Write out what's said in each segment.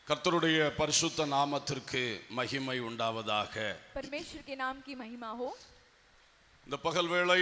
கர்த்தருடைய பரிசுத்த நாமத்திற்கு மகிமை உண்டாவதாக परमेश्वर के नाम की महिमा हो இந்த பகல் வேளை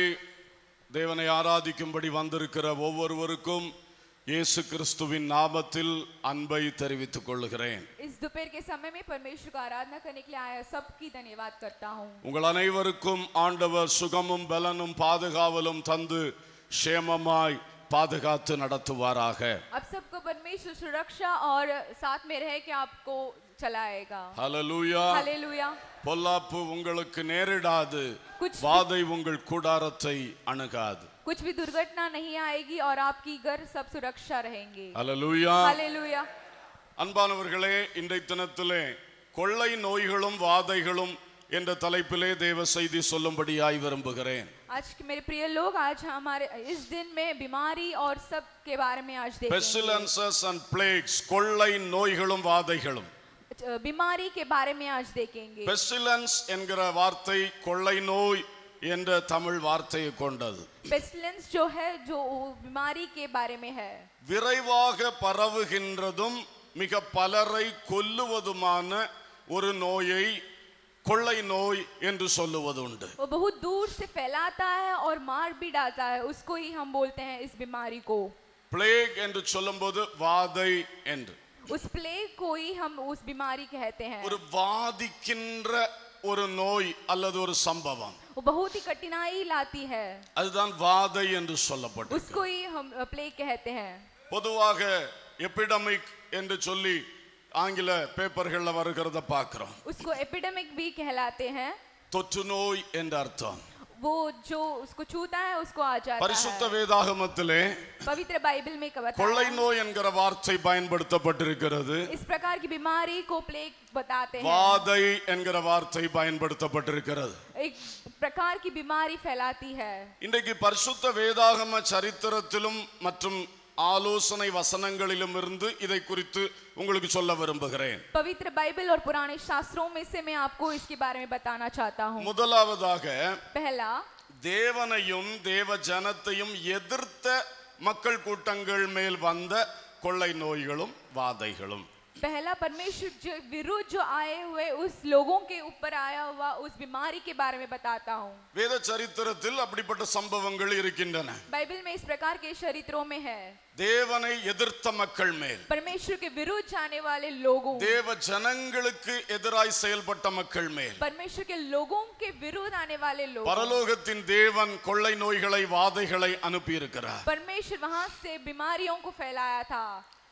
தேவனை ஆராதிக்கும்படி வந்திருக்கிற ஒவ்வொருவருக்கும் இயேசு கிறிஸ்துவின் நாமத்தில் அன்பை தெரிவித்துக் கொள்ளுகிறேன் इस दोपहर के समय में परमेश्वर को आराधना करने के लिए आया सबकी धन्यवाद करता हूँ உங்கள் அனைவருக்கும் ஆண்டவர் சுகமும் பலனும் பாதுகாவலும் தந்து சேமமாய் பாதுகாத்து நடத்துவாராக अब सबको परमेश्वर सुरक्षा और साथ में रह के आपको चलाएगा ஹalleluya हालेलुया பொல்லாப்பு உங்களுக்கு நேரிடாது कुछ வாதை உங்கள் கூடாரத்தை அணுகாது कुछ भी दुर्घटना नहीं आएगी और आपकी घर सब सुरक्षा रहेंगे ஹalleluya हालेलुया அன்பானவர்களே இன்றைய தினத்திலே கொள்ளை நோய்களும் வாதைகளும் என்ற தலைப்பிலே தேவ செய்தி சொல்லும்படியாய் விரும்புகிறேன் आज के मेरे प्रिय लोग आज हमारे इस दिन में बीमारी और सब के बारे में आज देखेंगे பெசிலன்சஸ் அண்ட் பிளேக்ஸ் கொள்ளை நோய்களும் வாதைகளும் बीमारी के बारे में आज देखेंगे பெசிலன்ஸ் என்கிற வார்த்தை கொள்ளை நோய் என்ற தமிழ் வார்த்தையை கொண்டது पेस्टिलेंस जो है जो बीमारी के बारे में है விரைவாக பரவுகின்றதும் மிக பலரை கொல்லுவதுமான ஒரு நோயை கொள்ளை நோய் என்று சொல்லுவது உண்டு वो बहुत दूर से फैलाता है और मार भी डालता है उसको ही हम बोलते हैं इस बीमारी को பிளேக் என்று சொல்லும்போது வாதை என்று उस प्लेग को ही हम उस बीमारी कहते हैं ஒரு வாதிக்கின்ற ஒரு நோய் அல்லது ஒரு சம்பவம் वो बहुत ही कठिनाई लाती है அதுதான் வாதை என்று சொல்லப்பட்டது उसको ही हम प्लेग कहते हैं பொதுவாக எபிடமிக் என்று சொல்லி ஆங்கில பேப்பர்கள்ல வருகிறத பார்க்கிறோம் उसको एपिडेमिक भी कहलाते हैं தொற்று நோய் என்ற அர்த்தம் वो जो उसको छूता है उसको आ जाता பரிசுத்த है வேதாகமத்திலே पवित्र बाइबल में बताया கொள்ளை है। நோய் என்கிற வார்த்தை பயன்படுத்தப்பட்டிருக்கிறது इस प्रकार की बीमारी को प्लेग बताते हैं வாதை என்கிற வார்த்தை பயன்படுத்தப்பட்டிருக்கிறது एक प्रकार की बीमारी फैलाती है இன்றைக்கு பரிசுத்த வேதாகம சரித்திரத்திலும் மற்றும் ஆலோசனை வசனங்களிலும் இருந்து இதை குறித்து உங்களுக்கு சொல்ல விரும்புகிறேன் पवित्र बाइबल और पुराने शास्त्रों में से मैं आपको इसके बारे में बताना चाहता हूँ முதலாவதாக पहला தேவனையும் தேவ ஜனத்தையும் எதிர்த்த மக்கள் கூட்டங்கள் மேல் வந்த கொள்ளை நோய்களும் வாதைகளும் पहला परमेश्वर जो विरुद्ध जो आए हुए उस लोगों के ऊपर आया हुआ उस बीमारी के बारे में बताता हूँ வேத சரித்திரத்தில் அப்படிப்பட்ட சம்பவங்கள் இருக்கின்றன बाइबल में इस प्रकार के चरित्रों में है தேவனை எதிர்த்த மக்கள் மேல் परमेश्वर के विरुद्ध जाने वाले लोगों தேவ ஜனங்களுக்கு எதிராய் செயல்பட்ட மக்கள் மேல் परमेश्वर के लोगों के विरुद्ध आने वाले लोग பரலோகத்தின் தேவன் கொள்ளை நோய்களை வாதைகளை அனுப்பியிருக்கிறார் परमेश्वर वहां से बीमारियों को फैलाया था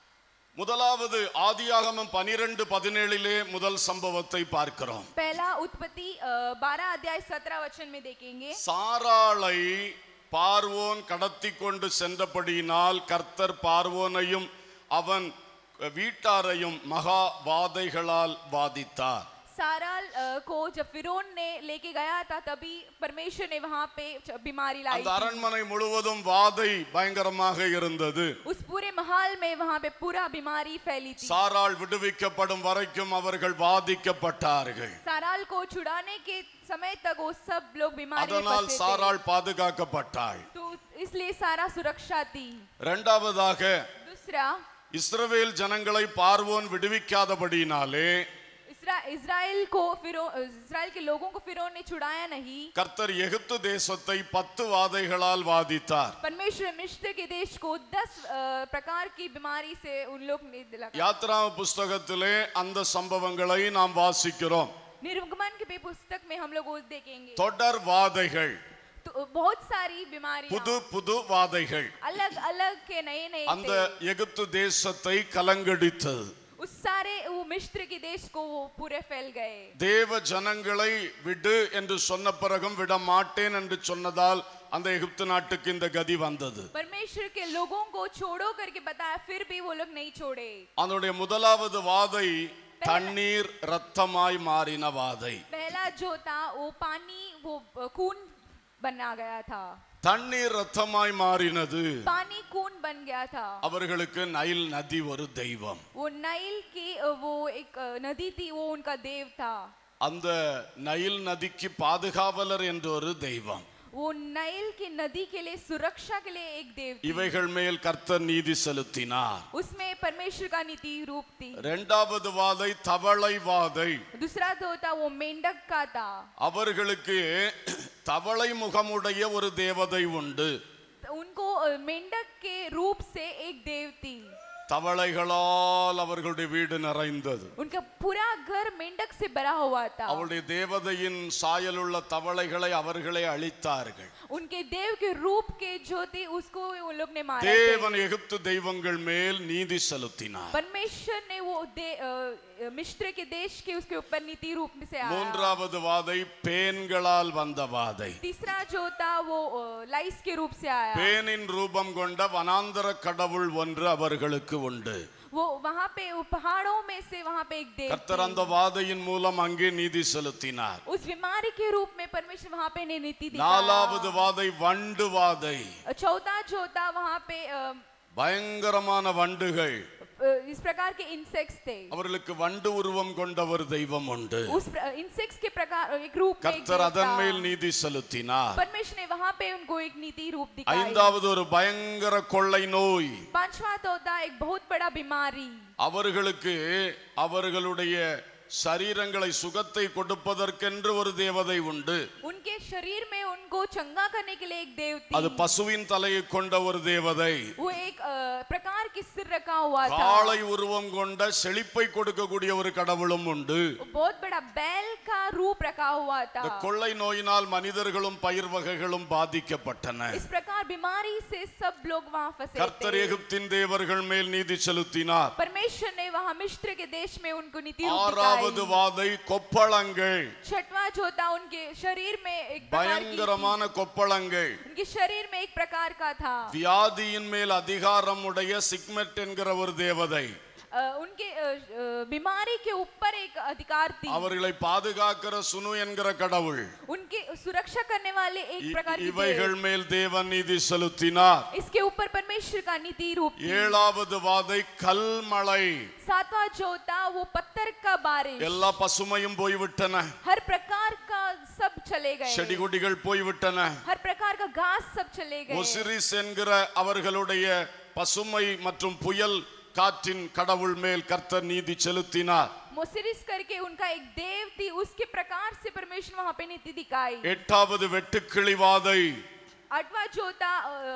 முதலாவது ஆதியாகமம் பனிரெண்டு பதினேழிலே முதல் சம்பவத்தை பார்க்கிறோம் पहला उत्पत्ति बारह अध्याय सत्रह वचन में देखेंगे சாராளை பார்வோன் கடத்தி கொண்டு சென்றபடியினால் கர்த்தர் பார்வோனையும் அவன் வீட்டாரையும் மகா வாதைகளால் வாதித்தார் साराल अ, को जब फिरौन ने लेके गया था तभी परमेश्वर ने वहां पे च- बीमारी लाई அந்த थी। அரண்மனை முழுவதும் வாதை பயங்கரமாக இருந்தது उस पूरे महल में वहां पे पूरा बीमारी फैली थी சாராள் விடுவிக்கப்படும் வரைக்கும் அவர்கள் வாதிக்கப்பட்டார்கள் साराल को छुड़ाने के समय तक वो सब लोग बीमारी में அதனால் फंसे थे। சாராள் பாதுகாக்கப்பட்டாள் तो इसलिए सारा सुरक्षा थी இரண்டாவதாக दूसरा இஸ்ரவேல் ஜனங்களை பார்வோன் விடுவிக்காதபடியினாலே इसरा इज़राइल को फिरो इज़राइल के लोगों को फिरौन ने छुड़ाया नहीं கர்த்தர் எகிப்து தேசத்தை பத்து வாதைகளால் வாதித்தார் परमेश्वर मिस्र के देश को दस अ, प्रकार की बीमारी से उन लोग ने लगा யாத்ரா புஸ்தகத்திலே அந்த சம்பவங்களை நாம் வாசிக்கிறோம் निर्गमन के पे पुस्तक में हम लोग वो देखेंगे தொடர் வாதைகள் तो बहुत सारी बीमारियां புது புது வாதைகள் अलग अलग के नए नए அந்த थे எகிப்து தேசத்தை கலங்கடித்தது उस सारे वो मिस्र के देश को वो पूरे फैल गए தேவ ஜனங்களை விடு என்று சொன்ன பிறகும் விட மாட்டேன் என்று சொன்னதால் அந்த எகிப்து நாட்டுக்கு இந்த கதி வந்தது परमेश्वर के लोगों को छोड़ो करके बताया फिर भी वो लोग नहीं छोड़े அதனுடைய முதலாவது வாதை தண்ணீர் ரத்தமாய் மாறின வாதை पहला जो था वो पानी वो अ, खून बना गया था தண்ணீர் ரத்தமாய் மாறினது पानी खून बन गया था அவர்களுக்கு நைல் நதி ஒரு தெய்வம் वो नाइल की अ, वो एक अ, नदी थी वो उनका देव था அந்த நைல் நதிக்கு பாதுகாவலர் என்ற ஒரு தெய்வம் वो नाइल की नदी के लिए सुरक्षा के लिए एक देव थी இவைகள் மேல் கர்த்தர் நீதி செலுத்தினார் उसमें परमेश्वर का नीति रूप थी இரண்டாவது வாதை தவளை வாதை दूसरा जो था वो मेंढक का था அவர்களுக்கு தவளை முகமுடைய ஒரு தேவதை உண்டு तो उनको अ, मेंढक के रूप से एक देव थी தவளைகளால் அவர்களுடைய வீடு நிறைந்தது उनका पूरा घर मेंढक से भरा हुआ था அவருடைய தேவதையின் சாயலுள்ள தவளைகளை அவர்களே அழித்தார்கள் उनके देव के रूप के जो थे उसको उन लोग ने मारा थे। தேவன் எகிப்து தெய்வங்கள் மேல் நீதி செலுத்தினார் परमेश्वर ने वो दे, अ, अ, मिस्र के देश के उसके ऊपर नीति रूप में से आया மூன்றாவது வாதை பேன்களால் வந்த வாதை तीसरा जो था वो अ, लाइस के रूप से आया பேனின் ரூபம் கொண்ட வனாந்தர கடவுள் ஒன்று அவர்களுக்கு உண்டு वो वहाँ पे वो पहाड़ों में से वहाँ पे एक देव கர்த்தர் थी। அந்த வாதையின் மூலம் அங்கே நீதி செலுத்தினார் उस बीमारी के रूप में परमेश्वर वहाँ पे ने नीति நாலாவது दिखाया வாதை வண்டு வாதை चौथा जो था वहाँ पे अ, பயங்கரமான வண்டுகள் अ, इस प्रकार के इंसेक्ट्स थे அவர்களுக்கு வண்டு உருவம் கொண்ட ஒரு தெய்வம் உண்டு उस इंसेक्ट्स के प्रकार एक रूप में एक கர்த்தர் देव அதன் था। மேல் நீதி செலுத்தினார் परमेश्वर ने वहाँ पे उनको एक नीति रूप दिखाई ஐந்தாவது ஒரு பயங்கர கொள்ளை நோய் पांचवा तो था एक बहुत बड़ा बीमारी அவர்களுக்கு அவர்களுடைய சரீரங்களை சுகத்தை கொடுப்பதற்கென்று ஒரு தேவதை உண்டு उनके शरीर में उनको चंगा करने के लिए एक देव அது थी பசுவின் தலையை கொண்ட ஒரு தேவதை वो एक अ, प्रकार की सिर रखा हुआ था காளை உருவம் கொண்ட செழிப்பை கொடுக்கக்கூடிய ஒரு கடவுளும் உண்டு वो बहुत बड़ा बैल का रूप रखा हुआ था இந்த கொள்ளை நோயினால் மனிதர்களும் பயிர் வகைகளும் பாதிக்கப்பட்டன इस प्रकार बीमारी से सब लोग वहाँ फंसे கர்த்தர் थे எகிப்தின் தேவர்கள் மேல் நீதி செலுத்தினார் परमेश्वर ने वहाँ मिस्र के देश में उनको नीति रूप ஆறாவது दिखाई வாதை கொப்பளங்கள் छठवा जो था उनके शरीर में एक प्रकार की பயங்கரமான கொப்பளங்கள் उनके शरीर में एक प्रकार का था வியாதியின் மேல் அதிகாரம் உடைய சிக்மெட் என்கிற ஒரு தேவதை अ, उनके अ, अ, बीमारी के ऊपर एक अधिकार थी அவர்களை பாதுகாக்கிற சுனு என்கிற கடவுள் उनकी सुरक्षा करने वाले एक இ- प्रकार की இவைகள் देव। மேல் தேவன் நீதி செலுத்தினார் इसके ऊपर परमेश्वर का नीति रूप थी। ஏழாவது வாதை கல்மழை सातवां जो था वो पत्थर का बारिश எல்லா பசுமையும் போய்விட்டன हर प्रकार का सब चले गए செடி கொடிகள் போய்விட்டன हर प्रकार का घास सब चले गए ஒசிரிஸ் என்கிற அவர்களுடைய பசுமை மற்றும் புயல் காற்றின் கடவுள் மேல் கர்த்தர் நீதி செலுத்தினார் मोसिरिस करके उनका एक देव थी उसके प्रकार से परमेश्वर वहां पे नीति दिखाई எட்டாவது வெட்டுக்கிளி வாதை आठवां जो था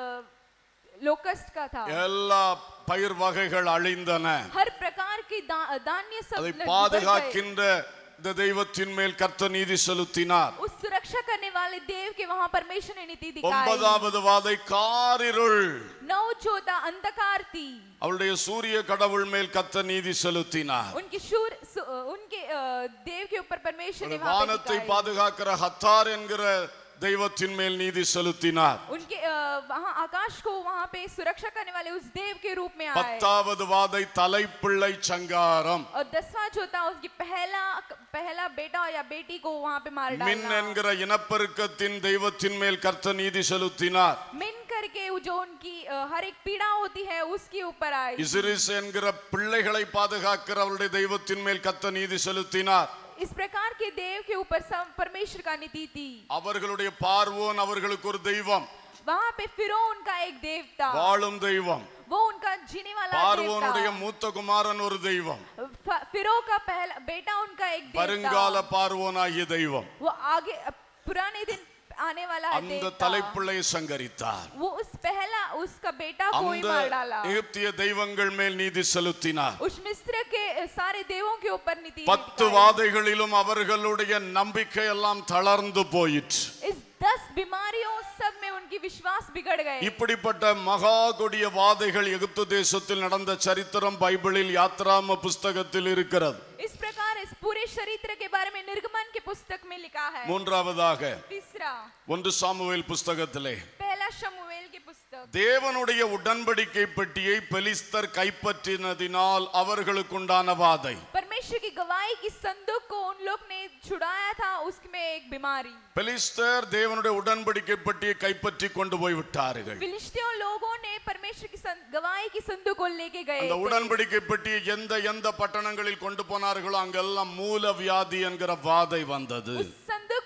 लोकस्ट का था எல்லா பயிர் வகைகள் அழிந்தன हर प्रकार की दा, धान्य सब அதை न- बढ़ गए। பாதுகாக்கின்ற இந்த தெய்வத்தின் மேல் கர்த்தர் நீதி செலுத்தினார் उस सुरक्षा करने वाले देव के वहां परमेश्वर ने नीति दिखाई ஒன்பதாவது வாதை காரிருள் नौ जो था अंधकार थी அவருடைய சூரிய கடவுள் மேல் கர்த்தர் நீதி செலுத்தினார் उनके शूर सु- उनके अ, देव के ऊपर परमेश्वर ने वहां पे வானத்தை दिखाई। பாதுகாக்கிற ஹத்தார் என்கிற தெய்வத்தின் மேல் நீதி செலுத்தினார் उनके अ, वहां आकाश को वहां पे सुरक्षा करने वाले उस देव के रूप में आए பத்தாவது வாதை தலைப்பிள்ளை சங்காரம் और दसवां जो था उसकी पहला पहला बेटा या बेटी को वहां पे मार மின் डालना என்கிற இனப்பெருக்கத்தின் தெய்வத்தின் மேல் கர்த்தர் நீதி செலுத்தினார் मिन करके वो जो उनकी अ, हर एक पीड़ा होती है उसके ऊपर आई இசிரிஸ் என்கிற பிள்ளைகளை பாதுகாக்கிற அவருடைய தெய்வத்தின் மேல் கர்த்தர் நீதி செலுத்தினார் इस प्रकार के देव के ऊपर सब परमेश्वर का नीति थी அவர்களுடைய பார்வோன் அவர்களுக்கு ஒரு தெய்வம் वहां पे फिरो उनका एक देव था வாழும் தெய்வம் वो उनका जीने वाला देव பார்வோனுடைய था மூத்த குமாரன் ஒரு தெய்வம் फ- फिरो का पहला बेटा उनका एक देव வருங்கால था பார்வோனாகிய தெய்வம் वो आगे पुराने दिन आने वाला है அந்த देव था தலைப்பிள்ளையை சங்கரித்தார் वो उस पहला उसका बेटा को ही அந்த मार डाला எகிப்திய தெய்வங்கள் மேல் நீதி செலுத்தினார் उस मिस्र के सारे देवों के ऊपर नीति பத்து दिखाई। வாதைகளிலும் அவர்களுடைய நம்பிக்கை எல்லாம் தளர்ந்து போயிற்று इस दस बीमारियों सब में उनकी विश्वास बिगड़ गए இப்படிப்பட்ட மகா கொடிய வாதைகள் எகிப்து தேசத்தில் நடந்த சரித்திரம் பைபிளில் யாத்ராம புஸ்தகத்தில் இருக்கிறது इस प्रकार इस पूरे चरित्र के बारे में निर्गमन के पुस्तक में लिखा है மூன்றாவதாக तीसरा ஒன்று சாமுவேல் புஸ்தகத்திலே पहला शमूएल की पुस्तक தேவனுடைய உடன்படிக்கை பெட்டியை பெலிஸ்தர் கைப்பற்றினதினால் அவர்களுக்குண்டான வாதை परमेश्वर की गवाही की संदूक को उन लोग ने छुड़ाया था उसमें एक बीमारी பெலிஸ்தர் தேவனுடைய உடன்படிக்கை பெட்டியை கைப்பற்றி கொண்டு போய் விட்டார்கள் फिलिस्तीयों लोगों ने परमेश्वर की सं- गवाही की संदूक को लेके गए அந்த थे। உடன்படிக்கை பெட்டியை எந்த எந்த பட்டணங்களில் கொண்டு போனார்களோ அங்கெல்லாம் மூல வியாதி என்கிற வாதை வந்தது उस संदूक को कहाँ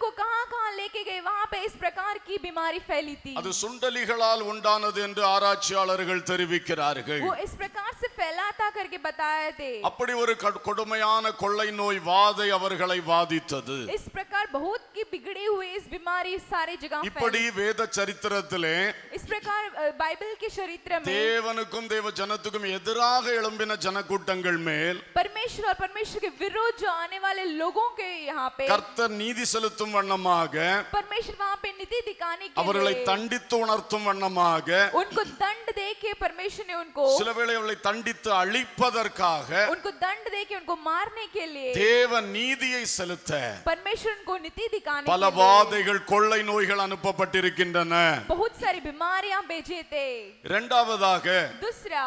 कहाँ लेके गए वहां पे इस प्रकार की बीमारी फैली थी அது சுண்டலிகளால் உண்டானது என்று ஆராய்ச்சியாளர்கள் தெரிவிக்கிறார்கள் वो इस प्रकार से फैला था करके बताए थे அப்படி ஒரு கடு- கொடுமையான கொள்ளை நோய் வாதை அவர்களை வாதித்தது इस प्रकार बहुत की बिगड़ी हुई इस बीमारी सारे जगह இப்படி फैली வேத சரித்திரத்திலே इस प्रकार अ, बाइबल के चरित्र में தேவனுக்கும் தேவ ஜனத்துக்கும் எதிராக எழும்பின ஜனக்கூட்டங்கள் மேல் परमेश्वर और परमेश्वर के विरोध जो आने वाले लोगों के यहाँ पे கர்த்தர் நீதி செலுத்தும் வண்ணமாக परमेश्वर वहाँ पे नीति दिखाने के அவர்களை लिए தண்டித்து உணர்த்தும் வண்ணமாக उनको दंड दे के परमेश्वर ने उनको சில வேளை அவர்களை தண்டித்து அழிப்பதற்காக उनको दंड दे के उनको मारने के लिए தேவ நீதியை செலுத்த परमेश्वर उनको नीति दिखाने பல के लिए வாதைகள் கொள்ளை நோய்கள் அனுப்பப்பட்டிருக்கின்றன बहुत सारी बीमारियां भेजे थे இரண்டாவதாக दूसरा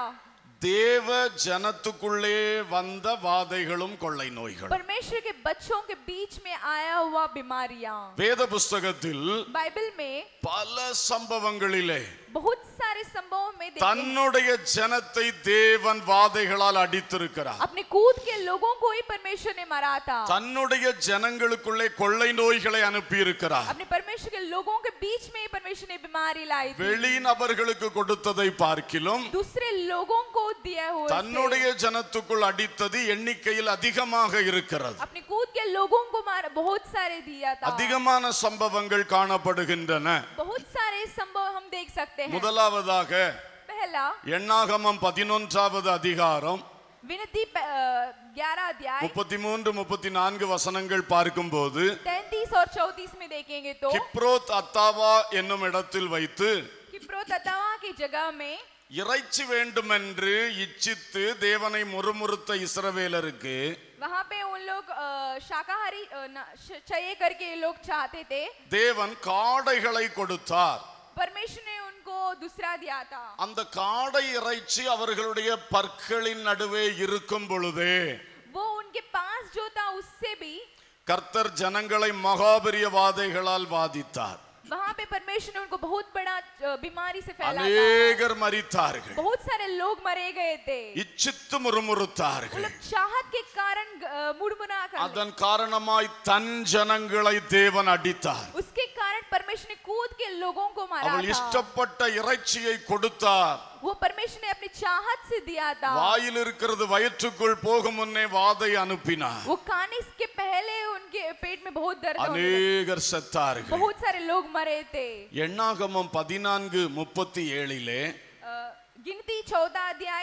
தேவ ஜனத்துக்குள்ளே வந்த வாதைகளும் கொள்ளை நோய்கள் परमेश्वर के बच्चों के बीच में आया हुआ बीमारियां வேத புஸ்தகத்தில் बाइबल में பல சம்பவங்களிலே बहुत सारे संभवों में देखे हैं। தன்னுடைய ஜனத்தை தேவன் வாதைகளால் அடித்திருக்கிறார் अपने कूद के लोगों को ही परमेश्वर ने मारा था தன்னுடைய ஜனங்களுக்குள்ளே கொள்ளை நோய்களை அனுப்பியிருக்கிறார் अपने परमेश्वर के लोगों के बीच में ही परमेश्वर ने बीमारी लाई थी வெளி நபர்களுக்கு கொடுத்ததை பார்க்கிலும் दूसरे लोगों को दिया हुआ से தன்னுடைய ஜனத்துக்குள் அடித்தது எண்ணிக்கையில் அதிகமாக இருக்கிறது अपने कूद के लोगों को मारा बहुत सारे दिया था அதிகமான சம்பவங்கள் காணப்படுகின்றன बहुत सारे संभव हम देख सकते हैं முதலாவதாக पहला எண்ணாகமம் பதினொன்றாவது அதிகாரம் विनती ग्यारह अध्याय முப்பத்தி மூன்று முப்பத்தி நான்கு வசனங்கள் பார்க்கும்போது तैतीस और चौतीस में देखेंगे तो கிப்ரோத் அத்தாவா என்னும் இடத்தில் வைத்து किप्रो ततावा की जगह में இறைச்சி வேண்டுமென்று இச்சித்து தேவனை முறுமுறுத்த இஸ்ரவேலருக்கு वहां पे उन लोग अ, शाकाहारी अ, न- श- चाहिए करके ये लोग चाहते थे தேவன் காடைகளை கொடுத்தார் परमेश्वर ने उनको दूसरा दिया था அந்த காடை இறைச்சி அவர்களுடைய பற்களின் நடுவே இருக்கும் பொழுதே वो उनके पास जो था उससे भी கர்த்தர் ஜனங்களை மகாபெரிய வாதைகளால் வாதித்தார் वहां पे परमेश्वर ने उनको बहुत बड़ा अ, बीमारी से फैला था அநேகர் மரித்தார்கள் बहुत सारे लोग मरे गए थे இச்சித்து वो முறுமுறுத்தார்கள் लोग चाहत के कारण अ, मुड़मुड़ा कर அதன் காரணமாய் தன் ஜனங்களை தேவன் அடித்தார் उसके कारण परमेश्वर ने कूद के लोगों को मारा அவள் था இஷ்டப்பட்ட இறைச்சியை கொடுத்தார் वो परमेश्वर ने अपनी चाहत से दिया था வாயில் இருக்கிறது வயிற்றுக்குள் போகும் முன்னே வாதை அனுப்பினார் वो खाने के पहले उनके पेट में बहुत दर्द होने लगा। அநேகர் செத்தார்கள் बहुत सारे लोग मरे थे எண்ணாகமம் பதினான்கு முப்பத்தி ஏழிலே अ, गिनती चौदह अध्याय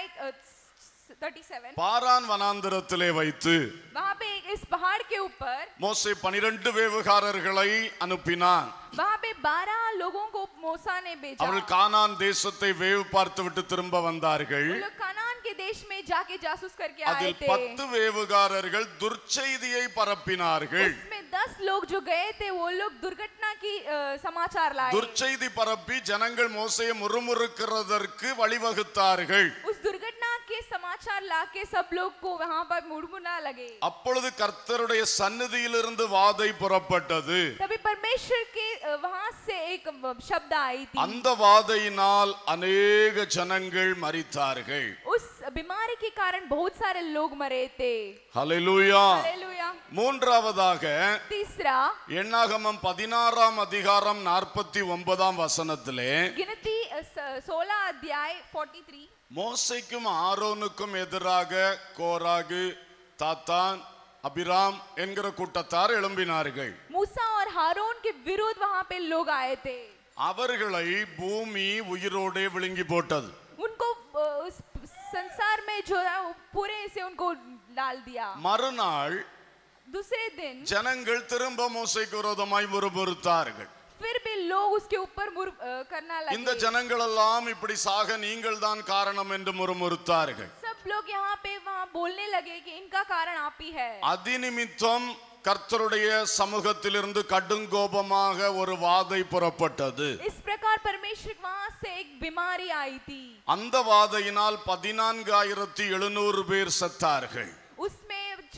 थर्टी सेवन பாரான் வனாந்திரத்திலே வைத்து वहां पे इस पहाड़ के ऊपर மோசே பனிரெண்டு வேவுகாரர்களை அனுப்பினான் वहां पे बारह लोगों को मूसा ने भेजा அவர்கள் கானான் தேசத்தை வேவு பார்த்து விட்டு திரும்ப வந்தார்கள் वो लोग कनान के देश में जाके जासूस करके आए அதில் थे பத்து வேவுகாரர்கள் துர்ச்செய்தியை பரப்பினார்கள் उसमें दस लोग जो गए थे वो लोग दुर्घटना की अ, समाचार लाए துர்ச்செய்தி பரப்பி ஜனங்கள் மோசையை முறுமுறுக்கிறதற்கு வழிவகுத்தார்கள் उस दुर्घटना के समाचार लाके सब लोग को वहां पर मुड़मुड़ा लगे அப்பொழுது கர்த்தருடைய சந்நிதியிலிருந்து வாதை புறப்பட்டது तभी परमेश्वर के अ, वहां से एक अ, शब्द आई थी அந்த வாதையினால் அநேக ஜனங்கள் மரித்தார்கள் उस बीमारी के कारण बहुत सारे लोग मरे थे ஹalleluya हालेलुया மூன்றாவதாக तीसरा எண்ணாகமம் பதினாறாம் அதிகாரம் நாற்பத்தி ஒன்பதாம் வசனத்திலே गिनती सोलह अध्याय 43 மோசைக்கும் ஆரோனுக்கும் எதிராக கோராகு தாத்தான் அபிராம் என்கிற கூட்டத்தார் எழும்பினார்கள் मूसा और हारून के विरुद्ध वहां पे लोग आए थे அவர்களை பூமி உயிரோடே விழுங்கி போட்டது उनको अ, उस संसार में जो है वो पूरे से उनको डाल दिया மறுநாள் दूसरे दिन ஜனங்கள் திரும்ப மோசைக்கு விரோதமாய் முறுமுறுத்தார்கள் फिर भी लोग उसके ऊपर मुर अ, करना இந்த लगे ஜனங்கள் எல்லாம் இப்படி சாக நீங்கள் தான் காரணம் என்று முறுமுறுத்தார்கள் सब लोग यहाँ पे वहाँ बोलने लगे कि इनका कारण आप ही है அதிநிமித்தம் கர்த்தருடைய சமூகத்திலிருந்து கடுங்கோபமாக ஒரு வாதை புறப்பட்டது इस प्रकार परमेश्वर वहां से एक बीमारी आई थी அந்த வாதையினால் பதினான்காயிரத்தி எழுநூறு பேர் செத்தார்கள் उसमें चौदह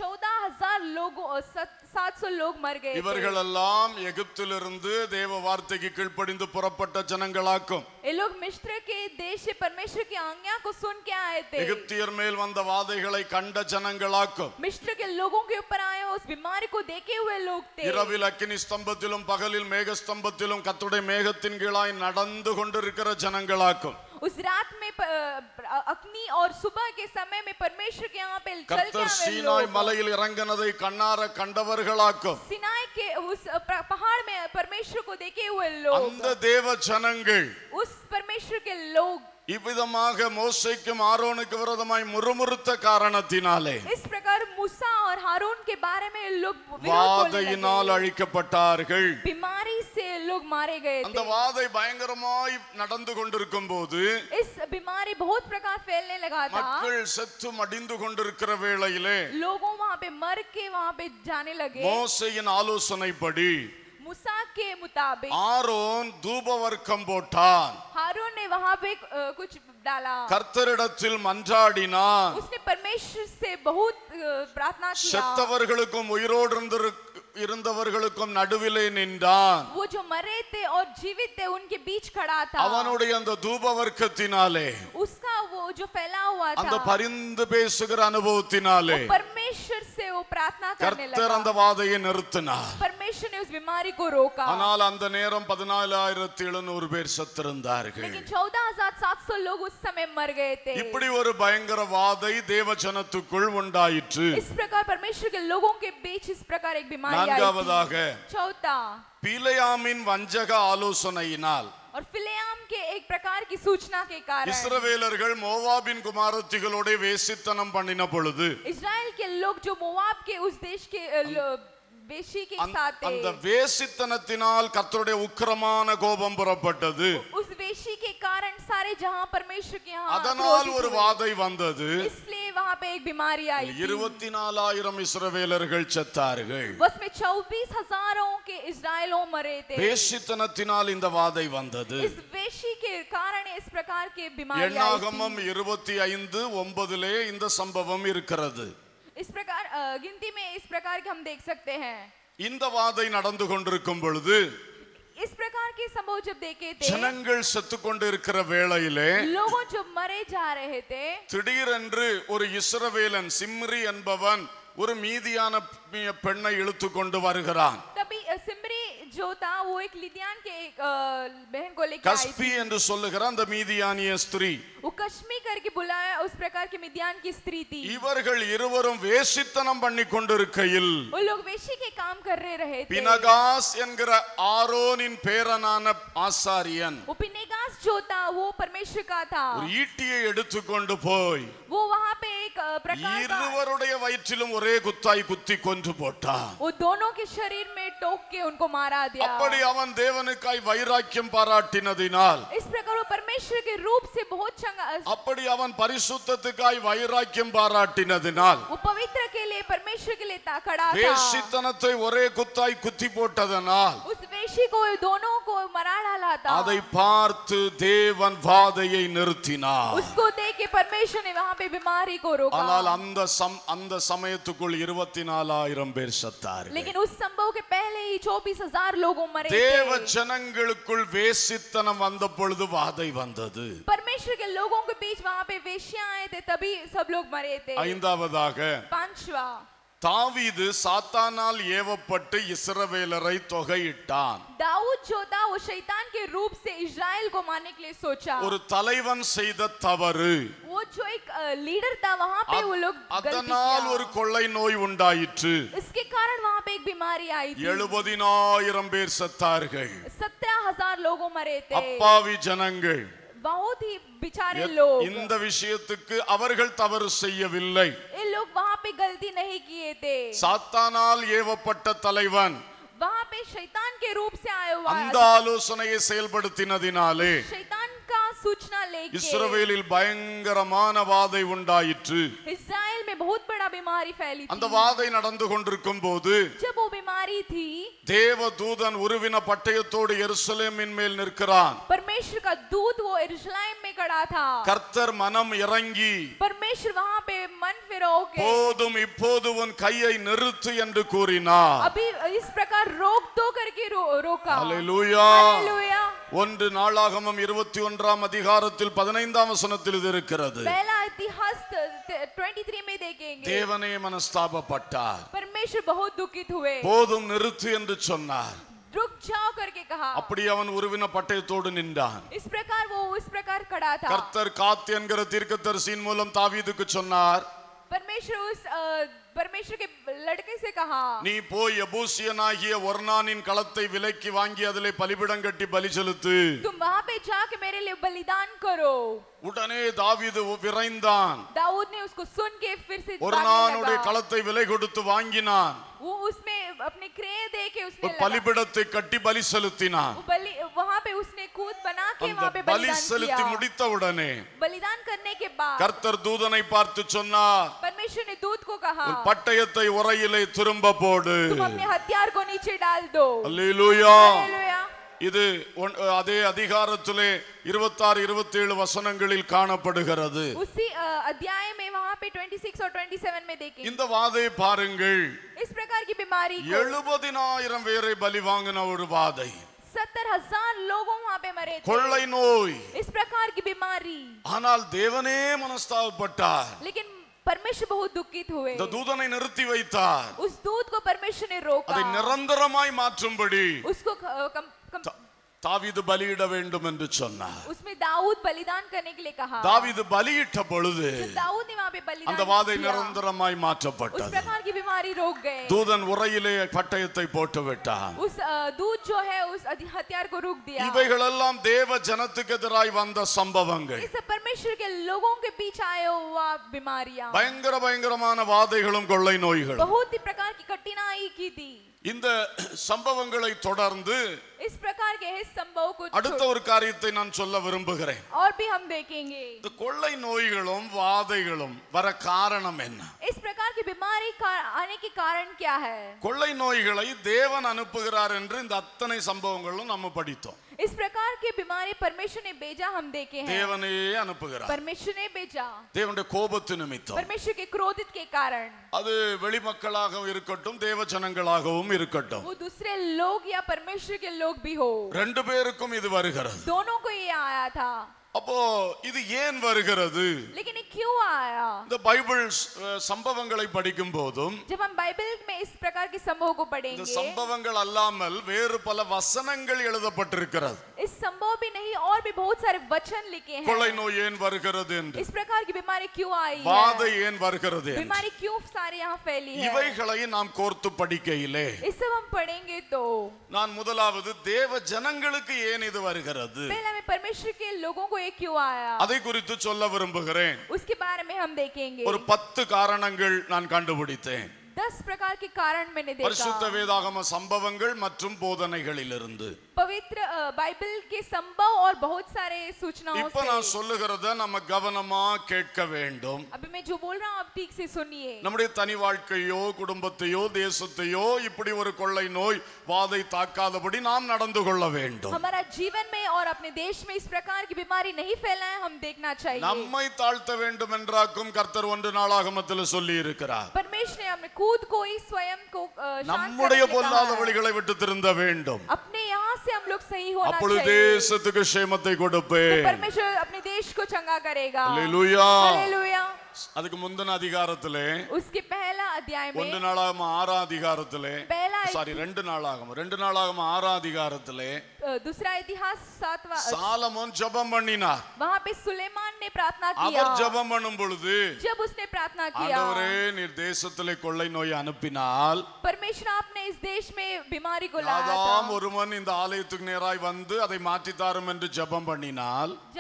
हजार लोगों सात सौ लोग मर गए थे। இவர்களெல்லாம் எகிப்திலிருந்து தேவ வார்த்தைக்கு கீழ்ப்படிந்து புறப்பட்ட ஜனங்களாக்கும் ये लोग मिस्र के देश से परमेश्वर की आज्ञा को सुन के आए थे எகிப்தியர் மேல் வந்த வாதைகளை கண்ட ஜனங்களாக்கும் मिस्र के लोगों के ऊपर आए उस बीमारी को देखे हुए लोग थे இரவில் அக்கினி ஸ்தம்பத்திலும் பகலில் மேக ஸ்தம்பத்திலும் கத்துடைய மேகத்தின் கீழாய் நடந்து கொண்டிருக்கிற ஜனங்களாக்கும் उस रात में प- अ- अग्नि और सुबह के समय में परमेश्वर के यहाँ पे चल के கர்த்தர் आए சீனாய் लोग மலையில் இறங்கினதை கண்ணார கண்டவர்களாக்கும் सिनाई के उस अ, प- पहाड़ में परमेश्वर को देखे हुए लोग அந்த தேவ ஜனங்கள் उस परमेश्वर के लोग இவ்விதமாக மோசைக்கும் ஆரோனுக்கு விரோதமாய் முறுமுறுத்த காரணத்தினாலே इस प्रकार मूसा और हारून के बारे में लोग विरोध बोलने வாதையினால் लगे। அழிக்கப்பட்டார்கள் बीमारी से लोग मारे गए அந்த थे வாதை பயங்கரமாய் நடந்து கொண்டிருக்கும் போது इस बीमारी बहुत प्रकार फैलने लगा था மக்கள் செத்து மடிந்து கொண்டிருக்கிற வேளையிலே लोगों वहां पे मर के वहां पे जाने लगे மோசையின் ஆலோசனைப்படி मूसा के मुताबिक ஆரோன் தூபவர்க்கம் போட்டான் हारून ने वहां पे अ, कुछ डाला கர்த்தரிடத்தில் மன்றாடினான் उसने परमेश्वर से बहुत अ, प्रार्थना किया செத்தவர்களுக்கும் உயிரோடு இருந்திரு- இருந்தவர்களுக்கும் நடுவிலே நின்றான் वो जो मरे थे और जीवित थे उनके बीच खड़ा था அவனுடைய அந்த தூபவர்க்கத்தினாலே उसका वो जो फैला हुआ அந்த था பரிந்து பேசுகிற அனுபவத்தினாலே वो परमेश्वर से वो प्रार्थना करने கர்த்தர் அந்த लगा வாதையை நிறுத்தினார் परमेश्वर ने उस बीमारी को रोका ஆனால் அந்த நேரம் பதினாலாயிரத்தி எழுநூறு பேர் செத்திருந்தார்கள் लेकिन चौदह हजार सात सौ लोग उस समय मर गए थे இப்படி ஒரு பயங்கர வாதை தேவ ஜனத்துக்குள் உண்டாயிற்று इस प्रकार परमेश्वर के लोगों के बीच इस प्रकार एक बीमारी आई நான்காவதாக थी। चौथा பிலேயாமின் வஞ்சக ஆலோசனையினால் और फिलेयाम के एक प्रकार की सूचना के कारण இஸ்ரவேலர்கள் மோவாபின் குமாரத்திகளோட வேசித்தனம் பண்ணின பொழுது इज़राइल के लोग जो मोवाब के उस देश के अ, लो- वेशी के அந்த- साथ थे அந்த வேசித்தனத்தினால் கர்த்தருடைய உக்கிரமான கோபம் புறப்பட்டது उस वेशी के कारण सारे जहां परमेश्वर के यहाँ அதனால் क्रोधित ஒரு हुए। வாதை வந்தது इसलिए वहां पे एक बीमारी आई थी। இருபத்தி நாலாயிரம் இஸ்ரவேலர்கள் செத்தார்கள் बस में चौबीस हजारों के इसराइलों मरे थे வேசித்தனத்தினால் இந்த வாதை வந்தது इस वेशी के कारण इस प्रकार की बीमारी आई எண்ணாகமம் थी। இருபத்தி ஐந்து ஒன்பதிலே இந்த சம்பவம் இருக்கிறது इस प्रकार अ, गिनती में इस प्रकार के हम देख सकते हैं இந்த வாதை நடந்து கொண்டிருக்கும் பொழுது इस प्रकार के संभव जब देखे थे ஜனங்கள் செத்து கொண்டிருக்கிற வேளையிலே लोगों जो मरे जा रहे थे திடீரென்று ஒரு இஸ்ரவேலன் சிம்ரி என்பவன் ஒரு மீதியான பெ- பெண்ணை இழுத்து கொண்டு வருகிறான் तभी अ, सिमरी जो था वो एक लिदियान के एक अ, बहन को लेकर आई கஸ்பி என்று சொல்லுகிற அந்த மீதியானிய ஸ்திரீ वो कश्मी करके बुलाया उस प्रकार की मिद्यान की स्त्री थी இவர்கள் இருவரும் வேசித்தனம் பண்ணி கொண்டிருக்கையில் वो लोग वेशी के काम कर रहे रहे थे பினகாஸ் என்கிற ஆரோனின் பேரனான ஆசாரியன் वो पिनेगास जो था वो परमेश्वर का था ஒரு ஈட்டியை எடுத்துக்கொண்டு போய் वो वहां पे एक अ, प्रकार का இருவருடைய வயிற்றிலும் ஒரே குத்தாய் குத்தி கொன்று போட்டான் वो दोनों के शरीर में टोक के उनको मारा दिया அப்படி அவன் தேவனுக்காய் வைராக்கியம் பாராட்டினதினால் इस प्रकार वो परमेश्वर के रूप से बहुत चंगा அப்படி அவன் பரிசுத்தத்துக்காய் வைராக்கியம் பாராட்டினதினால் वो पवित्र के लिए परमेश्वर के लिए ता- खड़ा था வேசித்தனத்தை ஒரே குத்தாய் குத்தி போட்டதனால் उस वेशी को दोनों को मरा डाला था அதை பார்த்து தேவன் வாதையை நிறுத்தினார் उसको देख के परमेश्वर ने वहां पे बीमारी को रोका ஆனால் அந்த சம் அந்த சமயத்துக்குள் இருபத்தி நாலாயிரம் பேர் சத்தார்கள் लेकिन उस संभव के पहले ही चौबीस हजार लोगों मरे தேவ थे ஜனங்களுக்குள் வேசித்தனம் வந்த பொழுது வாதை வந்தது परमेश्वर के लोगों के बीच वहां पे वेश्या आए थे तभी सब लोग मरे थे ஐந்தாவதாக पांचवा தாவீது சாத்தானால் ஏவப்பட்டு இஸ்ரவேலரை தொகையிட்டான் दाऊद जो था वो शैतान के रूप से इज़राइल को मारने के लिए सोचा ஒரு தலைவன் செய்த தவறு वो जो एक लीडर था वहां पे वो लोग गलती அதனால் ஒரு किया கொள்ளை நோய் உண்டாயிற்று इसके कारण वहां पे एक बीमारी आई थी எழுபதினாயிரம் பேர் செத்தார்கள் सत्रह हजार लोगों मरे थे அப்பாவி ஜனங்கள் बहुत ही बेचारे लोग இந்த விஷயத்துக்கு அவர்கள் தவறு செய்யவில்லை ये लोग वहां पे गलती नहीं किए थे சாத்தானால் ஏவப்பட்ட தலைவன் वहां पे शैतान के रूप से आया हुआ அந்த ஆலோசனையை செயல்படுத்தினதினாலே शैतान का सूचना लेके இஸ்ரவேலில் பயங்கரமான வாதை உண்டாயிற்று इज़राइल में बहुत बड़ा बीमारी फैली அந்த थी வாதை நடந்து கொண்டிருக்கும் போது जब वो बीमारी थी தேவ தூதன் உருவின பட்டயத்தோடு எருசலேமின் மேல் நிற்கிறான் परमेश्वर का दूत वो यरूशलेम में खड़ा था கர்த்தர் மனம் இறங்கி परमेश्वर वहां पे मन फिरो के போதும் இப்போது உன் கையை நிறுத்து என்று கூறினார் अभी इस प्रकार रोक दो करके रो, रोका அல்லேலூயா हालेलुया ஒன்று நாளாகமம் இருபத்தி ஒன்றாம் அதிகாரத்தில் பதினைந்தாம் வசனத்தில் இது இருக்கிறது पहला इतिहास 23 में देखेंगे தேவனே மனஸ்தாபப்பட்டார் परमेश्वर बहुत दुखित हुए போதும் நிறுத்து என்று சொன்னார் रुक जाओ करके कहा அப்படி அவன் உருவின பட்டயத்தோடு நின்றான் इस प्रकार वो इस प्रकार खड़ा था கர்த்தர் காத் என்கிற தீர்க்கதரிசியின் மூலம் தாவீதுக்கு சொன்னார் परमेश्वर उस अ, परमेश्वर के लड़के से कहा நீ போய் எபூசியனாகிய ஒர்னானின் களத்தை விலைக்கு வாங்கி அதிலே பலிபிடம் கட்டி பலி செலுத்து तुम वहां पे जाके मेरे लिए बलिदान करो உடனே தாவீது விரைந்தான் दाऊद ने उसको सुन के फिर से भागने ஒர்னானுடைய लगा। களத்தை விலை கொடுத்து வாங்கினான் वो उसमें अपने क्रेय दे के उसने ஒரு लगा। பலிபிடத்தை கட்டி பலி செலுத்தினான் वो बलि वहां पे उसने कूद बना के அந்த वहां पे பலி बलिदान செலுத்தி किया முடித்தவுடனே बलिदान करने के बाद கர்த்தர் தூதனை பார்த்து சொன்னார் परमेश्वर ने दूत को कहा உன் பட்டயத்தை உரையிலே திரும்ப போடு तुम अपने हथियार को नीचे डाल दो அல்லேலூயா हालेलुया இது ஒன்- அதே அதிகாரத்திலே இருபத்தாறு இருபத்தேழு வசனங்களில் காணப்படுகிறது उसी अ, अध्याय में वहां पे 26 और 27 में देखेंगे இந்த வாதை பாருங்கள் इस प्रकार की बीमारी को எழுபதினாயிரம் பேரை பலி வாங்கின ஒரு வாதை सत्तर हजार लोगों वहां पे मरे थे கொள்ளை நோய் इस प्रकार की बीमारी ஆனால் தேவனே மனஸ்தாபப்பட்டார் लेकिन परमेश्वर बहुत दुखित हुए இந்த தூதனை நிறுத்தி வைத்தார் उस दूत को परमेश्वर ने रोका அதை நிரந்தரமாய் மாற்றும்படி उसको ख- कम, कम, தா- தாவீது பலியிட வேண்டும் என்று சொன்னார் उसमें दाऊद बलिदान करने के लिए कहा தாவீது பலியிட்ட பொழுது जब दाऊद ने वहां पे அந்த बलिदान வாதை किया, நிரந்தரமாய் उस மாற்றப்பட்டது प्रकार की बीमारी रोक गए தூதன் உரையிலே பட்டயத்தை போட்டு விட்டான் उस अ, दूत जो है उस अधि- हथियार को रोक दिया இவைகளெல்லாம் தேவ ஜனத்துக்கு எதிராய் வந்த சம்பவங்கள் इस परमेश्वर के लोगों के बीच आया हुआ बीमारियां பயங்கர பயங்கரமான வாதைகளும் கொள்ளை நோய்களும் बहुत ही प्रकार की कठिनाई की थी இந்த சம்பவங்களை தொடர்ந்து इस प्रकार के इस संभव को அடுத்த छोड़- ஒரு காரியத்தை நான் சொல்ல விரும்புகிறேன் और भी हम देखेंगे இந்த கொள்ளை நோய்களும் வாதைகளும் வர காரணம் என்ன इस प्रकार की बीमारी का आने के कारण क्या है கொள்ளை நோய்களை தேவன் அனுப்புகிறார் என்று இந்த அத்தனை சம்பவங்களும் நம்ம படித்தோம் इस प्रकार की बीमारी परमेश्वर ने भेजा हम देखे हैं தேவனே அனுப்புகிறார் परमेश्वर ने भेजा தேவனுடைய கோபத்து நிமித்தம் परमेश्वर के क्रोधित के कारण அது வெளிமக்களாகவும் இருக்கட்டும் தேவ ஜனங்களாகவும் இருக்கட்டும் वो दूसरे लोग या परमेश्वर के लोग भी हो ரெண்டு பேருக்கும் இது வருகிறது दोनों को ये आया था அப்போ இது ஏன் வருகிறது लेकिन ये क्यों आया இந்த பைபிள் அஹ், சம்பவங்களை படிக்கும் போதும் जब हम बाइबल में इस प्रकार के संभव को இந்த पढ़ेंगे சம்பவங்கள் அல்லாமல் வேறு பல வசனங்கள் எழுதப்பட்டிருக்கிறது इस संभव भी नहीं और भी बहुत सारे वचन लिखे கொள்ளை हैं நோய் ஏன் வருகிறது என்று इस प्रकार की बीमारी क्यों आई வாதை है ஏன் வருகிறது என்று बीमारी क्यों सारे यहाँ फैली है இவைகளை நாம் கோர்த்து படிக்கையிலே इस सब हम पढ़ेंगे तो நான் முதலாவது தேவ ஜனங்களுக்கு ஏன் இது வருகிறது पहले हमें परमेश्वर के लोगों को ये क्यों आया அதை குறித்து சொல்ல விரும்புகிறேன் उसके बारे में हम देखेंगे ஒரு பத்து காரணங்கள் நான் கண்டுபிடித்தேன் दस प्रकार के कारण मैंने பரிசுத்த देखा வேதாகம சம்பவங்கள் மற்றும் போதனைகளிலிருந்து पवित्र अ, बाइबल के संभव और बहुत सारे सूचनाओं இப்ப நான் से சொல்லுகிறத நம்ம கவனமா கேட்க வேண்டும் अभी मैं जो बोल रहा हूँ आप ठीक से सुनिए நம்முடைய தனி வாழ்க்கையோ குடும்பத்தையோ தேசத்தையோ இப்படி ஒரு கொள்ளை நோய் வாதை தாக்காதபடி நாம் நடந்து கொள்ள வேண்டும் हमारा जीवन में और अपने देश में इस प्रकार की बीमारी नहीं फैलाए हम देखना चाहिए நம்மை தாழ்த்த வேண்டும் என்றாக்கும் கர்த்தர் ஒன்று நாளாகமத்தில் சொல்லி இருக்கிறார் परमेश्वर ने हमें खुद को ही स्वयं को अ, शांत நம்முடைய करने के लिए பொல்லாத कहा है। வழிகளை விட்டு திருந்த வேண்டும் अपने यहाँ से हम लोग सही होना அப்பொழுது चाहिए தேசத்துக்கு க்ஷேமத்தை तो கொடுப்பேன் परमेश्वर अपने देश को चंगा करेगा அல்லேலூயா हालेलुया அதுக்கு முந்தின அதிகாரத்திலே उसके पहला अध्याय ஒன்று में நாளாகம ஆறாம் அதிகாரத்திலே पहला சாரி ரெண்டு நாளாகம ரெண்டு நாளாகம ஆறாம் அதிகாரத்திலே अ, दूसरा इतिहास सातवा சாலமோன் ஜெபம் பண்ணினார் वहाँ पे सुलेमान ने प्रार्थना किया அவர் ஜெபம் பண்ணும் பொழுது जब उसने प्रार्थना किया ஆண்டவரே நீர் தேசத்திலே கொள்ளை நோய் அனுப்பினால் परमेश्वर आपने इस देश में बीमारी को लाया யாதாம் था ஒருவன் இந்த ஆலயத்துக்கு நேராய் வந்து அதை மாற்றித்தாரும் என்று ஜெபம் பண்ணினால் जब मैं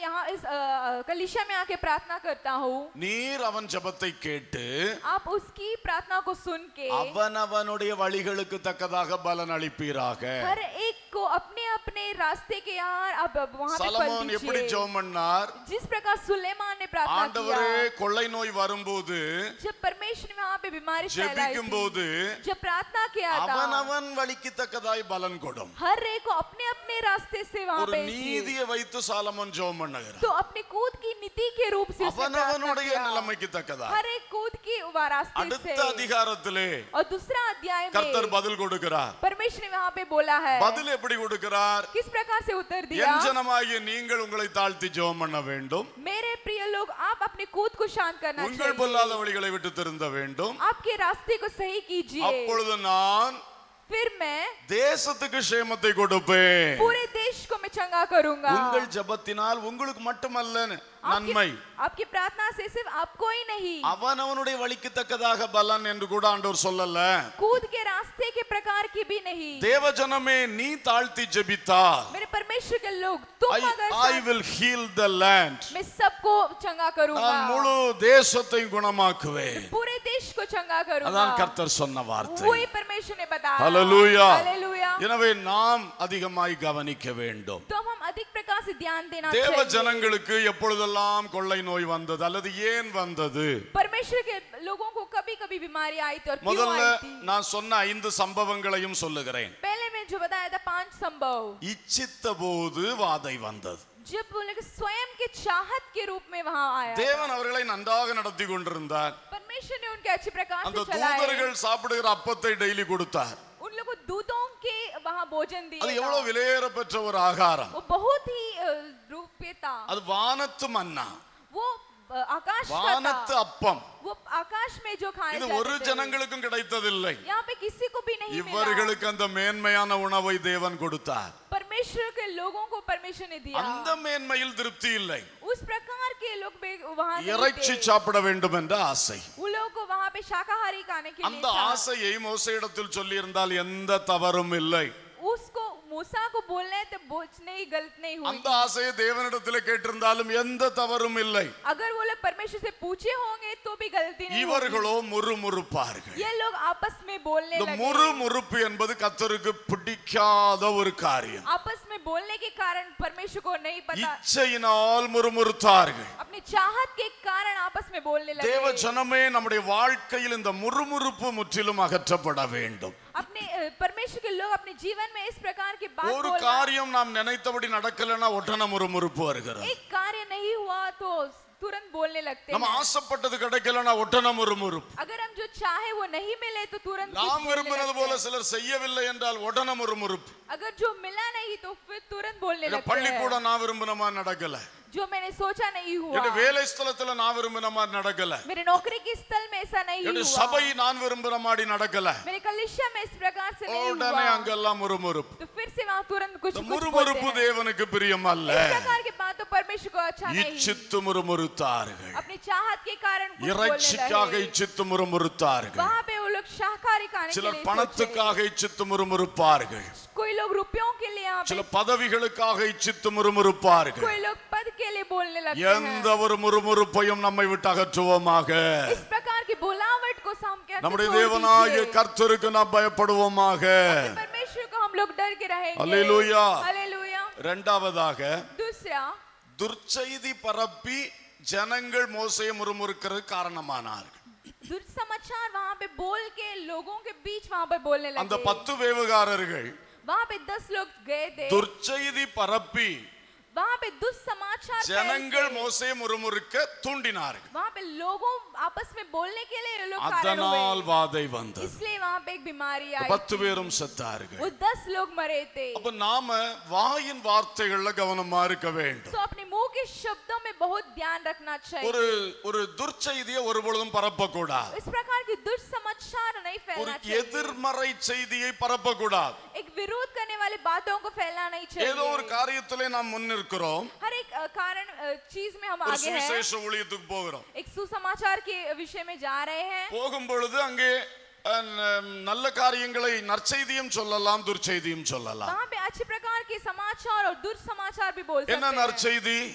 यहाँ इस अ, अ, कलीसिया में आके प्रार्थना करता हूँ நீர் அவன் ஜெபத்தை கேட்டு आप उसकी प्रार्थना को सुन के அவனவனுடைய வழிகளுக்கு தக்கதாக பலன் அளிப்பீராக हर एक को अपने अपने रास्ते के यार अब अब वहाँ पे சலமோன் फल எப்படி दीजिए ஜெபம் பண்ணார் जिस प्रकार सुलेमान ने प्रार्थना ஆண்டவரே किया கொள்ளை நோய் வரும்போது जब परमेश्वर ने वहाँ पे बीमारी फैलाई ஜெபிக்கும் थी போது जब प्रार्थना किया था அவனவன் வழிக்கு தக்கதாய் பலன் கொடும் हर एक को अपने अपने रास्ते से वहाँ ஒரு पे थी। நீதியை வைத்து சாலமோன் ஜெபம் பண்ணுகிறார் तो अपने कूद की नीति के रूप से उसने प्रार्थना அவனவனுடைய किया। நிலைமைக்கு தக்கதா हर एक कूद की वा- रास्ते से அடுத்த அதிகாரத்திலே और दूसरा अध्याय கர்த்தர் में பதில் கொடுக்கிறார் परमेश्वर ने वहाँ पे बोला है பதில் எப்படி கொடுக்கிறார் किस प्रकार से उत्तर दिया என் ஜனமாகிய நீங்கள் உங்களை தாழ்த்தி ஜெபம் பண்ண வேண்டும் मेरे प्रिय लोग आप अपने कूद को शांत करना உங்கள் चाहिए பொல்லாத வழிகளை விட்டு திருந்த வேண்டும் आपके रास्ते को सही कीजिए அப்பொழுது நான் फिर मैं தேசத்துக்கு சேமத்தை கொடுப்பேன் पूरे देश को मैं चंगा करूंगा உங்கள் ஜெபத்தினால் உங்களுக்கு மட்டுமல்ல நன்மை आपकी, आपकी प्रार्थना से सिर्फ आपको ही नहीं அவன் அவனுடைய வழிக்கு தக்கதாக பலன் என்று கூட ஆண்டவர் சொல்லல कूद के रास्ते के प्रकार की भी नहीं தேவஜனமே நீ தாழ்த்தி ஜெபித்தா मेरे परमेश्वर के लोग तुम ஐ अगर ஐ साथ- வில் ஹீல் த லேண்ட் मैं सबको चंगा करूंगा நான் முழு தேசத்தையும் குணமாக்குவேன் पूरे देश को चंगा करूंगा அதான் கர்த்தர் சொன்ன வார்த்தை वही परमेश्वर ने बताया ஹalleluya हालेलुया எனவே நாம் அதிகமாய் கவனிக்க வேண்டும் तो हम अधिक प्रकार से ध्यान देना தேவ चाहिए ஜனங்களுக்கு எப்பொழுதெல்லாம் கொள்ளை நோய் வந்தது அல்லது ஏன் வந்தது परमेश्वर के लोगों को कभी कभी बीमारी आई थी और क्यों முதல்ல आई थी நான் சொன்ன ஐந்து சம்பவங்களையும் சொல்லுகிறேன் पहले मैं जो बताया था पांच संभव இச்சித்த போது வாதை வந்தது जब वो लोग स्वयं के चाहत के रूप में वहां आया தேவன் அவர்களை நன்றாக நடத்தி கொண்டிருந்தார் परमेश्वर ने उनके अच्छे प्रकार அந்த से चलाए தூதர்கள் சாப்பிடுகிற அப்பத்தை டெய்லி கொடுத்தார் उन लोगों को दूधों के वहां भोजन அது दिए எவ்வளவு விலையேற பெற்ற ஒரு ஆகாரம் वो बहुत ही अ, रूपे था அது வானத்து மன்னா वो अ, आकाश का வானத்து था அப்பம் वो आकाश में जो खाए இது ஒரு जाते थे ஜனங்களுக்கும் கிடைத்ததில்லை यहाँ पे किसी को भी नहीं मिला இவர்களுக்கு அந்த மேன்மையான உணவை தேவன் கொடுத்தார் परमेश्वर के लोगों को परमेश्वर ने दिया அந்த மேன்மையில் திருப்தி இல்லை उस प्रकार के लोग भी वहां नहीं இறைச்சி थे। சாப்பிட வேண்டும் என்ற ஆசை उन लोगों को वहां पे शाकाहारी खाने के लिए அந்த था। ஆசையை மோசையிடத்தில் சொல்லியிருந்தால் எந்த தவறும் இல்லை उसको मूसा को बोलने तो बोझने ही गलत नहीं हुई அந்த ஆசையை தேவனிடத்தில் கேட்டிருந்தாலும் எந்த தவறும் இல்லை अगर वो लोग परमेश्वर से पूछे होंगे तो भी गलती नहीं होगी இவர்களோ முறுமுறுப்பார்கள் ये लोग आपस में बोलने இந்த लगे முறுமுறுப்பு என்பது கத்தருக்கு பிடிக்காத ஒரு காரியம் आपस में बोलने के कारण परमेश्वर को नहीं पता இச்சையினால் முறுமுறுத்தார்கள் अपनी चाहत के कारण आपस में बोलने தேவ लगे ஜனமே நம்முடைய வாழ்க்கையில் இந்த முறுமுறுப்பு முற்றிலும் அகற்றப்பட வேண்டும் अपने अ, परमेश्वर के लोग अपने जीवन में इस प्रकार की बात ஒரு बोलना காரியம் நாம் நினைத்தபடி நடக்கலைன்னா உடனே முறுமுறுப்பு வருகிறது एक कार्य नहीं हुआ तो तुरंत बोलने लगते நம்ம हैं ஆசைப்பட்டது கிடைக்கலன்னா உடனே முறுமுறுப்பு अगर हम जो चाहे वो नहीं मिले तो तुरंत कुछ நாம் बोलने விரும்பினது लगते போல हैं। சிலர் செய்யவில்லை என்றால் உடனே முறுமுறுப்பு अगर जो मिला नहीं तो फिर तुरंत बोलने இந்த लगते हैं பள்ளிக்கூடம் நான் விரும்பின மாதிரி நடக்கல जो मैंने सोचा नहीं हुआ என்னுடைய வேலை ஸ்தலத்துல நான் விரும்பின மாதிரி நடக்கல मेरे नौकरी के स्थल में ऐसा नहीं என்னுடைய हुआ சபை நான் விரும்பின மாதிரி நடக்கல मेरे कलिशा में इस प्रकार से नहीं உடனே हुआ அங்கெல்லாம் முறுமுறுப்பு तो फिर से वहाँ तुरंत कुछ இந்த कुछ बोलते முறுமுறுப்பு हैं। தேவனுக்கு பிரியம் அல்ல इस प्रकार की बात तो परमेश्वर को अच्छा नहीं இச்சித்து முறுமுறுத்தார்கள் अपनी चाहत के कारण कुछ बोलने இறைச்சிக்காக लगे இச்சித்து முறுமுறுத்தார்கள் वहाँ पे वो लोग शाकाहारी खाने के சிலர் लिए सोचे। பணத்துக்காக இச்சித்து முறுமுறுப்பார்கள் कोई लोग रुपयों के लिए यहाँ சில पे பதவிகளுக்காக இச்சித்து முறுமுறுப்பார்கள் कोई लोग पद के लिए बोलने लगते எந்த हैं ஒரு முறுமுறுப்பையும் நம்மை விட்டு அகற்றுவோமாக इस प्रकार की बुलावट को हम कहते நம்முடைய छोड़ தேவனாகிய दीजिए। கர்த்தருக்கு நாம் பயப்படுவோமாக परमेश्वर को हम लोग डर के रहेंगे அல்லேலூயா. हालेलुया இரண்டாவதாக दूसरा துர்ச்செய்தி பரப்பி ஜனங்கள் மோசையை முறுமுறுக்கிறது காரணமானார்கள் दुर्समाचार वहाँ पे बोल के लोगों के बीच वहाँ पे बोलने அந்த लगे பத்து வேவுகாரர்கள் वहाँ पे दस लोग गए थे துர்ச்செய்தி பரப்பி वहाँ पे दुस्समाचार फैल ஜனங்கள் के- மோசையை முறுமுறுக்க தூண்டினார்கள் वहाँ पे लोगों आपस में बोलने के लिए ये लोग कारण அதனால் हुए வாதை வந்தது इसलिए वहाँ पे एक बीमारी आई பத்து பேரும் செத்தார்கள் वो दस लोग मरे थे அப்ப நாம வாயின் வார்த்தைகள்ல கவனமா இருக்க வேண்டும் तो अपने मुंह के शब्दों में बहुत ध्यान रखना ஒரு चाहिए ஒரு துர்ச்செய்தியை ஒரு பொழுதும் பரப்பக்கூடாது इस प्रकार की दुष्समाचार नहीं ஒரு फैलना चाहिए எதிர்மறை செய்தியை பரப்பக்கூடாது एक विरोध करने वाली बातों को फैलाना नहीं ஏதோ ஒரு चाहिए காரியத்திலே நாம் முன்னிற்கிறோம் हर एक अ, कारण अ, चीज में हम ஒரு आगे हैं சுவிசேஷ ஊழியத்துக்கு போகிறோம் एक सुसमाचार के विषय में जा रहे हैं போகும் பொழுது அங்கே அஹ், ந- நல்ல காரியங்களை நற்செய்தியும் சொல்லலாம் துர்ச்செய்தியும் சொல்லலாம் वहाँ पे अच्छे प्रकार के समाचार और दुर्समाचार भी बोल என்ன सकते हैं நற்செய்தி कौन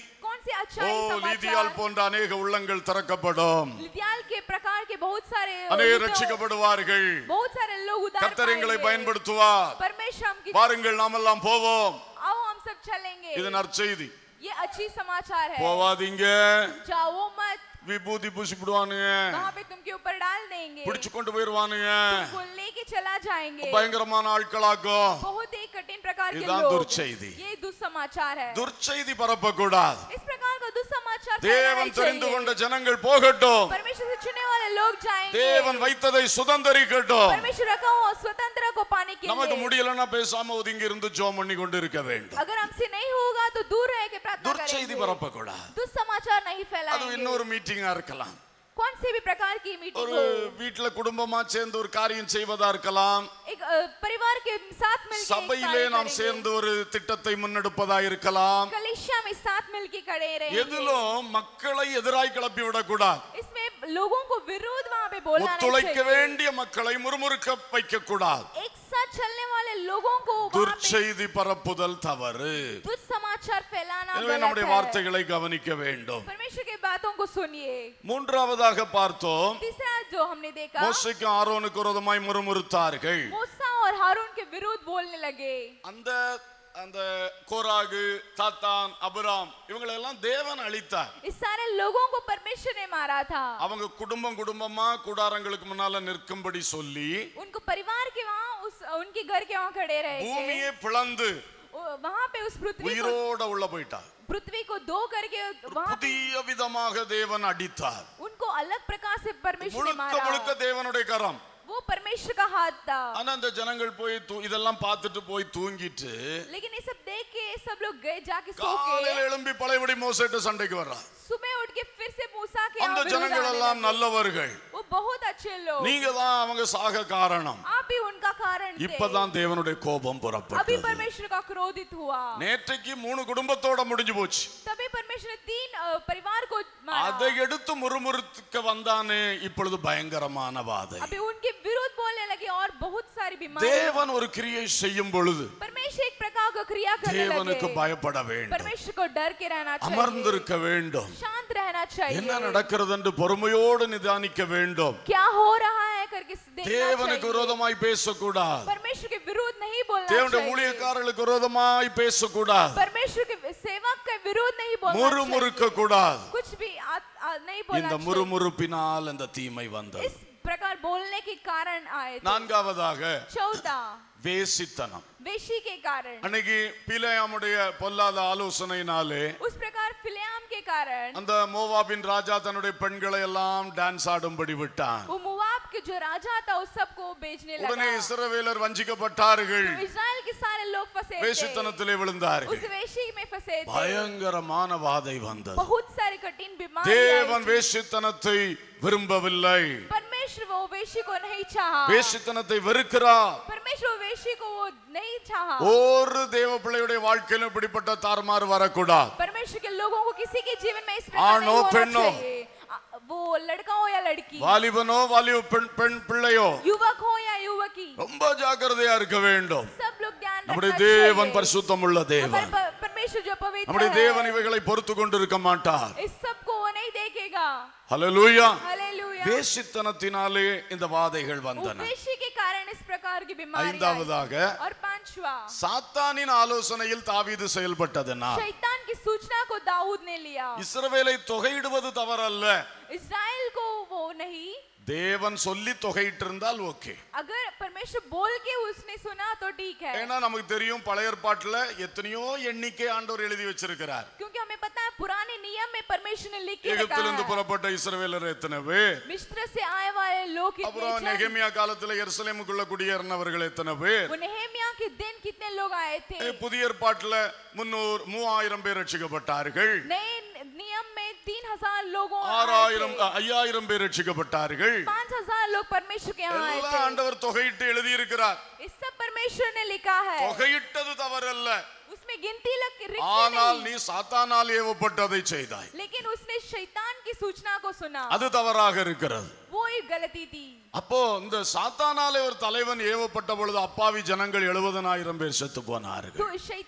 से ஓ अच्छाई லீதியால் समाचार போன்ற अनेक உள்ளங்கள் திறக்கப்படும் लिद्याल के प्रकार के बहुत सारे अनेक हृदयों- ரட்சிக்கப்படுவார்கள் बहुत सारे लोग उदार கர்த்தர் எங்களை पाएंगे। பயன்படுத்துவார் परमेश्वर हम की வாருங்கள் நாமெல்லாம் போவோம் आओ हम सब चलेंगे இது நற்செய்தி ये अच्छी समाचार है போவாதீங்க जाओ मत விபூதி பூசிப்பிடுவானுங்க वहाँ पे तुमके ऊपर डाल देंगे பிடிச்சு கொண்டு போயிருவானுங்க तुमको लेके चला जाएंगे பயங்கரமான ஆட்களாக்கும் बहुत ही कठिन प्रकार के இதுதான் लोग दुर्चெய்தி. ये दुस्समाचार है துர்ச்செய்தி பரப்பக்கூடாது इस प्रकार का दुस्समाचार फैलाना தேவன் ही தெரிந்து चाहिए। கொண்ட ஜனங்கள் போகட்டும் परमेश्वर से चुने वाले लोग जाएंगे தேவன் வைத்ததை சுதந்தரிக்கட்டும் परमेश्वर रखा हुआ स्वतंत्र को पाने के நமக்கு लिए முடியலன்னா பேசாம ஒதுங்கி இருந்து ஜோம் பண்ணி கொண்டு இருக்க வேண்டும் अगर हमसे नहीं होगा तो दूर रह के प्रार्थना துர்ச்செய்தி करेंगे பரப்பக்கூடாது दुस्समाचार नहीं அது फैलाएंगे இன்னொரு மீட்டிங்கா இருக்கலாம் कौन से भी प्रकार की मीटिंग ஒரு हो வீட்டுல குடும்பமா சேர்ந்து ஒரு காரியம் செய்வதா இருக்கலாம் एक अ, परिवार के साथ मिलकर एक சபையிலே कार्य நாம் करेंगे। சேர்ந்து ஒரு திட்டத்தை முன்னெடுப்பதா இருக்கலாம் कलिसिया में साथ मिलके खड़े रहेंगे எதிலும் மக்களை எதிராய் கிளப்பி விடக்கூடாது इसमें लोगों को विरोध वहाँ पे बोलना नहीं ஒத்துழைக்க चाहिए வேண்டிய மக்களை முறுமுறுக்க வைக்க கூடாது एक साथ चलने वाले लोगों को वहाँ पे துர்ச்செய்தி பரப்புதல் தவறு दुस्समाचार फैलाना எனவே गलत நம்முடைய है வார்த்தைகளை கவனிக்க வேண்டும் परमेश्वर के बातों को सुनिए மூன்றாவதாக பார்த்தோம் तीसरा जो हमने देखा மோசைக்கு ஆரோனுக்கு விரோதமாய் முறுமுறுத்தார்கள் मूसा और हारून के विरोध बोलने लगे அந்த அந்த கோராகு தாத்தான் அபிராம் இவங்களை எல்லாம் தேவன் அழித்தார் इस सारे लोगों को परमेश्वर ने मारा था அவங்க குடும்பம் குடும்பமா கூடாரங்களுக்கு முன்னால நிற்கும்படி சொல்லி उनको परिवार के वहाँ उस उनके घर के वहाँ खड़े रहे थे பூமியை பிளந்து वो- वहाँ पे उस पृथ्वी को உயிரோட உள்ள போயிட்டார் पृथ्वी को दो करके वहाँ पे புதிய விதமாக தேவன் அடித்தார் उनको अलग प्रकार से परमेश्वर ने முழுக்க मारा முழுக்க தேவனுடைய கரம் वो परमेश्वर का हाथ था ஆனா அந்த ஜனங்கள் போய் தூ- இதெல்லாம் பார்த்துட்டு போய் தூங்கிட்டு लेकिन ये सब देख के सब लोग गए जाके सो காலையில के எழும்பி பழையபடி மோசைட்டு சண்டைக்கு வர்றா सुबह उठ के फिर से मूसा के அந்த यहाँ विरोध ஜனங்கள் आने எல்லாம் लगे। நல்லவர்கள் वो बहुत अच्छे लोग நீங்க தான் அவங்க சாக காரணம் आप ही उनका कारण थे இப்பதான் தேவனுடைய கோபம் अभी புறப்பட்டது परमेश्वर का क्रोधित हुआ நேற்றைக்கு மூணு குடும்பத்தோட முடிஞ்சு போச்சு तभी परमेश्वर ने तीन अ, परिवार को मारा அதை எடுத்து முறுமுறுத்துக்க வந்தானே இப்பொழுது பயங்கரமான வாதை अभी उनके विरोध बोलने लगे और बहुत सारी बीमारी தேவன் ஒரு கிரியை செய்யும் பொழுது परमेश्वर एक प्रकार का क्रिया करने தேவனுக்கு लगे பயப்பட வேண்டும் परमेश्वर को डर के रहना चाहिए அமர்ந்திருக்க வேண்டும் शांत रहना என்ன चाहिए நடக்கிறது என்று பொறுமையோடு நிதானிக்க வேண்டும் क्या हो रहा है करके देखना தேவனுக்கு चाहिए விரோதமாய் பேசக்கூடாது परमेश्वर के विरोध नहीं बोलना தேவனுடைய चाहिए ஊழியக்காரர்களுக்கு விரோதமாய் பேசக்கூடாது परमेश्वर के सेवक का विरोध नहीं बोलना முறுமுறுக்க चाहिए கூடாது कुछ भी आ, आ, नहीं बोलना இந்த चाहिए முறுமுறுப்பினால் இந்த தீமை வந்தது इस प्रकार बोलने के कारण आए थे நான்காவதாக चौथा வேசித்தனம் वेशी के कारण அன்னைக்கு பிலேயாமுடைய பொல்லாத ஆலோசனையினாலே उस प्रकार फिलेआम के कारण அந்த மோவாபின் ராஜா தன்னுடைய பெண்களை எல்லாம் டான்ஸ் ஆடும்படி விட்டான் वो मुवाब के जो राजा था उस सबको बेचने உடனே लगा இஸ்ரவேலர் வஞ்சிக்கப்பட்டார்கள் तो इस्राएल के सारे लोग फंसे थे வேசித்தனத்திலே விழுந்தார்கள் उस वेशी में फंसे थे பயங்கரமான வாதை வந்தது बहुत सारी कठिन बीमारी தேவன் வேசித்தனத்தை விரும்பவில்லை परमेश्वर वो वेशी को नहीं चाहा வேசித்தனத்தை வெறுக்கிறார் परमेश्वर वो वेशी को वो नहीं चाहा ஒரு தேவ பிள்ளையுடைய வாழ்க்கையிலும் இப்படிப்பட்ட தாறுமாறு வரக்கூடாது परमेश्वर के लोगों को किसी के जीवन में इस हाँ, प्रकार नहीं नो, होना पेन्नो। चाहिए आ, वो लड़का हो या लड़की வாலிபனோ வாலிப பெண் பெண் பிள்ளையோ युवक हो या युवकी ரொம்ப ஜாக்கிரதையா இருக்க வேண்டும் सब लोग ध्यान நம்முடைய रखना தேவன் चाहिए பரிசுத்தம் உள்ள हमारे தேவன் प- परमेश्वर जो पवित्र நம்முடைய है தேவன் இவைகளை பொறுத்து கொண்டிருக்க மாட்டார் इस सब को वो नहीं देखेगा ஹalleluya हालेलुया வேசித்தனத்தினாலே இந்த வாதைகள் वो வந்தன वेशी के कारण इस प्रकार की बीमारी ஐந்தாவதாக और पांचवा சாத்தானின் ஆலோசனையில் தாவீது செயல்பட்டதுனால் शैतान की सूचना को दाऊद ने लिया இஸ்ரவேலை தொகையிடுவது தவறல்ல इज़राइल को वो नहीं தேவன் சொல்லி தொகையிட்டு இருந்தால் ஓகே अगर परमेश्वर बोल के उसने सुना तो ठीक है ஏன்னா நமக்கு தெரியும் பழைய ஏற்பாட்டுல எத்தனையோ எண்ணிக்கை ஆண்டவர் எழுதி வச்சிருக்கிறார் क्योंकि हमें पता है पुराने नियम में परमेश्वर ने लिख के रखा எகிப்திலிருந்து है புறப்பட்ட இஸ்ரவேலர் எத்தனை பேர் मिस्र से आए वाले लोग कितने அப்புறம் जन? நெகமியா காலத்துல எருசலேமுக்குள்ள குடியேறினவர்கள் எத்தனை பேர் वो नेहेमिया के दिन कितने लोग आए थे ஏ, புதிய ஏற்பாட்டுல முன்னூறு மூவாயிரம் பேர் ரட்சிக்கப்பட்டார்கள் नए नियम में तीन हजार लोगों आए ஆறாயிரம் थे। ஐயாயிரம் பேர் ரட்சிக்கப்பட்டார்கள் पाँच हजार लोग परमेश्वर के यहाँ आए எல்லாம் थे ஆண்டவர் தொகையிட்டு எழுதியிருக்கிறார் इस सब परमेश्वर ने लिखा है தொகையிட்டது தவறல்ல उसमें गिनती लग लिखी ஆனால் नहीं நீ சாத்தானால் ஏவப்பட்டதை செய்தாய் लेकिन उसने शैतान की सूचना को सुना அது தவறாக இருக்கிறது वो ही गलती थी அப்போ இந்த சாத்தானாலே ஒரு தலைவன் ஏவப்பட்ட பொழுது அப்பாவி ஜனங்கள் எழுபதனாயிரம் பேர் செத்து போனார்கள் तो शैतान के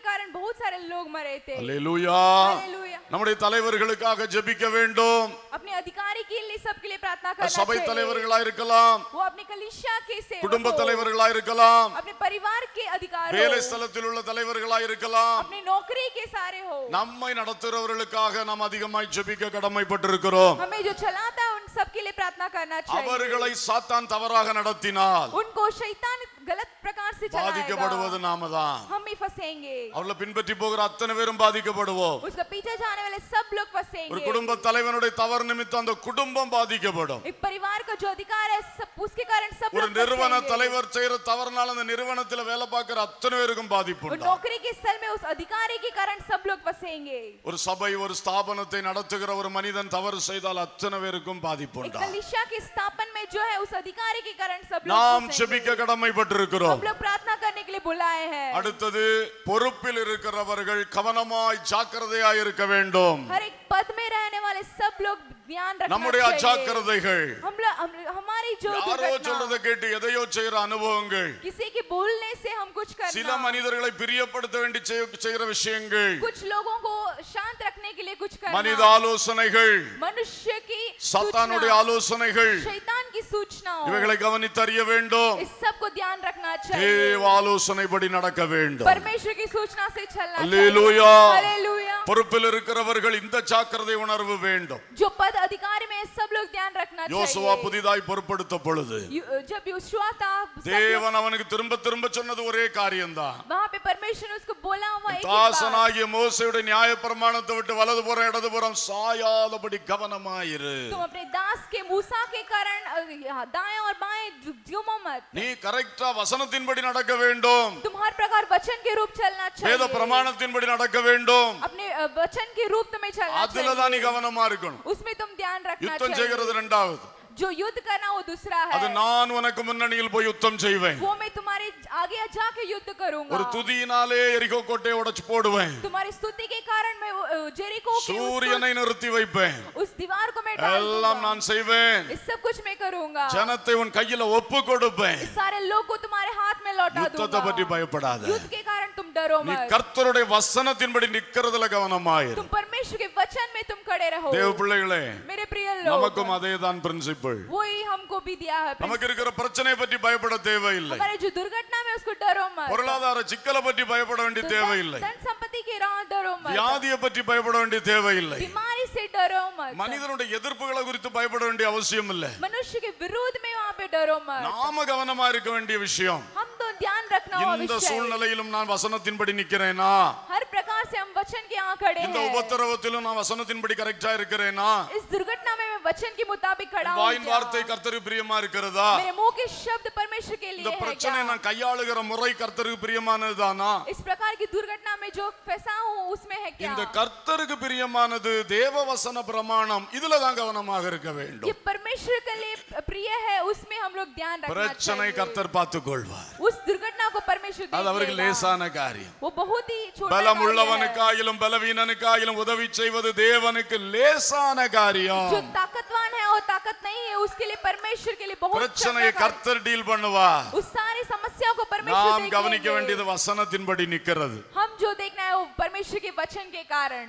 कारण बहुत सारे लोग मरे थे அல்லேலூயா हालेलुया நம்முடைய தலைவர்களுக்காக ஜெபிக்க வேண்டும் अपने अधिकारी के लिए सबके लिए प्रार्थना करना சபை चाहिए தலைவர்களா இருக்கலாம் वो अपने कलिशा के सेवक குடும்ப हो, தலைவர்களா இருக்கலாம் अपने परिवार के अधिकार வேலை हो, ஸ்தலத்தில் உள்ள தலைவர்களா இருக்கலாம் अपनी नौकरी के सारे हो நம்மை நடத்துகிறவர்களுக்காக நாம் அதிகமாய் ஜெபிக்க கடமைப்பட்டிருக்கிறோம் हमें जो चलाता है उन सबके लिए प्रार्थना करना चाहिए அவர்களை சாத்தான் தவறாக நடத்தினால் उनको शैतान गलत प्रकार से பாதிக்கப்படுவது चलाएगा நாம தான் हम ही फंसेंगे அவளை பின்பற்றி போகிற அத்தனை பேரும் பாதிக்கப்படுவோம் उसका पीछे जाने वाले सब लोग ஒரு फंसेंगे குடும்ப தலைவனுடைய தவறு நிமித்தம் அந்த குடும்பம் பாதிக்கப்படும் एक परिवार का जो अधिकार है सब उसके कारण सब ஒரு लोग நிறுவன फंसेंगे। தலைவர் செய்யற தவறுனால அந்த நிறுவனத்துல வேலை பார்க்கிற அத்தனை பேருக்கும் பாதிப்பு और உண்டாகும். नौकरी के स्थल में उस अधिकारी के कारण सब लोग फंसेंगे ஒரு சபை ஒரு ஸ்தாபனத்தை நடத்துகிற ஒரு மனிதன் தவறு செய்தால் அத்தனை பேருக்கும் பாதிப்பு एक உண்டாகும். कलिशा के स्थापन में जो है उस अधिकारी के कारण सब लोग நாம் फंसेंगे। செபிக்க கடமைப்பட்டிருக்கிறோம் हम लोग प्रार्थना करने के लिए बुलाए हैं அடுத்தது பொறுப்பில் இருக்கிறவர்கள் கவனமாய் ஜாக்கிரதையாய் இருக்க வேண்டும் हर एक पद में रहने वाले सब लोग ध्यान रखना நம்முடைய चाहिए அஜாக்கிரதைகள் हम लोग हम, हमारी जो யாரோ दुर्घटना சொல்றதை கேட்டு எதையோ செய்யற அனுபவங்கள் किसी के बोलने से हम कुछ சில करना மனிதர்களை பிரியப்படுத்த வேண்டி செய்ய- செய்கிற விஷயங்கள் कुछ लोगों को शांत रखने के लिए कुछ மனித करना ஆலோசனைகள் मनुष्य की சத்தானுடைய सूचना, ஆலோசனைகள் शैतान की सूचनाओं இவைகளை கவனித்தறிய வேண்டும் इस सब को ध्यान रखना चाहिए தேவ ஆலோசனைப்படி நடக்க வேண்டும் परमेश्वर की सूचना से चलना அல்லேலூயா. चाहिए हालेलुया பொறுப்பில் இருக்கிறவர்கள் இந்த ஜாக்கிரதை உணர்வு வேண்டும் जो पद अधिकारी में है, सब लोग ध्यान रखना யோசுவா चाहिए புதிதாய் பொறுப்படுத்த பொழுது यु- जब युशुआ था सब लोग- தேவன் அவனுக்கு திரும்ப திரும்ப சொன்னது ஒரே காரியம்தான் वहां पे परमेश्वर ने उसको बोला हुआ एक ही बात। தாசனாகிய மோசையுடைய நியாய பிரமாணத்தை விட்டு வலதுபுறம் இடதுபுறம் சாயாதபடி கவனமாயிரு तुम अपने दास के मूसा के कारण अ, यहाँ दाएं और बाएं झु- झूमो मत நீ கரெக்டா வசனத்தின்படி நடக்க வேண்டும் तुम हर प्रकार वचन के रूप चलना வேத चाहिए பிரமாணத்தின்படி நடக்க வேண்டும் अपने अ, वचन के रूप तुम्हें चलना அதுல தான் நீ चाहिए கவனமா இருக்கணும் उसमें तुम ध्यान रखना யுத்தம் चाहिए செய்கிறது ரெண்டாவது जो युद्ध करना वो दूसरा அது है நான் உனக்கு முன்னணியில் போய் யுத்தம் செய்வேன் वो मैं तुम्हारे आगे जाके युद्ध ஒரு करूंगा துதியினாலே எரிகோ கோட்டையை உடைச்சு போடுவேன் तुम्हारी स्तुति के कारण मैं वो, अ, जेरिको के उस- சூரியனை நிறுத்தி வைப்பேன் उस दीवार को मैं डाल எல்லாம் दूंगा। நான் செய்வேன் इस सब कुछ मैं करूंगा ஜனத்தை உன் கையில ஒப்பு கொடுப்பேன் इस सारे लोग को तुम्हारे हाथ में लौटा யுத்தத்தை பற்றி दूंगा பயப்படாத युद्ध के कारण तुम डरो நீ मत கர்த்தருடைய வசனத்தின்படி நிக்கிறதுல கவனமாயிரு तुम परमेश्वर के वचन में तुम खड़े रहो தேவ பிள்ளைகளே मेरे प्रिय लोग நமக்கும் அதே தான் பிரின்சிபிள் वही हमको भी दिया है நமக்கு இருக்கிற பிரச்சனையை பற்றி பயப்பட தேவையில்லை हमारे जो दुर्घटना में उसको डरो मत பொருளாதார சிக்கலை பற்றி பயப்பட வேண்டிய तो தேவையில்லை धन संपत्ति के राह डरो मत வியாதியை பற்றி பயப்பட வேண்டிய தேவையில்லை बीमारी से डरो मत மனிதனுடைய எதிர்ப்புகளை குறித்து பயப்பட வேண்டிய அவசியம் இல்லை मनुष्य के विरोध में वहां पे डरो मत நாம கவனமா இருக்க வேண்டிய விஷயம் हम तो ध्यान रखना हुआ இந்த विषय சூழ்நிலையிலும் நான் வசனத்தின்படி நிக்கிறேனா हर प्रकार से हम वचन के यहाँ खड़े இந்த हैं உபத்திரவத்திலும் நான் வசனத்தின்படி கரெக்டா இருக்கிறேனா इस दुर्घटना में मैं वचन के मुताबिक खड़ा हूँ வாயின் क्या? வார்த்தை கர்த்தருக்கு பிரியமா இருக்கிறதா मेरे मुंह के शब्द परमेश्वर के இந்த लिए है பிரச்சனை क्या? நான் கையாளுகிற முறை கர்த்தருக்கு பிரியமானதுதானா इस प्रकार की दुर्घटना में जो फंसा हूँ उसमें है क्या இந்த கர்த்தருக்கு பிரியமானது தேவ வசன பிரமாணம் இதுல தான் கவனமாக இருக்க வேண்டும் ये परमेश्वर के लिए प्रिय है उसमें हम लोग ध्यान रखना பிரச்சனை चाहिए கர்த்தர் பார்த்துக் கொள்வார் उस दुर्घटना को परमेश्वर அது அவருக்கு देख लेगा। லேசான காரியம் वो बहुत ही छोटा பலம் कार्य है। உள்ளவனுக்காயிலும் பலவீனனுக்காயிலும் உதவி செய்வது தேவனுக்கு லேசான जो காரியம் ताकतवान है और ताकत नहीं है उसके लिए परमेश्वर के लिए बहुत பிரச்சனையை चंगा कार्य। கர்த்தர் டீல் பண்ணுவார் उस सारी समस्याओं को परमेश्वर நாம் देख கவனிக்க लेंगे। வேண்டியது வசனத்தின்படி நிக்கிறது हम जो देखना है वो परमेश्वर के वचन के कारण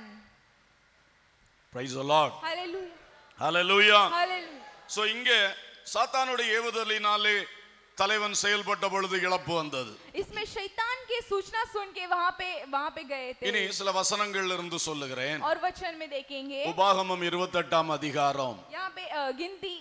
பிரைஸ் தி லார்ட் हालेलुया ஹalleluya हालेलुया சோ இங்கே சாத்தானுடைய ஏவுதலினாலே தலைவன் செயல்பட்ட பொழுது இழப்பு வந்தது इसमें शैतान की सूचना सुन के वहां पे वहां पे गए थे இனி சில வசனங்கள்ல இருந்து சொல்லுகிறேன் और वचन में देखेंगे உபாகமம் இருபத்தெட்டாம் அதிகாரம் यहाँ पे अ, गिनती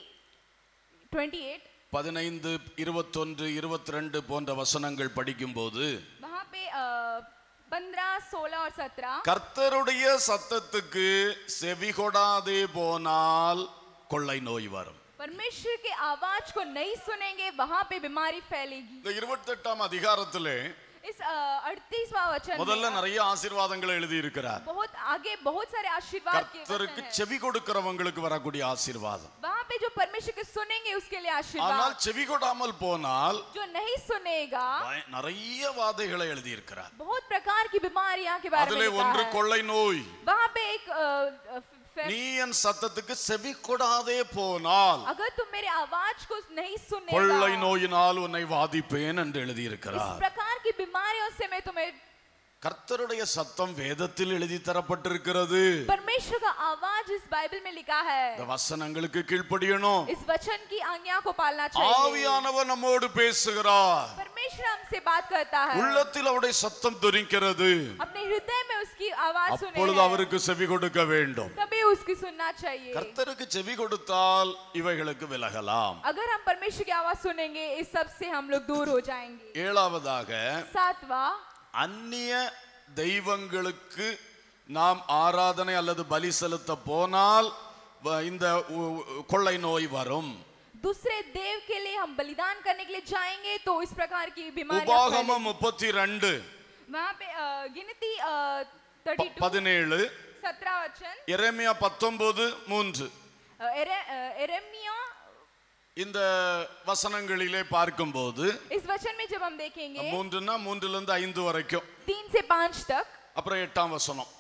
28 பதினைந்து இருபத்தொன்று இருபத்தி ரெண்டு போன்ற வசனங்கள் படிக்கும்போது वहां पे पंद्रह सोलह और सत्रह கர்த்தருடைய சத்தத்துக்கு செவிகொடாதே போனால் கொள்ளை நோய் வரும் परमेश्वर के आवाज को नहीं सुनेंगे वहां पे बीमारी फैलेगी இந்த இருபத்தெட்டாம் அதிகாரத்திலே इस अड़तीसवा वचन முதல்ல में நிறைய ஆசீர்வாதங்களை எழுதி இருக்கிறார் बहुत आगे बहुत सारे आशीर्वाद के கர்த்தருக்கு वचन हैं। செவி கொடுக்கிறவங்களுக்கு வரக்கூடிய ஆசீர்வாதம் वहां पे जो परमेश्वर के सुनेंगे उसके लिए ஆனால் आशीर्वाद செவி கொடாமல் போனால் जो नहीं सुनेगा பய- நிறைய வாதைகளை எழுதி இருக்கிறார் बहुत प्रकार की बीमारियां के बारे में அதிலே लिखा ஒன்று है। கொள்ளை நோய் वहां पे एक अ, अ, फे- நீ என் சத்தத்துக்கு செவி கொடாதே போனால் अगर तुम मेरे आवाज को नहीं கொள்ளை सुनेगा நோயினால் உன்னை வாதிப்பேன் என்று इस எழுதியிருக்கிறார் प्रकार की बीमारियों से मैं तुम्हें கர்த்தருடைய சத்தம் வேதத்தில் எழுதி தரப்பட்டிருக்கிறது परमेश्वर का आवाज इस बाइबल में लिखा है இந்த வசனங்களுக்கு கீழ்ப்படியணும் इस वचन की आज्ञा को पालना चाहिए ஆவியானவர் நம்மோடு பேசுகிறார் परमेश्वर हमसे बात करता है உள்ளத்தில் அவருடைய சத்தம் துணிக்கிறது अपने हृदय में उसकी आवाज सुने அப்பொழுது हैं। அவருக்கு செவி கொடுக்க வேண்டும் तभी उसकी सुनना चाहिए கர்த்தருக்கு செவி கொடுத்தால் இவைகளுக்கு விலகலாம் अगर हम परमेश्वर की आवाज सुनेंगे इस सब से हम लोग दूर हो जाएंगे ஏழாவதாக सातवा அந்நிய தெய்வங்களுக்கு நாம் ஆராதனை அல்லது பலி செலுத்த போனால் வ- இந்த உ- உ- கொள்ளை நோய் வரும் दूसरे देव के लिए हम बलिदान करने के लिए जाएंगे तो इस प्रकार की बीमारी உபாகமம் முப்பத்தி ரெண்டு वहाँ पे अ, गिनती थर्टी टू பதினேழு सत्रह वचन எரேமியா பத்தொன்பது மூன்று अ, एरे- अ, एरेमिया இந்த வசனங்களிலே பார்க்கும்போது इस वचन में जब हम देखेंगे மூன்றுன்னா மூன்றுல இருந்து ஐந்து வரைக்கும் तीन से पांच तक அப்புறம் எட்டாம் வசனம்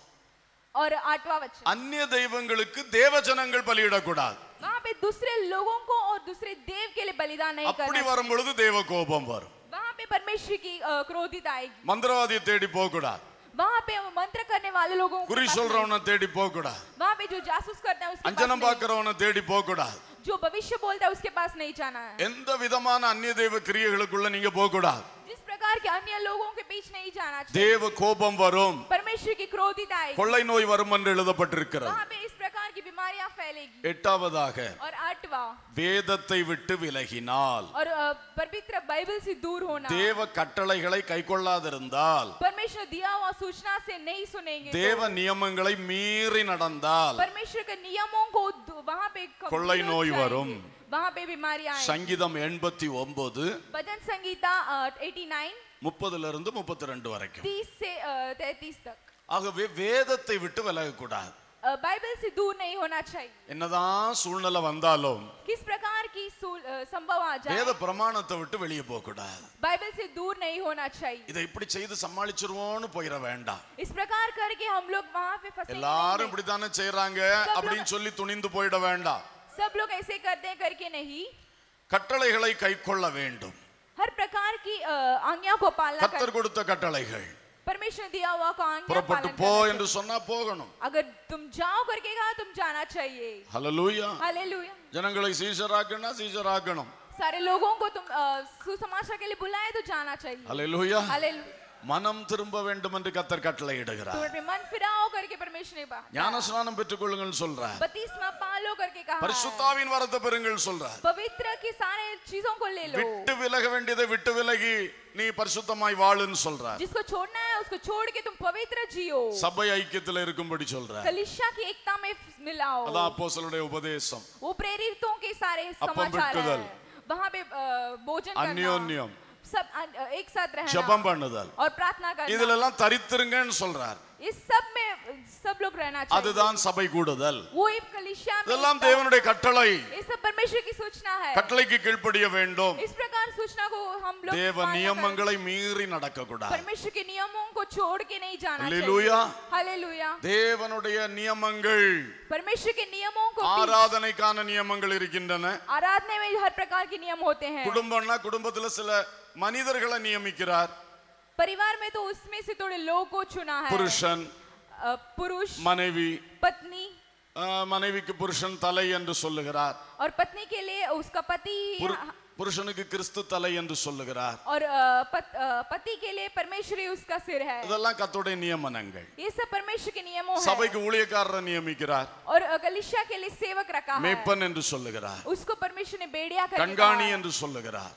और आठवां वचन அந்நிய தெய்வங்களுக்கு தேவஜனங்கள் பலியிடக்கூடாது वहाँ पे दूसरे लोगों को और दूसरे देव के लिए बलिदान नहीं அப்படி करना வரும் பொழுது தேவ கோபம் வரும் वहाँ पे परमेश्वर की अ, क्रोधित आएगी மந்திரவாதியை தேடி போக கூடாது वहाँ पे वो मंत्र करने वाले लोगों को குறி पास नहीं- சொல்றவனை தேடி போக கூடாது वहाँ पे जो जासूस करता है उसके पास அஞ்சனம் नहीं। பார்க்கிறவனை தேடி போக கூடாது जो भविष्य बोलता है उसके पास नहीं जाना है எந்த விதமான அந்நிய தெய்வ கிரியைகளுக்குள்ள நீங்க போக கூடாது जिस प्रकार के अन्य लोगों के बीच नहीं जाना चाहिए தேவ கோபம் வரும் परमेश्वर की क्रोधित आएगी கொள்ளை நோய் வரும் என்று எழுதப்பட்டிருக்கிறது वहाँ पे इस प्रकार की बीमारियां फैलेगी எட்டாவதாக और आठवां வேதத்தை விட்டு விலகினால் और अ, पवित्र बाइबल से दूर होना தேவ கட்டளைகளை கைக்கொள்ளாதிருந்தால் परमेश्वर दिया हुआ सूचना से नहीं सुनेंगे தேவ तो நியமங்களை மீறி நடந்தால் परमेश्वर के नियमों को दु- वहाँ पे कम- கொள்ளை विरोध நோய் जाएंगे। வரும்। वहाँ पे बीमारियां आएंगी சங்கீதம் எண்பத்தி ஒன்பது भजन संगीता एटी नाइन முப்பதுல இருந்து முப்பத்தி ரெண்டு வரைக்கும் तीस से तैतीस तक ஆகவே வேதத்தை விட்டு விலகக்கூடாது अ, बाइबल से दूर नहीं होना चाहिए என்னதான் சூழ்நிலை வந்தாலும் किस प्रकार की सूल- अ, संभव आ जाए வேத பிரமாணத்தை விட்டு வெளியே போக கூடாது बाइबल से दूर नहीं होना चाहिए இதை இப்படி செய்து சமாளிச்சிருவோம்னு போயிட வேண்டாம் इस प्रकार करके हम लोग वहाँ पे फंसे எல்லாரும் இப்படித்தானே செய்யறாங்க அப்படின்னு சொல்லி துணிந்து போயிட வேண்டாம் सब लोग ऐसे करते हैं करके नहीं கட்டளைகளை கைக்கொள்ள வேண்டும் हर प्रकार की अ, आज्ञा को पालना कर கத்தர் கொடுத்த கட்டளைகள் परमेश्वर ने दिया हुआ को आज्ञा புறப்பட்டு पालन போ करना என்று சொன்னா போகணும் चाहिए। अगर तुम जाओ करके कहा तुम जाना चाहिए ஹalleluya हालेलुया ஜனங்களை சீஷராக்குனா சீஷராக்கணும் सारे लोगों को तुम अ, सुसमाचार के लिए बुलाए तो जाना चाहिए ஹalleluya हालेलुया மனம் திரும்ப வேண்டும் என்று கத்தர் கட்டளை இடுகிறார் तुम अपने मन फिराओ करके परमेश्वर ने कहा ஞான ஸ்நானம் பெற்றுக்கொள்ளுங்கள் சொல்றார் बत्तीसवा पालो करके कहा है। பரிசுத்தாவின் வரத்தை பெறுங்கள் சொல்றார் पवित्र की सारे चीजों को ले लो விட்டு விலக வேண்டியதை விட்டு விலகி நீ பரிசுத்தமாய் வாழுன்னு சொல்றார் जिसको छोड़ना है उसको छोड़ के तुम पवित्र जियो சபை ஐக்கியத்துல இருக்கும்படி சொல்றார் कलिशा की एकता में मिलाओ அதான் அப்போஸ்தலருடைய உபதேசம் वो प्रेरितों के सारे अपन समाचार बिटकुदल। है वहाँ पे अ, भोजन अन्योन्यम। करना सब अन- अ, एक साथ रहना ஜெபம் பண்ணுதல் और प्रार्थना करना இதுல எல்லாம் தரித்திருங்கன்னு சொல்றார் इस सब में सब लोग रहना चाहिए அதுதான் சபை கூடுதல் वो एक कलिशा में இதெல்லாம் एकता- தேவனுடைய கட்டளை ये सब परमेश्वर की सूचना है கட்டளைக்கு கீழ்ப்படிய வேண்டும் इस प्रकार सूचना को हम लोग தேவ पालना நியமங்களை மீறி करें। நடக்கக்கூடாது परमेश्वर के नियमों को छोड़ के नहीं जाना அல்லேலூயா। चाहिए हालेलुया தேவனுடைய நியமங்கள் परमेश्वर के नियमों को भी- ஆராதனைக்கான நியமங்கள் இருக்கின்றன आराधना में हर प्रकार के नियम होते हैं குடும்பம்னா குடும்பத்துல சில மனிதர்களை நியமிக்கிறார் परिवार में तो उसमें से थोड़े लोग को चुना है புருஷன் अ, पुरुष மனைவி पत्नी ஆஹ், மனைவிக்கு புருஷன் தலை என்று சொல்லுகிறார் और पत्नी के लिए उसका पति புரு- புருஷனுக்கு கிறிஸ்து தலை என்று சொல்லுகிறார் और अ, पत- अ, पति के लिए परमेश्वर ही उसका सिर है இதெல்லாம் கத்தோடைய நியமனங்கள் ये सब परमेश्वर के नियमों है சபைக்கு ஊழியக்காரரை நியமிக்கிறார் और अ, कलिशा के लिए सेवक रखा है மேப்பன் என்று சொல்லுகிறார் उसको परमेश्वर ने बेड़िया करके கண்காணி कहा है। என்று சொல்லுகிறார்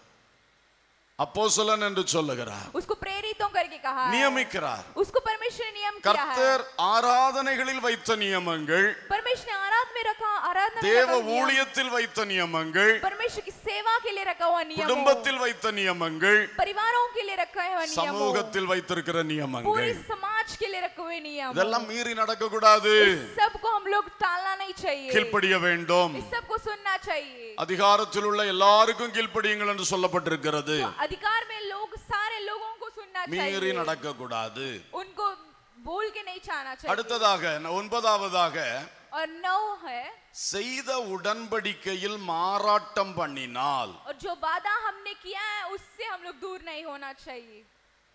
அப்போஸ்தலன் என்று சொல்லுகிறார் उसको प्रेरितों करके कहा है நியமிக்கிறார் उसको परमेश्वर ने नियम किया है கர்த்தர் ஆராதனைகளில் வைத்த நியமங்கள் परमेश्वर ने आराधना में रखा आराधना में தேவ रखा नियम। ஊழியத்தில் வைத்த நியமங்கள் परमेश्वर की सेवा के लिए रखा हुआ नियम குடும்பத்தில் வைத்த நியமங்கள் परिवारों के लिए रखा हुआ नियम சமூகத்தில் வைத்திருக்கிற पूरे நியமங்கள் समाज के लिए रखे हुए नियम இதெல்லாம் மீறி நடக்க கூடாது इस सबको हम लोग टालना नहीं चाहिए கீழ்ப்படிய வேண்டும் इस सबको सुनना चाहिए அதிகாரத்தில் உள்ள எல்லாருக்கும் கீழ்ப்படியுங்கள் என்று சொல்லப்பட்டிருக்கிறது अधिकार में लोग सारे लोगों को सुनना மீறி चाहिए நடக்க கூடாது उनको बोल के नहीं चाहना चाहिए அடுத்ததாக ஒன்பதாவதாக और नौ है செய்த உடன்படிக்கையில் மாறாட்டம் பண்ணினால் और जो वादा हमने किया है उससे हम लोग दूर नहीं होना चाहिए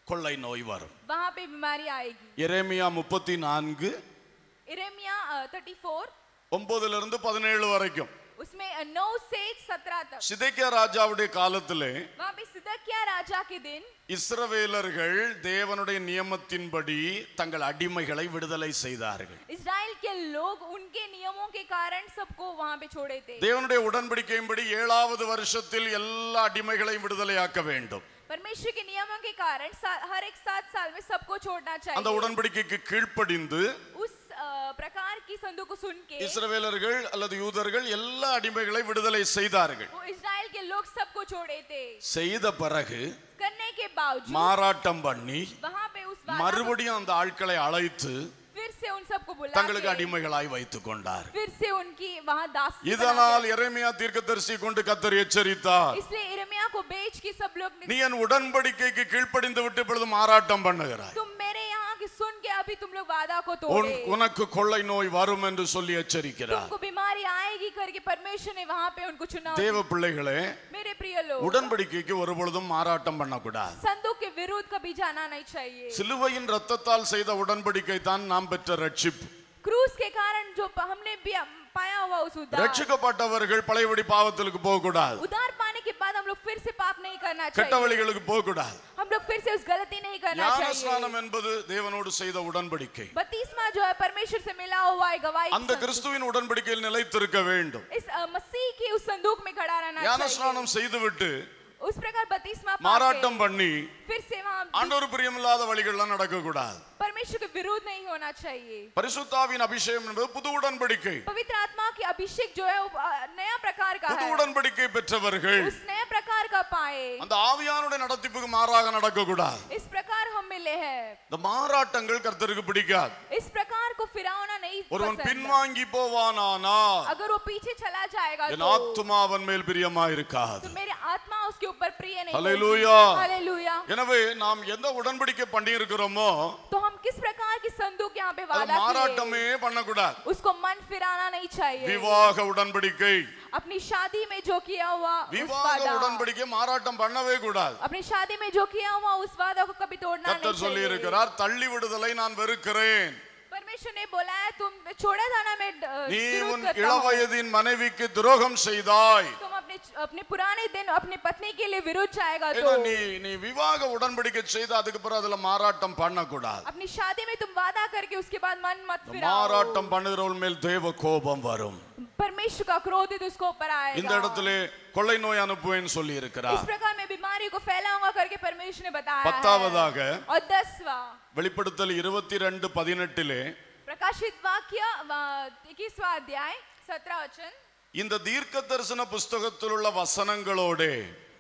கொள்ளை நோய் வரும் वहां पे बीमारी आएगी எரேமியா முப்பத்தி நான்கு इरेमिया थर्टी फोर ஒன்பதுல இருந்து பதினேழு வரைக்கும் उसमें अ, नौ से सत्रह तक சிதைக்கிய ராஜாவுடைய காலத்திலே वहां पे सिदकिया राजा के दिन இஸ்ரவேலர்கள் தேவனுடைய நியமத்தின்படி தங்கள் அடிமைகளை விடுதலை செய்தார்கள் इसराइल के लोग उनके नियमों के कारण सबको वहां पे छोड़े थे தேவனுடைய உடன்படிக்கையின்படி ஏழாவது வருஷத்தில் எல்லா அடிமைகளையும் விடுதலையாக்க வேண்டும் परमेश्वर के नियमों के कारण सा- हर एक सात साल में सबको छोड़ना அந்த चाहिए உடன்படிக்கைக்கு கீழ்ப்படிந்து उस अ, प्रकार की संदूक को सुन के இஸ்ரவேலர்கள் அல்லது யூதர்கள் எல்லா அடிமைகளை விடுதலை செய்தார்கள் वो इसराइल के लोग सबको छोड़े थे செய்த பிறகு करने के बावजूद மாறாட்டம் பண்ணி वहां पे उस वादा को மறுபடியும் அந்த ஆட்களை அழைத்து फिर से उन सबको बुला தங்களுக்கு के அடிமைகளாய் வைத்துக் கொண்டார் फिर से उनकी वहां दास இதனால் எரேமியா தீர்க்கதரிசி கொண்டு கத்தர் எச்சரித்தார் इसलिए इरमिया को बेच के सब लोग ने- நீ என் உடன்படிக்கைக்கு கீழ்ப்படிந்து விட்டு இப்பொழுது மாறாட்டம் பண்ணுகிறாய் तुम मेरे यहाँ की सुन के अभी तुम लोग वादा को உன் तोड़े உனக்கு கொள்ளை நோய் வரும் என்று சொல்லி எச்சரிக்கிறார் तुमको बीमारी आएगी करके परमेश्वर ने वहां पे उनको चुना தேவ பிள்ளைகளே मेरे प्रिय लोग உடன்படிக்கைக்கு ஒரு பொழுதும் மாறாட்டம் பண்ணக்கூடாது संदूक के विरुद्ध कभी जाना नहीं चाहिए சிலுவையின் ரத்தத்தால் செய்த உடன்படிக்கை தான் நாம் பெற்ற ரட்சிப்பு क्रूस के कारण जो प- हमने भी पाया हुआ उस उद्धार ரட்சிக்கப்பட்டவர்கள் பழையபடி பாவத்திற்கு போக கூடாது उद्धार पाने के बाद हम लोग फिर से पाप नहीं करना கெட்ட चाहिए வழிகளுக்கு போக கூடாது हम लोग फिर से उस गलती नहीं करना ஞான चाहिए ஸ்நானம் என்பது தேவனோடு செய்த உடன்படிக்கை बत्तीसवा जो है परमेश्वर से मिला हुआ है गवाही அந்த கிறிஸ்துவின் உடன்படிக்கையில் நிலைத்திருக்க வேண்டும் इस अ, मसीह के उस संदूक में खड़ा रहना ஞான चाहिए ஸ்நானம் செய்துவிட்டு उस प्रकार बत्तीसवा மாறாட்டம் பண்ணி फिर से वहाँ ஆண்டவர் பிரியமில்லாத வழிகள்லாம் நடக்க கூடாது परमेश्वर के विरोध नहीं होना चाहिए பரிசுத்தாவின் அபிஷேகம் என்பது புது உடன்படிக்கை पवित्र आत्मा की अभिषेक जो है वो अ, नया प्रकार का புது है உடன்படிக்கை பெற்றவர்கள் उस नया प्रकार का पाए அந்த ஆவியானுடைய நடத்திப்புக்கு மாறாக நடக்க கூடாது इस प्रकार हम मिले हैं இந்த மாறாட்டங்கள் கர்த்தருக்கு பிடிக்காது इस प्रकार को फिरावना नहीं ஒருவன் पसंद பின்வாங்கி போவானானா अगर वो पीछे चला जाएगा என் तो, ஆத்துமா அவன் மேல் பிரியமா இருக்காது तो मेरी आत्मा उसके ऊपर प्रिय नहीं ஹalleluya हालेलुया எனவே நாம் எந்த உடன்படிக்கை பண்ணி இருக்கிறோமோ तो हम किस प्रकार की संदूक यहाँ पे அது वादा किए மாறாட்டமே பண்ணக்கூடாது उसको मन फिराना नहीं चाहिए விவாக உடன்படிக்கை अपनी शादी में जो किया हुआ उस விவாக वादा உடன்படிக்கை மாறாட்டம் பண்ணவே கூடாது अपनी शादी में जो किया हुआ उस वादा को कभी तोड़ना கர்த்தர் சொல்லி नहीं चाहिए இருக்கிறார் தள்ளி விடுதலை நான் வெறுக்கிறேன் परमेश्वर ने बोला है तुम छोड़ा जाना मैं अ, நீ विरोध உன் करता हूँ। இளவயதின் மனைவிக்கு துரோகம் செய்தாய் तुम अपने अपने पुराने दिन अपने पत्नी के लिए विरुद्ध जाएगा ஏன்னா तो நீ நீ விவாக உடன்படிக்கை செய்து அதுக்கு பிறகு அதுல மாறாட்டம் பண்ணக்கூடாது अपनी शादी में तुम वादा करके उसके बाद मन मत फिराओ மாறாட்டம் பண்ணுகிறவள் மேல் தேவ கோபம் வரும் परमेश्वर का क्रोध ही उसको ऊपर இந்த आएगा இடத்திலே கொள்ளை நோய் அனுப்புவேன்னு சொல்லி इस இருக்கிறார் प्रकार मैं बीमारी को फैलाऊंगा करके परमेश्वर ने बताया है। பத்தாவதாக और दसवा வெளிப்படுத்தல் இருபத்தி ரெண்டு பதினெட்டிலே प्रकाशित वाक्य इक्कीसवा अध्याय सत्रह वचन இந்த தீர்க்க தரிசன புஸ்தகத்தில் உள்ள வசனங்களோட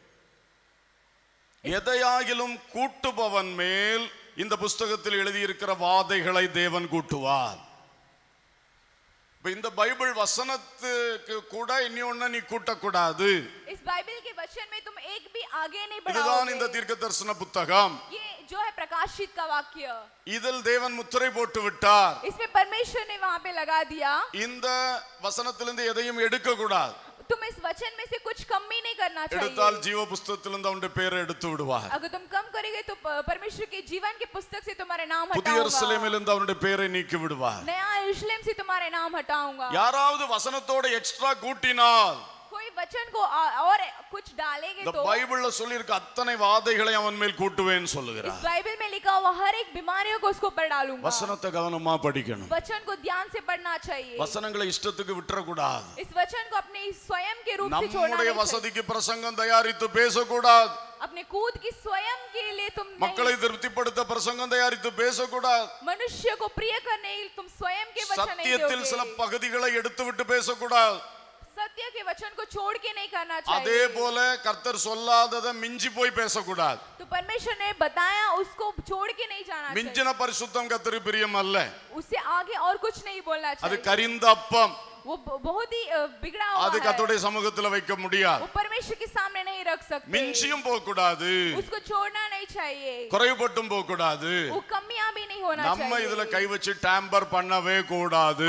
எதையாகிலும் கூட்டுபவன் மேல் இந்த புஸ்தகத்தில் எழுதியிருக்கிற வாதைகளை தேவன் கூட்டுவார் இப்ப இந்த பைபிள் வசனத்துக்கு கூட இன்னொன்னு நீ கூட்டக்கூடாது इस बाइबल के वचन में तुम एक भी आगे नहीं இதுதான் இந்த बढ़ाओगे தீர்க்க தரிசன புத்தகம் ये जो है प्रकाशित का वाक्य இதில் தேவன் முத்திரை போட்டு விட்டார் इसमें परमेश्वर ने वहां पे लगा दिया இந்த வசனத்திலிருந்து எதையும் எடுக்க கூடாது तुम इस वचन में से कुछ कम ही नहीं करना எடுத்தால் चाहिए ஜீவ புஸ்தகத்திலிருந்து அவனுடைய பேரை எடுத்து விடுவார் अगर तुम कम करोगे तो प- परमेश्वर के जीवन के पुस्तक से तुम्हारे नाम புதிய हटाऊंगा எருசலேமிலிருந்து அவனுடைய பேரை நீக்கி விடுவார் नया यरूशलेम से तुम्हारे नाम हटाऊंगा யாராவது வசனத்தோட எக்ஸ்ட்ரா கூட்டினால் कोई वचन को आ- और कुछ डालेंगे இந்த तो பைபிள்ல சொல்லியிருக்க அத்தனை வாதைகளை அவன் மேல் கூட்டுவேன்னு इस சொல்லுகிறார் बाइबल में लिखा हुआ हर एक बीमारियों को उसको ऊपर डालूंगा வசனத்தை கவனமா படிக்கணும் वचन को ध्यान से पढ़ना चाहिए வசனங்களை இஷ்டத்துக்கு விட்டுறக்கூடாது इस वचन को अपने स्वयं के रूप से छोड़ना நம்முடைய नहीं चाहिए। வசதிக்கு பிரசங்கம் தயாரித்து பேசக்கூடாது अपने कूद की स्वयं के लिए तुम மக்களை नहीं திருப்திப்படுத்த பிரசங்கம் தயாரித்து பேசக்கூடாது मनुष्य को प्रिय करने के लिए तुम स्वयं के वचन नहीं சத்தியத்தில் சில दोगे பகுதிகளை எடுத்து விட்டு பேசக்கூடாது सत्य के वचन को छोड़ के नहीं करना அதே चाहिए போல கர்த்தர் சொல்லாததை மிஞ்சி போய் பேசக்கூடாது तो परमेश्वर ने बताया उसको छोड़ के नहीं जाना चाहिए மிஞ்சின பரிசுத்தம் கர்த்தருக்கு பிரியம் அல்ல उससे आगे और कुछ नहीं बोलना அது चाहिए கரிந்த அப்பம் वो ब- बहुत ही अ, बिगड़ा அது हुआ है கர்த்தருடைய சமூகத்துல வைக்க முடியாது वो परमेश्वर के सामने नहीं रख सकते மிஞ்சியும் போக கூடாது उसको छोड़ना नहीं चाहिए குறைவுபட்டும் போக கூடாது वो कमियां भी नहीं होना நம்ம இதுல चाहिए கை வச்சு டேம்பர் பண்ணவே கூடாது अपने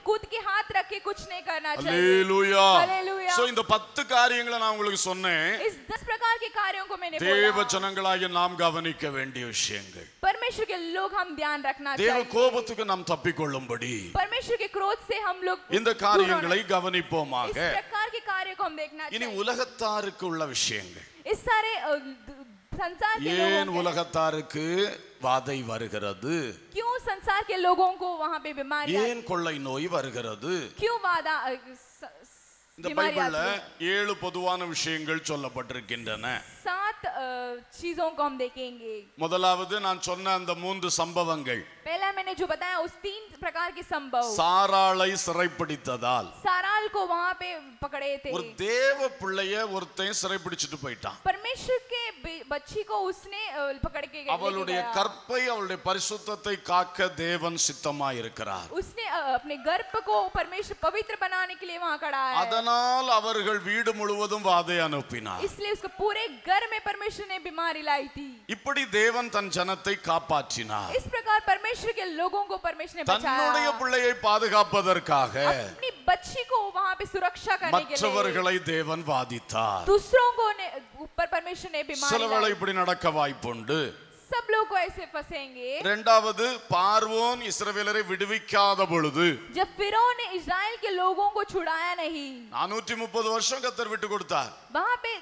खुद के हाथ रख के कुछ नहीं करना चाहिए அல்லேலூயா Hallelujah. சோ இந்த பத்து காரியங்களை நான் உங்களுக்கு சொன்னேன் इस दस प्रकार के कार्यों को मैंने தேவ बोला ஜனங்களாகிய நாம் கவனிக்க வேண்டிய விஷயங்கள் परमेश्वर के लोग हम ध्यान रखना தேவ चाहिए கோபத்துக்கு நாம் தப்பிக்கொள்ளும்படி परमेश्वर के क्रोध से हम लोग இந்த दूर होना- காரியங்களை इस கவனிப்போமாக प्रकार के कार्य को हम देखना இனி चाहिए உலகத்தாருக்கு உள்ள விஷயங்கள் इस सारे अ, द- संसार के ஏன் लोगों के உலகத்தாருக்கு வாதை வருகிறது क्यों संसार के लोगों को वहाँ पे बीमारी ஏன் கொள்ளை நோய் வருகிறது क्यों वादा अ, स- स- இந்த बीमारी பைபிள்ல आती है? ஏழு பொதுவான விஷயங்கள் சொல்லப்பட்டிருக்கின்றன सात अ, चीजों को हम देखेंगे முதலாவது நான் சொன்ன அந்த மூன்று சம்பவங்கள் पहला मैंने जो बताया उस तीन प्रकार के संभव சாராளை சிறைப்பிடித்ததால் साराल को वहाँ पे पकड़े थे ஒரு தேவ பிள்ளைய ஒருத்தன் சிறைப்பிடிச்சிட்டு போயிட்டான் परमेश्वर के बे- बच्ची को उसने अ, पकड़ के लेके அவளுடைய गया। கற்பை அவளுடைய பரிசுத்தத்தை காக்க தேவன் சித்தமாய் இருக்கிறார் उसने अ, अपने गर्भ को परमेश्वर पवित्र बनाने के लिए वहाँ खड़ा है அதனால் அவர்கள் வீடு முழுவதும் வாதை அனுப்பினார் इसलिए उसको पूरे घर में परमेश्वर ने बीमारी लाई थी இப்படி தேவன் தன் ஜனத்தை காப்பாற்றினார் इस प्रकार परमेश्वर के लोगों को परमेश्वर ने தன்னுடைய बचाया பிள்ளையை பாதுகாப்பதற்காக अपनी बच्ची को वहाँ पे सुरक्षा करने के लिए மற்றவர்களை தேவன் வாதித்தார் दूसरों को ने ऊपर परमेश्वर ने बीमारी சில வேளை लाई। இப்படி நடக்க வாய்ப்புண்டு सब लोग को ऐसे फंसेंगे இரண்டாவது பார்வோன் இஸ்ரவேலரை விடுவிக்காத பொழுது जब फिरौन ने इज़राइल के लोगों को छुड़ाया नहीं நானூற்றி முப்பது வருஷம் கத்தர் விட்டு கொடுத்தார் वहाँ पे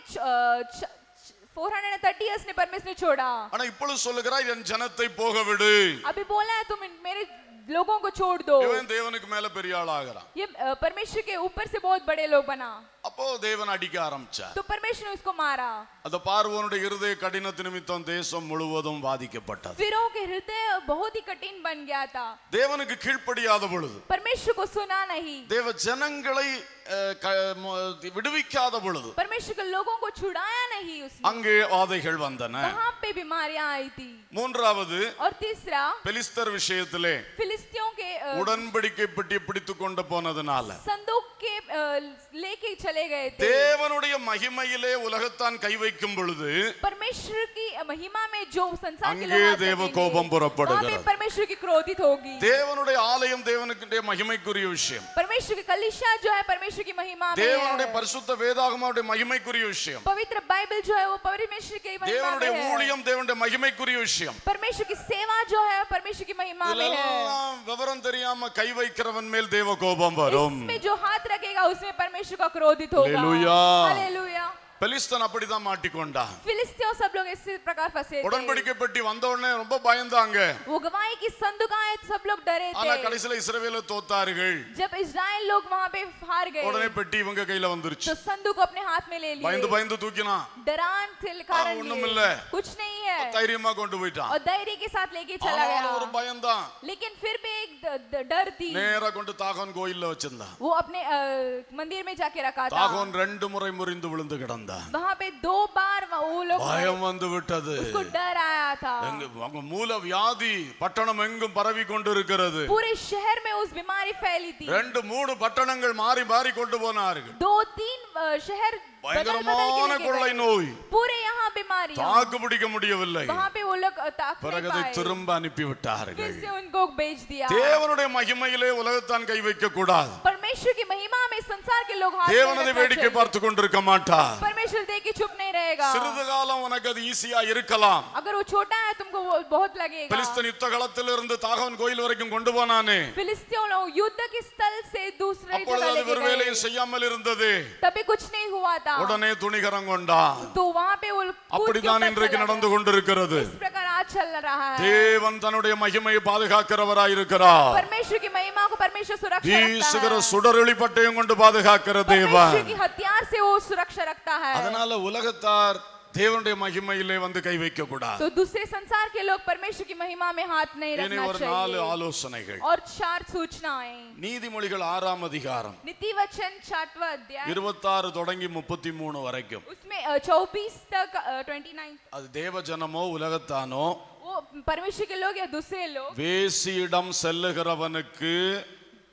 फोर हंड्रेड थर्टी ईयर्स ने परमेश्वर ने छोड़ा ஆனா இப்பொழுது சொல்லுகிறார் என் ஜனத்தை போக விடு अभी बोला है तुम इन- मेरे लोगों को छोड़ दो இவன் தேவனுக்கு மேல பெரிய ஆள் ஆகிறான் ये अ, परमेश्वर के ऊपर से बहुत बड़े लोग बना அப்போ தேவன் அடிக்க ஆரம்பிச்சார் तो परमेश्वर ने उसको मारा அந்த பார்வோனுடைய இருதய கடினத்து நிமித்தம் தேசம் முழுவதும் பாதிக்கப்பட்டது फिरौन के हृदय बहुत ही कठिन बन गया था தேவனுக்கு கீழ்ப்படியாத பொழுது परमेश्वर को सुना नहीं தேவ ஜனங்களை அஹ், க- ம- விடுவிக்காத பொழுது परमेश्वर के लोगों को छुड़ाया नहीं उसने அங்கே வாதைகள் வந்தன वहां पे बीमारियां आई थी மூன்றாவது और तीसरा பெலிஸ்தர் விஷயத்திலே फिलिस्तियों के अ, உடன்படிக்கை பெட்டி பிடித்து கொண்டு போனதுனால संदूक के अ, लेके चले गए थे தேவனுடைய மகிமையிலே உலகத்தான் கை வைக்கும் பொழுது परमेश्वर की महिमा में जो संसार के அங்கே लोग हाथ தேவ रखेंगे, கோபம் वहाँ புறப்படுகிறது. पे परमेश्वर की क्रोधित होगी தேவனுடைய ஆலயம் தேவனுக்கு மகிமைக்குரிய விஷயம் परमेश्वर की कलिशा जो है परमेश्वर की महिमा में தேவனுடைய है பரிசுத்த வேதாகமாவுடைய மகிமைக்குரிய விஷயம் पवित्र बाइबल जो है वो परमेश्वर की महिमा தேவனுடைய में है ஊழியம் தேவனுடைய மகிமைக்குரிய விஷயம் परमेश्वर की सेवा जो है परमेश्वर की महिमा में है இதெல்லாம் விவரம் தெரியாம கை வைக்கிறவன் மேல் தேவ கோபம் வரும் इसमें जो हाथ रखेगा उसमें परमेश्वर का क्रोधित होगा हालेलुया। हालेलुया பெலிஸ்தன் அப்படிதான் மாட்டிக்கொண்டான் फिलिस्तीन सब लोग इसी प्रकार फंसे थे உடன்படிக்கை பெட்டி வந்த உடனே ரொம்ப பயந்தாங்க वो गवाही की संदूक आए तो सब लोग डरे ஆனா थे கடைசியில இஸ்ரவேல தோத்தார்கள் जब इज़राइल लोग वहां पे हार உடனே गए பெட்டி இவங்க கையில வந்துருச்சு तो संदूक अपने हाथ में ले பயந்து लिए பயந்து தூக்கினான் डरान थे कारण ஒண்ணும் लिए। இல்ல। कुछ नहीं है தைரியமா கொண்டு போயிட்டான் और धैर्य के साथ लेके चला ஆனாலும் ஒரு गया பயம்தான் लेकिन फिर भी एक द- द- डर थी நேரா கொண்டு தாகோன் கோயில்ல வச்சிருந்தான் वो अपने अ, मंदिर में जाके रखा था தாகோன் ரெண்டு முறை முறிந்து விழுந்து கிடந்தான் वहां पे दो बार वह- वो लोग பயம் வந்து விட்டது उसको डर आया था எங்க அவங்க மூல வியாதி பட்டணம் எங்கும் பரவி கொண்டிருக்கிறது पूरे शहर में उस बीमारी फैली थी ரெண்டு மூணு பட்டணங்கள் மாறி மாறி கொண்டு போனார்கள் दो तीन अ, शहर बदल बदल के பயங்கரமான लेके கொள்ளை गए। நோய் पूरे यहाँ बीमारी தாக்கு பிடிக்க முடியவில்லை वहाँ पे वो लोग अ, ताक नहीं பிறகு அதை पाए திரும்ப அனுப்பி फिर விட்டார்கள் से उनको बेच दिया தேவனுடைய மகிமையிலே உலகத்தான் கை வைக்க கூடாது परमेश्वर की महिमा में संसार के लोग हाथ नहीं தேவன் அதை रखना வேடிக்கை चाहिए। பார்த்து கொண்டிருக்க மாட்டார் परमेश्वर देख के चुप नहीं रहेगा சிறிது காலம் உனக்கு அது ஈஸியா இருக்கலாம் अगर वो छोटा है तुमको वो बहुत लगेगा பெலிஸ்தன் யுத்த களத்திலிருந்து தாகவன் கோயில் வரைக்கும் கொண்டு போனானே फिलिस्तीन लोग युद्ध के स्थल से दूसरे அப்பொழுது जगह அது लेके ஒரு गए வேலையும் செய்யாமல் இருந்தது तभी कुछ नहीं हुआ था உடனே துணிகரம் கொண்டான் तो वहाँ पे वो कूद के அப்படித்தான் ऊपर இன்றைக்கு चला நடந்து गया। கொண்டிருக்கிறது इस प्रकार आज चल रहा है தேவன் தன்னுடைய மகிமையை பாதுகாக்கிறவராயிருக்கிறார் परमेश्वर की महिमा को परमेश्वर सुरक्षा रखता வீசுகிற है சுடரொளி பட்டயம் கொண்டு பாதுகாக்கிற परमेश्वर தேவன் की हथियार से वो सुरक्षा रखता है அதனால உலகத்தார் தேவனுடைய மகிமையிலே வந்து கை வைக்க கூடாது तो दूसरे संसार के लोग परमेश्वर की महिमा में हाथ नहीं இனி रखना ஒரு நாலு चाहिए ஆலோசனைகள் और चार सूचनाएं நீதிமொழிகள் ஆறாம் அதிகாரம் नीति वचन छठवा अध्याय இருபத்தாறு தொடங்கி முப்பத்தி மூணு வரைக்கும் उसमें चौबीस तक ट्वेंटी नाइन அது தேவ ஜனமோ உலகத்தானோ वो परमेश्वर के लोग या दूसरे लोग வேசியிடம் செல்லுகிறவனுக்கு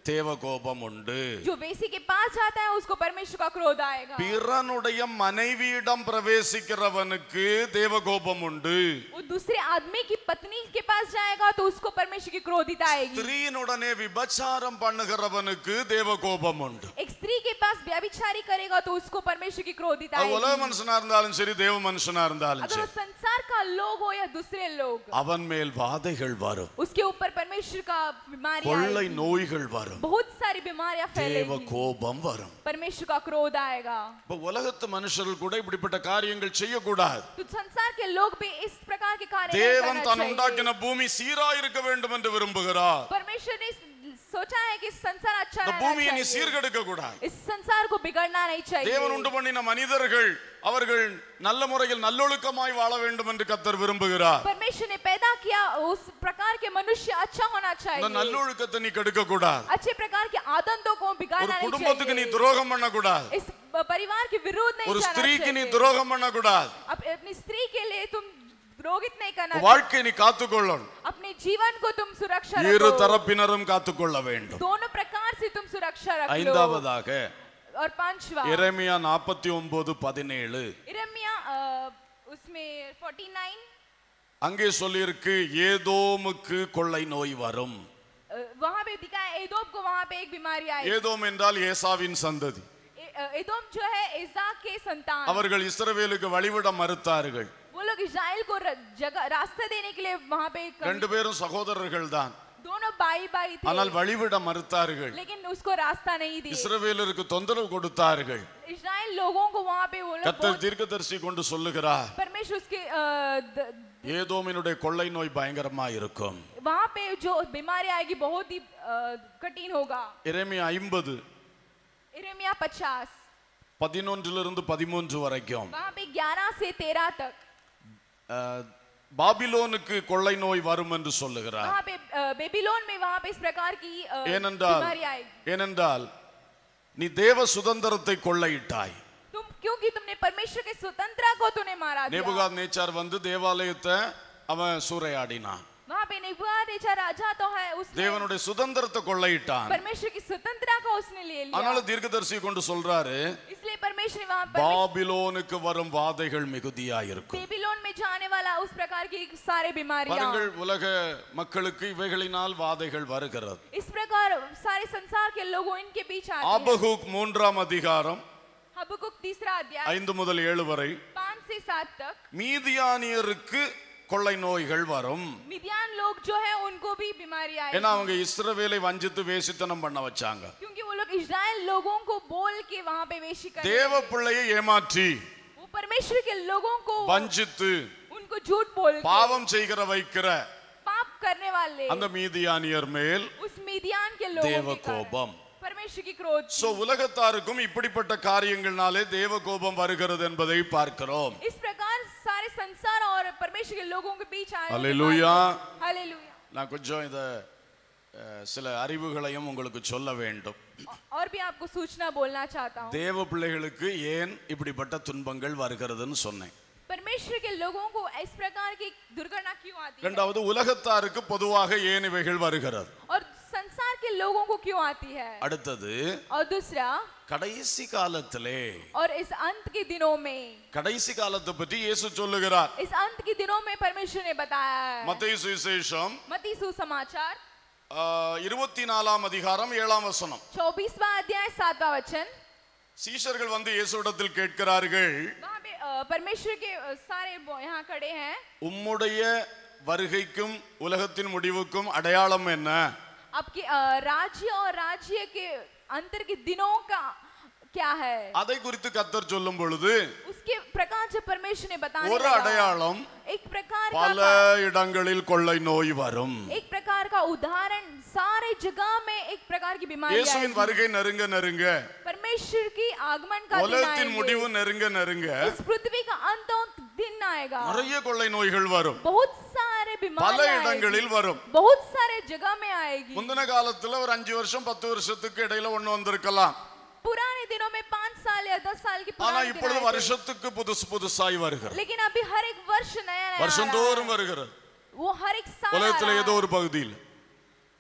தேவ கோபம் உண்டு जो वेसी के पास जाता है उसको परमेश्वर का क्रोध आएगा பிறனுடைய மனைவியிடம் பிரவேசிக்கிறவனுக்கு தேவ கோபம் உண்டு वो दूसरे आदमी की पत्नी के पास जाएगा तो उसको परमेश्वर की क्रोधित आएगी ஸ்திரீனுடனே விபச்சாரம் பண்ணுகிறவனுக்கு தேவ கோபம் உண்டு एक स्त्री के पास व्यभिचारी करेगा तो उसको परमेश्वर की क्रोधित அது உலக आएगी மனுஷனா இருந்தாலும் சரி தேவ மனுஷனா இருந்தாலும் अगर वो சரி संसार का लोग हो या दूसरे लोग அவன் மேல் வாதைகள் வரும் उसके ऊपर परमेश्वर का बीमारी கொள்ளை आएगी நோய்கள் வரும் बहुत सारी बीमारियां தேவ फैलेगी கோபம் வரும் परमेश्वर का क्रोध आएगा இப்ப உலகத்து மனுஷர்கள் கூட இப்படிப்பட்ட காரியங்கள் செய்யக்கூடாது तो संसार के लोग भी इस प्रकार के कार्य नहीं தேவன் करना தான் चाहिए। உண்டாக்கின பூமி சீரா இருக்க வேண்டும் என்று விரும்புகிறார் परमेश्वर ने सोचा है कि संसार अच्छा இந்த रहना பூமியை நீ चाहिए சீர்கெடுக்க கூடாது इस संसार को बिगड़ना नहीं चाहिए தேவன் உண்டு பண்ணின மனிதர்கள் அவர்கள் நல்ல முறையில் நல்லொழுக்கமாய் வாழ வேண்டும் என்று கத்தர் விரும்புகிறார் परमेश्वर ने पैदा किया उस प्रकार के मनुष्य अच्छा होना இந்த चाहिए நல்லொழுக்கத்தை நீ கெடுக்க கூடாது अच्छे प्रकार के आदतों को ஒரு बिगाड़ना नहीं குடும்பத்துக்கு நீ चाहिए துரோகம் பண்ண கூடாது इस ब- परिवार के विरोध नहीं ஒரு जाना ஸ்திரீக்கு நீ चाहिए துரோகம் பண்ண கூடாது अप- अपनी स्त्री के लिए तुम द्रोहित नहीं करना चाहिए। வாழ்க்கை நீ காத்துக்கொள்ளணும் अपने जीवन को तुम सुरक्षा இரு रखो தரப்பினரும் காத்துக்கொள்ள வேண்டும் दोनों प्रकार से तुम सुरक्षा रख लो ஐந்தாவதாக और पांचवा எரேமியா நாற்பத்தி ஒன்பது பதினேழு इरमिया अ, उसमें 49 அங்கே சொல்லியிருக்கு ஏதோமுக்கு கொள்ளை நோய் வரும் अ, वहां पे दिखा है एदोम को वहां पे एक बीमारी आई ஏதோம் என்றால் ஏசாவின் சந்ததி ए- अ, एदोम जो है इजाक के संतान அவர்கள் இஸ்ரவேலுக்கு வழிவிட மறுத்தார்கள் वो लोग इस्राएल को र- जगह रास्ता देने के लिए वहां पे एक- ரெண்டு பேரும் சகோதரர்கள் தான் दोनों भाई भाई थे ஆனால் வழிவிட மறுத்தார்கள் लेकिन उसको रास्ता नहीं दिए இஸ்ரவேலருக்கு தொந்தரவு கொடுத்தார்கள் इस्राएल लोगों को वहां पे वो लोग கத்தர் बहुत- தீர்க்கதரிசி கொண்டு சொல்லுகிறார் परमेश्वर उसके अ, द- ஏதோமினுடைய கொள்ளை நோய் பயங்கரமா இருக்கும் वहां पे जो बीमारी आएगी बहुत ही अ, कठिन होगा எரேமியா ஐம்பது इरमिया पचास பதினொன்றிலிருந்து பதிமூன்று வரைக்கும் वहां पे ग्यारह से तेरह तक அஹ், பாபிலோனுக்கு கொள்ளை நோய் வரும் என்று சொல்லுகிறார் वहां पे अ, बेबीलोन में वहां पे इस प्रकार की अ, ஏனென்றால் बीमारी आएगी ஏனென்றால் நீ தேவ சுதந்திரத்தை கொள்ளையிட்டாய் तुम क्योंकि तुमने परमेश्वर के स्वतंत्रता को तूने मारा दिया நேபுகாத் நேச்சார் வந்து தேவாலயத்தை அவன் சூறையாடினான் वहां पे नेबुकदनेस्सर राजा तो है उसने தேவனுடைய சுதந்திரத்தை கொள்ளையிட்டான் परमेश्वर की स्वतंत्रता को उसने ले लिया அதனால தீர்க்கதரிசி கொண்டு சொல்றாரு इसलिए परमेश्वर ने वहां पर பாபிலோனுக்கு வரும் வாதைகள் மிகுதியாயிருக்கும் बेबीलोन में जाने वाला उस प्रकार की सारे बीमारियां பாருங்கள் உலக மக்களுக்கு இவைகளினால் வாதைகள் வருகிறது इस प्रकार सारे संसार के लोगों इनके बीच आते हैं ஆபகுக் மூன்றாம் அதிகாரம் हबकुक तीसरा अध्याय ஐந்து முதல் ஏழு வரை पांच से सात तक மீதியானியருக்கு கொள்ளை நோய்கள் வரும் मिदियान लोग जो है उनको भी बीमारी आई ஏன்னா அவங்க இஸ்ரவேலை வஞ்சித்து வேசித்தனம் பண்ண வச்சாங்க क्योंकि वो लोग इस्राएल लोगों को बोल के वहां पे वेशी कर தேவ பிள்ளையை ஏமாற்றி वो परमेश्वर के लोगों को வஞ்சித்து उनको झूठ बोल के பாவம் செய்கிற வைக்கிற पाप करने वाले அந்த மீதியானியர் மேல் उस मिदियान के लोगों தேவ के कारण கோபம் परमेश्वर की क्रोध சோ उலகத்தாருக்கும் இப்படிப்பட்ட காரியங்கள்னாலே தேவ கோபம் வருகிறது என்பதை பார்க்கிறோம் इस प्रकार सारे संसार और परमेश्वर के लोगों के बीच आए அல்லேலூயா हालेलुया நான் கொஞ்சம் இத அஹ், சில அறிவுகளையும் உங்களுக்கு சொல்ல வேண்டும் और भी आपको सूचना बोलना चाहता हूँ தேவ பிள்ளைகளுக்கு ஏன் இப்படிப்பட்ட துன்பங்கள் வருகிறதுன்னு சொன்னேன் परमेश्वर के लोगों को इस प्रकार की दुर्घटना क्यों आती है இரண்டாவது உலகத்தாருக்கு பொதுவாக ஏன் இவைகள் வருகிறது और संसार के लोगों को क्यों आती है அடுத்தது और दूसरा கடைசி காலத்திலே और इस अंत के दिनों में கடைசி காலத்தை பற்றி இயேசு சொல்லுகிறார் इस अंत के दिनों में परमेश्वर ने बताया है மத்திய சுவிசேஷம் मती सुसमाचार ஆஹ், இருபத்தி நாலாம் அதிகாரம் ஏழாம் வசனம் चौबीसवा अध्याय सातवां वचन சீஷர்கள் வந்து இயேசுவிடத்தில் கேட்கிறார்கள் वहाँ पे अ, परमेश्वर के अ, सारे वो यहाँ खड़े हैं உம்முடைய வருகைக்கும் உலகத்தின் முடிவுக்கும் அடையாளம் என்ன आपके अ, राज्य और राज्य के अंतर के दिनों का क्या है அதை குறித்து கத்தர் சொல்லும் பொழுது उसके प्रकार जब परमेश्वर ने बताने ஒரு लगा, அடையாளம் एक प्रकार பல का இடங்களில் கொள்ளை நோய் வரும் एक प्रकार का उदाहरण सारे जगह में एक प्रकार की बीमारी இயேசுவின் आएगी। வருகை நெருங்க நெருங்க परमेश्वर की आगमन का दिन உலகத்தின் आएंगे। முடிவு நெருங்க நெருங்க इस पृथ्वी का अंत दिन आएगा நிறைய கொள்ளை நோய்கள் வரும் बहुत सारे பல बीमारी இடங்களில் வரும் बहुत सारे जगह में आएगी முந்தின காலத்துல ஒரு அஞ்சு வருஷம் பத்து வருஷத்துக்கு இடையில ஒண்ணு வந்திருக்கலாம் पुराने दिनों में पाँच साल या दस साल की ஆனா पुराने दिन இப்பொழுது आए थे। வருஷத்துக்கு புதுசு புதுசாய் வருகிறது लेकिन अभी हर एक वर्ष नया नया आ रहा வருஷந்தோறும் வருகிறது है। वो हर एक साल आ உலகத்துல रहा ஏதோ है। ஒரு பகுதியில்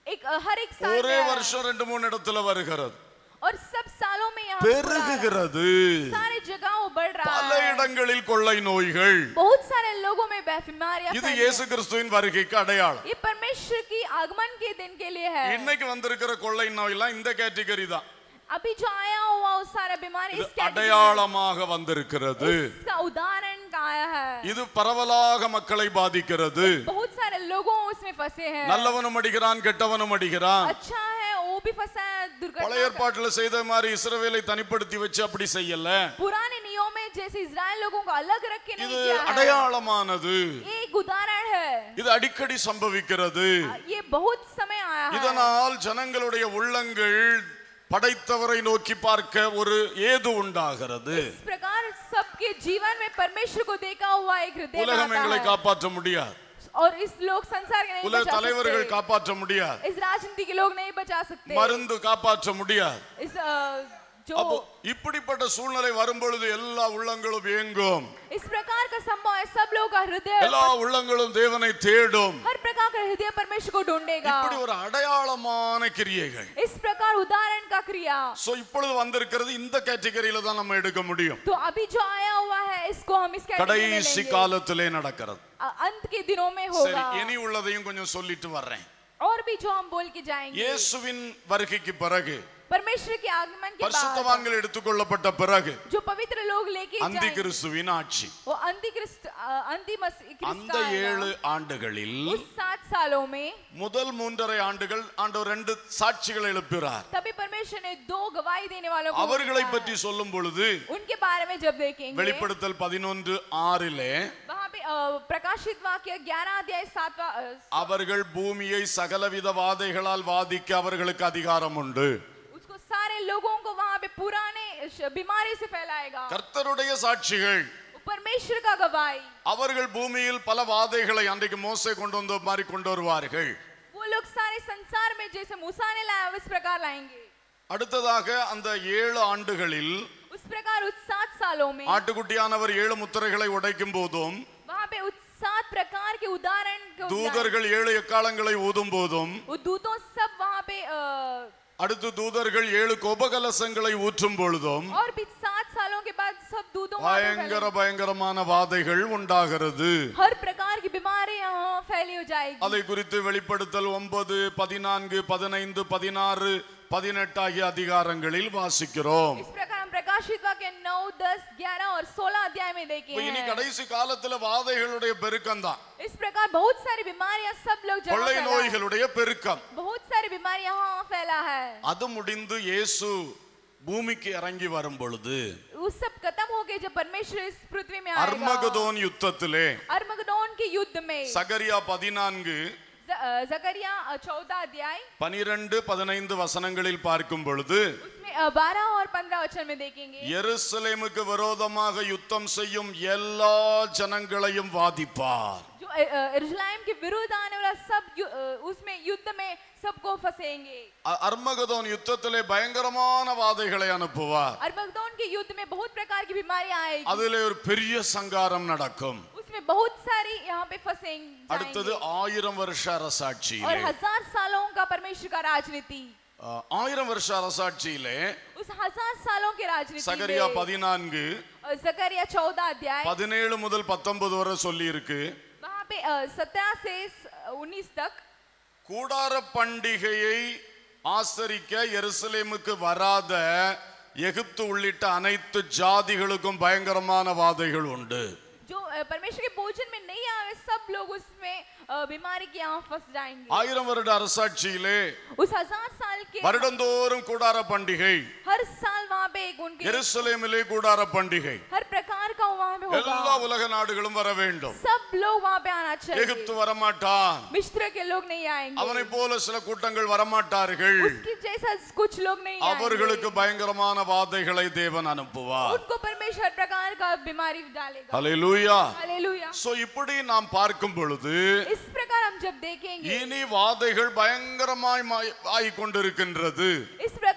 एक अ, हर एक साल ஒரே में आया। வருஷம் ரெண்டு மூணு இடத்துல வருகிறது और सब सालों में यहाँ पे पूरा आ रहा है। பெருகுகிறது सारे जगहों बढ़ रहा பல है இடங்களில் கொள்ளை நோய்கள் बहुत सारे लोगों में बे- बीमारियां இது फैली இயேசு हैं। கிறிஸ்துவின் வருகைக்கு அடையாளம் ये परमेश्वर की आगमन के दिन के लिए है இன்னைக்கு வந்திருக்கிற கொள்ளை நோயெல்லாம் இந்த கேட்டகரி தான் अभी जो आया हुआ वो सारा बीमारी இது इस category में- அடையாளமாக வந்திருக்கிறது इसका उदाहरण का आया है இது பரவலாக மக்களை பாதிக்கிறது बहुत सारे लोगों उसमें फंसे हैं நல்லவனும் அடிக்கிறான் கெட்டவனும் அடிக்கிறான் अच्छा है वो भी फंसा है பழைய दुर्घटना का- ஏற்பாட்டுல செய்த மாதிரி இஸ்ரவேலை தனிப்படுத்தி வச்சு அப்படி செய்யல पुराने नियम में जैसे इज़राइल लोगों को अलग रख के नहीं இது किया है அடையாளமானது ये एक उदाहरण है இது அடிக்கடி சம்பவிக்கிறது ये बहुत समय आया है இதனால் ஜனங்களுடைய உள்ளங்கள் படைத்தவரை நோக்கி பார்க்க ஒரு ஏது உண்டாகிறது इस प्रकार सबके जीवन में परमेश्वर को देखा हुआ एक हृदय உலகம் आता எங்களை है காப்பாற்ற முடியாது और इस लोग संसार के नहीं உலக बचा தலைவர்கள் सकते காப்பாற்ற முடியாது इस राजनीति के लोग नहीं बचा सकते மருந்து காப்பாற்ற முடியாது इस अ, जो அப்போ இப்படிப்பட்ட சூழ்நிலை வரும்பொழுது எல்லா உள்ளங்களும் இயங்கும் इस प्रकार का संभव है सब लोग का हृदय எல்லா உள்ளங்களும் தேவனை தேடும் हर प्रकार का हृदय परमेश्वर को ढूंढेगा இப்படி ஒரு அடையாளமான கிரியைகள் इस प्रकार उदाहरण का क्रिया சோ இப்பொழுது வந்திருக்கிறது இந்த கேட்டகரியில தான் நம்ம எடுக்க முடியும் तो अभी जो आया हुआ है इसको हम इस कैटेगरी में கடைசி लेंगे। காலத்திலே நடக்கிறது अ- अंत के दिनों में சரி होगा இனி உள்ளதையும் கொஞ்சம் சொல்லிட்டு வர்றேன் और भी जो हम बोल के जाएंगे இயேசுவின் வருகைக்கு பிறகு परमेश्वर के आगमन के बाद பரிசுத்தவான்கள் எடுத்துக்கொள்ளப்பட்ட பிறகு जो पवित्र लोग लेके அந்தி जाएंगे கிறிஸ்துவின் ஆட்சி वो अंतिक्रिस्त अंतिम அந்த ஏழு ஆண்டுகளில் उस सात सालों में முதல் மூன்றரை ஆண்டுகள் ஆண்டவர் ரெண்டு சாட்சிகள் எழுப்புகிறார் तभी परमेश्वर ने दो गवाही देने वालों को அவர்களை उठाया। பற்றி சொல்லும் பொழுது उनके बारे में जब देखेंगे வெளிப்படுத்தல் பதினொன்று ஆறிலே वहां पे अ, प्रकाशित वाक्य ग्यारह अध्याय सातवा अ, அவர்கள் பூமியை சகலவித வாதைகளால் வாதிக்க அவர்களுக்கு அதிகாரம் உண்டு उसको सारे लोगों को वहां पे पुराने श- बीमारी से फैलाएगा கர்த்தருடைய சாட்சிகள் परमेश्वर का गवाही அவர்கள் பூமியில் பல வாதைகளை அன்றைக்கு மோசே கொண்டு வந்த மாதிரி கொண்டு வருவார்கள் वो लोग सारे संसार में जैसे मूसा ने लाया उस प्रकार लाएंगे அடுத்ததாக அந்த ஏழு ஆண்டுகளில் उस प्रकार उस सात सालों में ஆட்டுக்குட்டியானவர் ஏழு முத்திரைகளை உடைக்கும் போதும் वहां पे उस सात प्रकार के उदाहरण को लाए। தூதர்கள் ஏழு எக்காலங்களை ஊதும் போதும் वो दूतों सब वहां पे अ, அடுத்து தூதர்கள் ஏழு கோபகலசங்களை ஊற்றும் பொழுதும் और भी सात सालों के बाद सब दूतों वहां पे பயங்கர फैलेंगे। பயங்கரமான வாதைகள் உண்டாகிறது हर प्रकार की बीमारी यहाँ फैली हो जाएगी அதை குறித்து வெளிப்படுத்தல் ஒன்பது பதினான்கு பதினைந்து பதினாறு பதினெட்டு ஆகிய அதிகாரங்களில் வாசிக்கிறோம் इस प्रकार हम प्रकाशित वाक्य नौ दस ग्यारह और सोलह अध्याय में देखे இப்ப இனி हैं கடைசி காலத்துல வாதைகளுடைய பெருக்கம் தான் इस प्रकार बहुत सारी बीमारियां सब लोग जगह கொள்ளை फैला है। நோய்களுடைய பெருக்கம் बहुत सारी बीमारी यहाँ फैला है அது முடிந்து இயேசு பூமிக்கு இறங்கி வரும் பொழுது वो सब खत्म हो गए जब परमेश्वर इस पृथ्वी में आएगा அர்மகதோன் யுத்தத்திலே अरमगदोन के युद्ध में சகரியா பதினான்கு ज- अ, जकरिया चौदह अध्याय பனிரெண்டு பதினைந்து வசனங்களில் பார்க்கும் பொழுது उसमें बारह और पंद्रह वचन में देखेंगे எருசலேமுக்கு விரோதமாக யுத்தம் செய்யும் எல்லா ஜனங்களையும் வாதிப்பார் जो अ, अ, यरूशलेम के विरुद्ध आने वाला सब यु- अ, उसमें युद्ध में सबको फंसेंगे அ- அர்மகதோன் யுத்தத்திலே பயங்கரமான வாதைகளை அனுப்புவார் अरमगदोन के युद्ध में बहुत प्रकार की बीमारियां आएगी அதிலே ஒரு பெரிய சங்காரம் நடக்கும் उसमें बहुत सारी यहाँ पे फंसेंगे அடுத்தது ஆயிரம் வருஷ और அரசாட்சியிலே हजार सालों का परमेश्वर का राजनीति அ, ஆயிரம் வருஷ அரசாட்சியிலே उस हजार सालों के राजनीति சகரியா में பதினான்கு अ, जकरिया चौदह अध्याय பதினேழு முதல் பத்தொன்பது வரை சொல்லி இருக்கு वहाँ पे सत्रह से उन्नीस तक கூடார பண்டிகையை ஆசரிக்க எருசலேமுக்கு வராத எகிப்து உள்ளிட்ட அனைத்து ஜாதிகளுக்கும் பயங்கரமான வாதைகள் உண்டு जो अ, परमेश्वर के भोजन में नहीं आए सब लोग उसमें अ, बीमारी के यहाँ फंस जाएंगे ஆயிரம் வருட அரசாட்சியிலே उस हजार साल के வருடந்தோறும் கூடார பண்டிகை हर साल वहाँ पे एक उनके எருசலேமிலே கூடார பண்டிகை हर प्रकार का वहाँ पे எல்லா होगा உலக நாடுகளும் வர வேண்டும் सब लोग वहाँ पे आना चाहिए எகிப்து வரமாட்டான் मिस्र के लोग नहीं आएंगे அவனை போல சில கூட்டங்கள் வரமாட்டார்கள் उसके जैसा कुछ लोग नहीं அவர்களுக்கு आएंगे பயங்கரமான வாதைகளை தேவன் அனுப்புவார் उनको परमेश्वर हर प्रकार का बीमारी डालेगा ஹalleluya हालेलुया சோ இப்படி நாம் பார்க்கும் பொழுது इस प्रकार हम जब देखेंगे இனி வாதைகள் பயங்கரமாய் மாய்- ஆகிக் கொண்டிருக்கின்றது इस प्रकार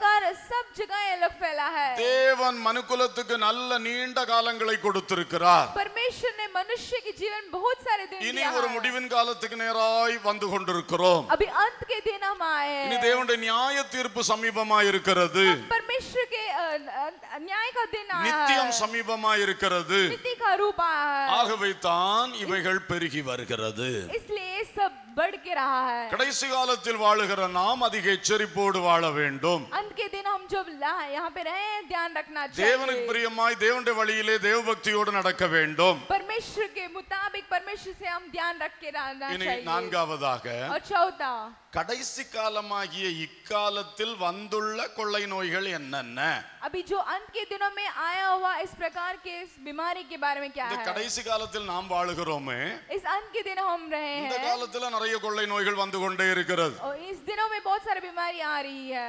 प्रकार सब जगह ये लोग फैला है தேவன் மனுக்குலத்துக்கு நல்ல நீண்ட காலங்களை கொடுத்திருக்கிறார் परमेश्वर ने मनुष्य के जीवन में बहुत सारे दिन இனி दिया ஒரு है। முடிவின் காலத்துக்கு நேராய் வந்து கொண்டிருக்கிறோம் अभी अंत के दिन हम आए இனி हैं தேவனுடைய நியாய தீர்ப்பு சமீபமாய் இருக்கிறது परमेश्वर के अ, अ, न्याय का दिन आया நித்தியம் है சமீபமாய் இருக்கிறது नीति का रूप आया है ஆகவே தான் இவைகள் பெருகி வருகிறது इसलिए ये सब बढ़ के रहा है கடைசி காலத்தில் வாழுகிற நாம் அதிக எச்சரிப்போடு வாழ வேண்டும் अंत के दिन हम जब ला- यहाँ पे रहे हैं ध्यान रखना தேவனுக்கு चाहिए பிரியமாய் தேவனுடைய வழியிலே தேவபக்தியோடு நடக்க வேண்டும் परमेश्वर के मुताबिक परमेश्वर से हम ध्यान रख के रहना இனி चाहिए நான்காவதாக और चौथा கடைசி காலமாகிய இக்காலத்தில் வந்துள்ள கொள்ளை நோய்கள் என்னென்ன अभी जो अंत के दिनों में आया हुआ इस प्रकार के इस बीमारी के बारे में क्या இந்த है கடைசி காலத்தில் நாம் வாழுகிறோமே इस अंत के दिन हम रहे இந்த हैं காலத்துல நிறைய கொள்ளை நோய்கள் வந்து கொண்டே இருக்கிறது और इस दिनों में बहुत सारी बीमारी आ रही है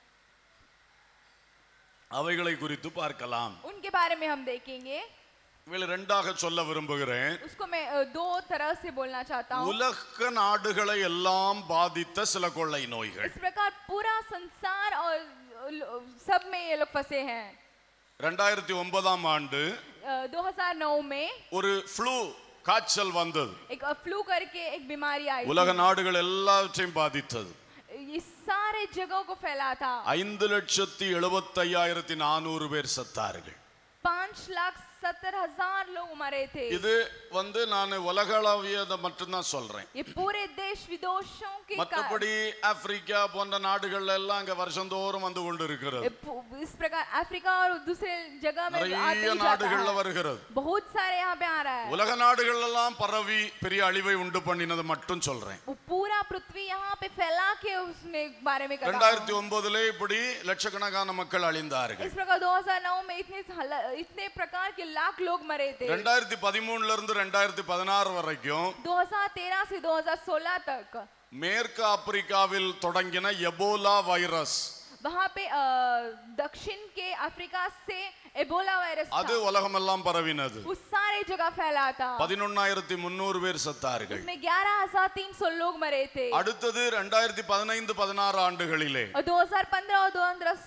அவைகளை குறித்து பார்க்கலாம் उनके बारे में हम देखेंगे இவைகளை ரெண்டாக சொல்ல விரும்புகிறேன் उसको मैं अ, दो तरह से बोलना चाहता हूँ உலக நாடுகளை எல்லாம் பாதித்த சில கொள்ளை நோய்கள் इस प्रकार पूरा संसार और अ, लो- सब में ये लोग फंसे हैं ரெண்டாயிரத்தி ஒன்பதாம் ஆண்டு अ, 2009 में ஒரு ஃப்ளூ காய்ச்சல் வந்தது एक फ्लू करके एक बीमारी आई உலக थी। நாடுகள் எல்லாவற்றையும் பாதித்தது ये सारे जगहों को फैला था ஐந்து லட்சத்தி எழுபத்தையாயிரத்தி நானூறு பேர் செத்தார்கள் पांच लाख सत्तर हजार लोग मरे थे இது வந்து நான் உலகளவியதை மட்டும்தான் சொல்றேன் ये पूरे देश विदेशों के का- மற்றபடி ஆப்பிரிக்கா போன்ற நாடுகள்ல எல்லாம் அங்க வருஷந்தோறும் வந்து கொண்டு இருக்கிறது ये पू- इस प्रकार अफ्रीका और दूसरे जगह में आते நிறைய ही जाता நாடுகள்ல है வருகிறது बहुत सारे यहाँ पे आ रहा है உலக நாடுகள் எல்லாம் பரவி பெரிய அழிவை உண்டு பண்ணினது மட்டும் சொல்றேன் वो पूरा पृथ्वी यहाँ पे फैला के उसने बारे में कर ரெண்டாயிரத்தி ஒன்பதுல இப்படி லட்சக்கணக்கான மக்கள் அழிந்தார்கள் इस प्रकार 2009 में इतने हल- इतने प्रकार के लाख लोग मरे थे ரெண்டாயிரத்தி பதிமூணுல இருந்து ரெண்டாயிரத்தி பதினாறு வரைக்கும் 2013 से 2016 तक மேற்கு ஆப்பிரிக்காவில் தொடங்கின எபோலா வைரஸ் वहाँ पे अ, दक्षिण के अफ्रीका से एबोला वायरस அது था உலகமெல்லாம் பரவினது वो सारे जगह फैला था பதினொன்னாயிரத்தி முன்னூறு பேர் செத்தார்கள் इसमें 11300 लोग मरे थे அடுத்தது ரெண்டாயிரத்தி பதினைந்து பதினாறு ஆண்டுகளிலே और 2015 और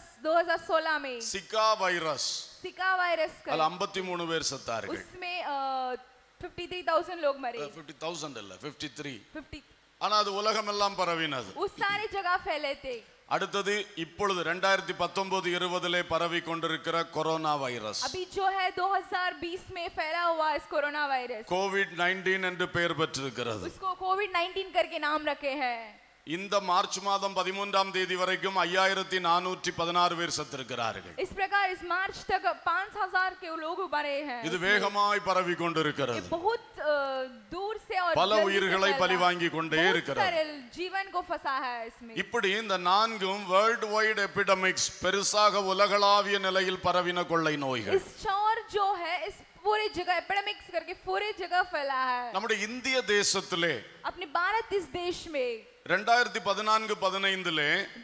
2016 में சிகா வைரஸ் सिका वायरस அதுல का ஐம்பத்தி மூணு பேர் செத்தார்கள் उसमें फिफ्टी थ्री थाउजेंड लोग मरे பிப்டி தௌசண்ட் இல்ல பிப்டி த்ரீ फिफ्टी ஆனா அது உலகமெல்லாம் பரவினது उस सारे जगह फैले थे அடுத்தது இப்பொழுது ரெண்டாயிரத்தி பத்தொன்பது இருபதிலே பரவி கொண்டிருக்கிற கொரோனா வைரஸ் अभी जो है 2020 में फैला हुआ इस कोरोना वायरस கோவிட் நைன்டீன் என்று பெயர் பெற்றிருக்கிறது उसको कोविड 19 करके नाम रखे हैं இந்த மார்ச் மாதம் பதிமூன்றாம் தேதி வரைக்கும் ஐயாயிரத்தி நானூற்றி பதினாறு பேர் செத்திருக்கிறார்கள் इस प्रकार इस मार्च तक 5000 के लोग मरे हैं இது வேகமாய் பரவி ये கொண்டிருக்கிறது बहुत अ, दूर से और பல जल्दी से உயிர்களை फैला। பலி வாங்கி கொண்டே बहुत இருக்கிறது सारे जीवन को फंसा है इसमें இப்படி இந்த நான்கும் வேர்ல்ட் வைட் எபிடமிக்ஸ் பெருசாக உலகளாவிய நிலையில் பரவின கொள்ளை நோய்கள் इस चौर जो है इस पूरे जगह एपिडेमिक्स करके पूरे जगह फैला है நம்முடைய இந்திய தேசத்திலே अपने भारत इस देश में ரெண்டாயிரத்தி பதினான்கு பதினைந்துலே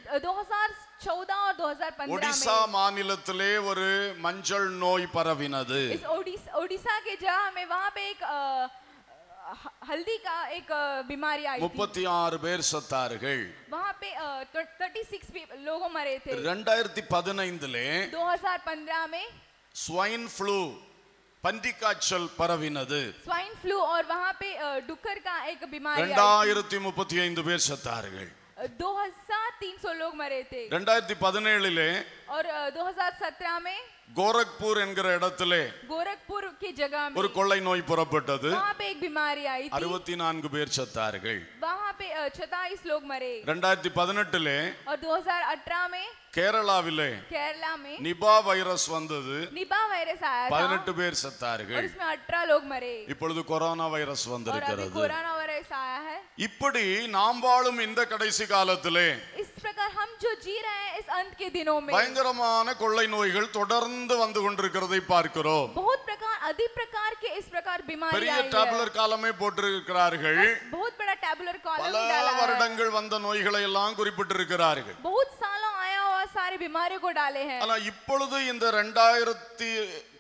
2014 और 2015 ஒடிசா में மாநிலத்திலே ஒரு மஞ்சள் நோய் பரவினது इस ओडिशा ओडिशा के जगह में वहाँ पे एक अ, ह- हल्दी का एक अ, बीमारी आई थी முப்பத்தி ஆறு பேர் செத்தார்கள் वहाँ पे थर्टी सिक्स लोगों मरे थे ரெண்டாயிரத்தி பதினைந்துலே 2015 में ஸ்வைன் ஃப்ளூ பன்றிக்காய்ச்சல் பரவினது स्वाइन फ्लू और वहाँ पे अ, डुक्कर का एक बीमारी आई ரெண்டாயிரத்தி முப்பத்தி ஐந்து பேர் செத்தார்கள் दो हजार तीन सौ लोग मरे थे ரெண்டாயிரத்தி பதினேழுலே और दो हजार सत्रह में கோரக்பூர் என்கிற இடத்திலே गोरखपुर की जगह में ஒரு கொள்ளை நோய் புறப்பட்டது वहाँ पे एक बीमारी आई थी அறுபத்தி நான்கு பேர் செத்தார்கள் वहाँ पे छताईस लोग मरे ரெண்டாயிரத்தி பதினெட்டுலே और 2018 में கேரளாவிலே केरला में நிபா வைரஸ் வந்தது निपा वायरस आया था பதினெட்டு பேர் और செத்தார்கள் उसमें अठारह लोग मरे இப்பொழுது கொரோனா வைரஸ் और अभी வந்திருக்கிறது कोरोना वायरस आया है இப்படி நாம் வாழும் இந்த கடைசி காலத்திலே इस प्रकार हम जो जी रहे हैं इस अंत के दिनों में பயங்கரமான கொள்ளை நோய்கள் தொடர்ந்து வந்து கொண்டிருக்கிறதை பார்க்கிறோம் बहुत प्रकार अधिक प्रकार के इस प्रकार बीमारी பெரிய आई है டேப்லர் காலமே போட்டிருக்கிறார்கள் बहुत बड़ा टैबुलर பல कॉलम डाला है வருடங்கள் வந்த நோய்களை எல்லாம் குறிப்பிட்டிருக்கிறார்கள் बहुत सालों आया हुआ सारी बीमारियों को डाले हैं ஆனா இப்பொழுது இந்த ரெண்டாயிரத்தி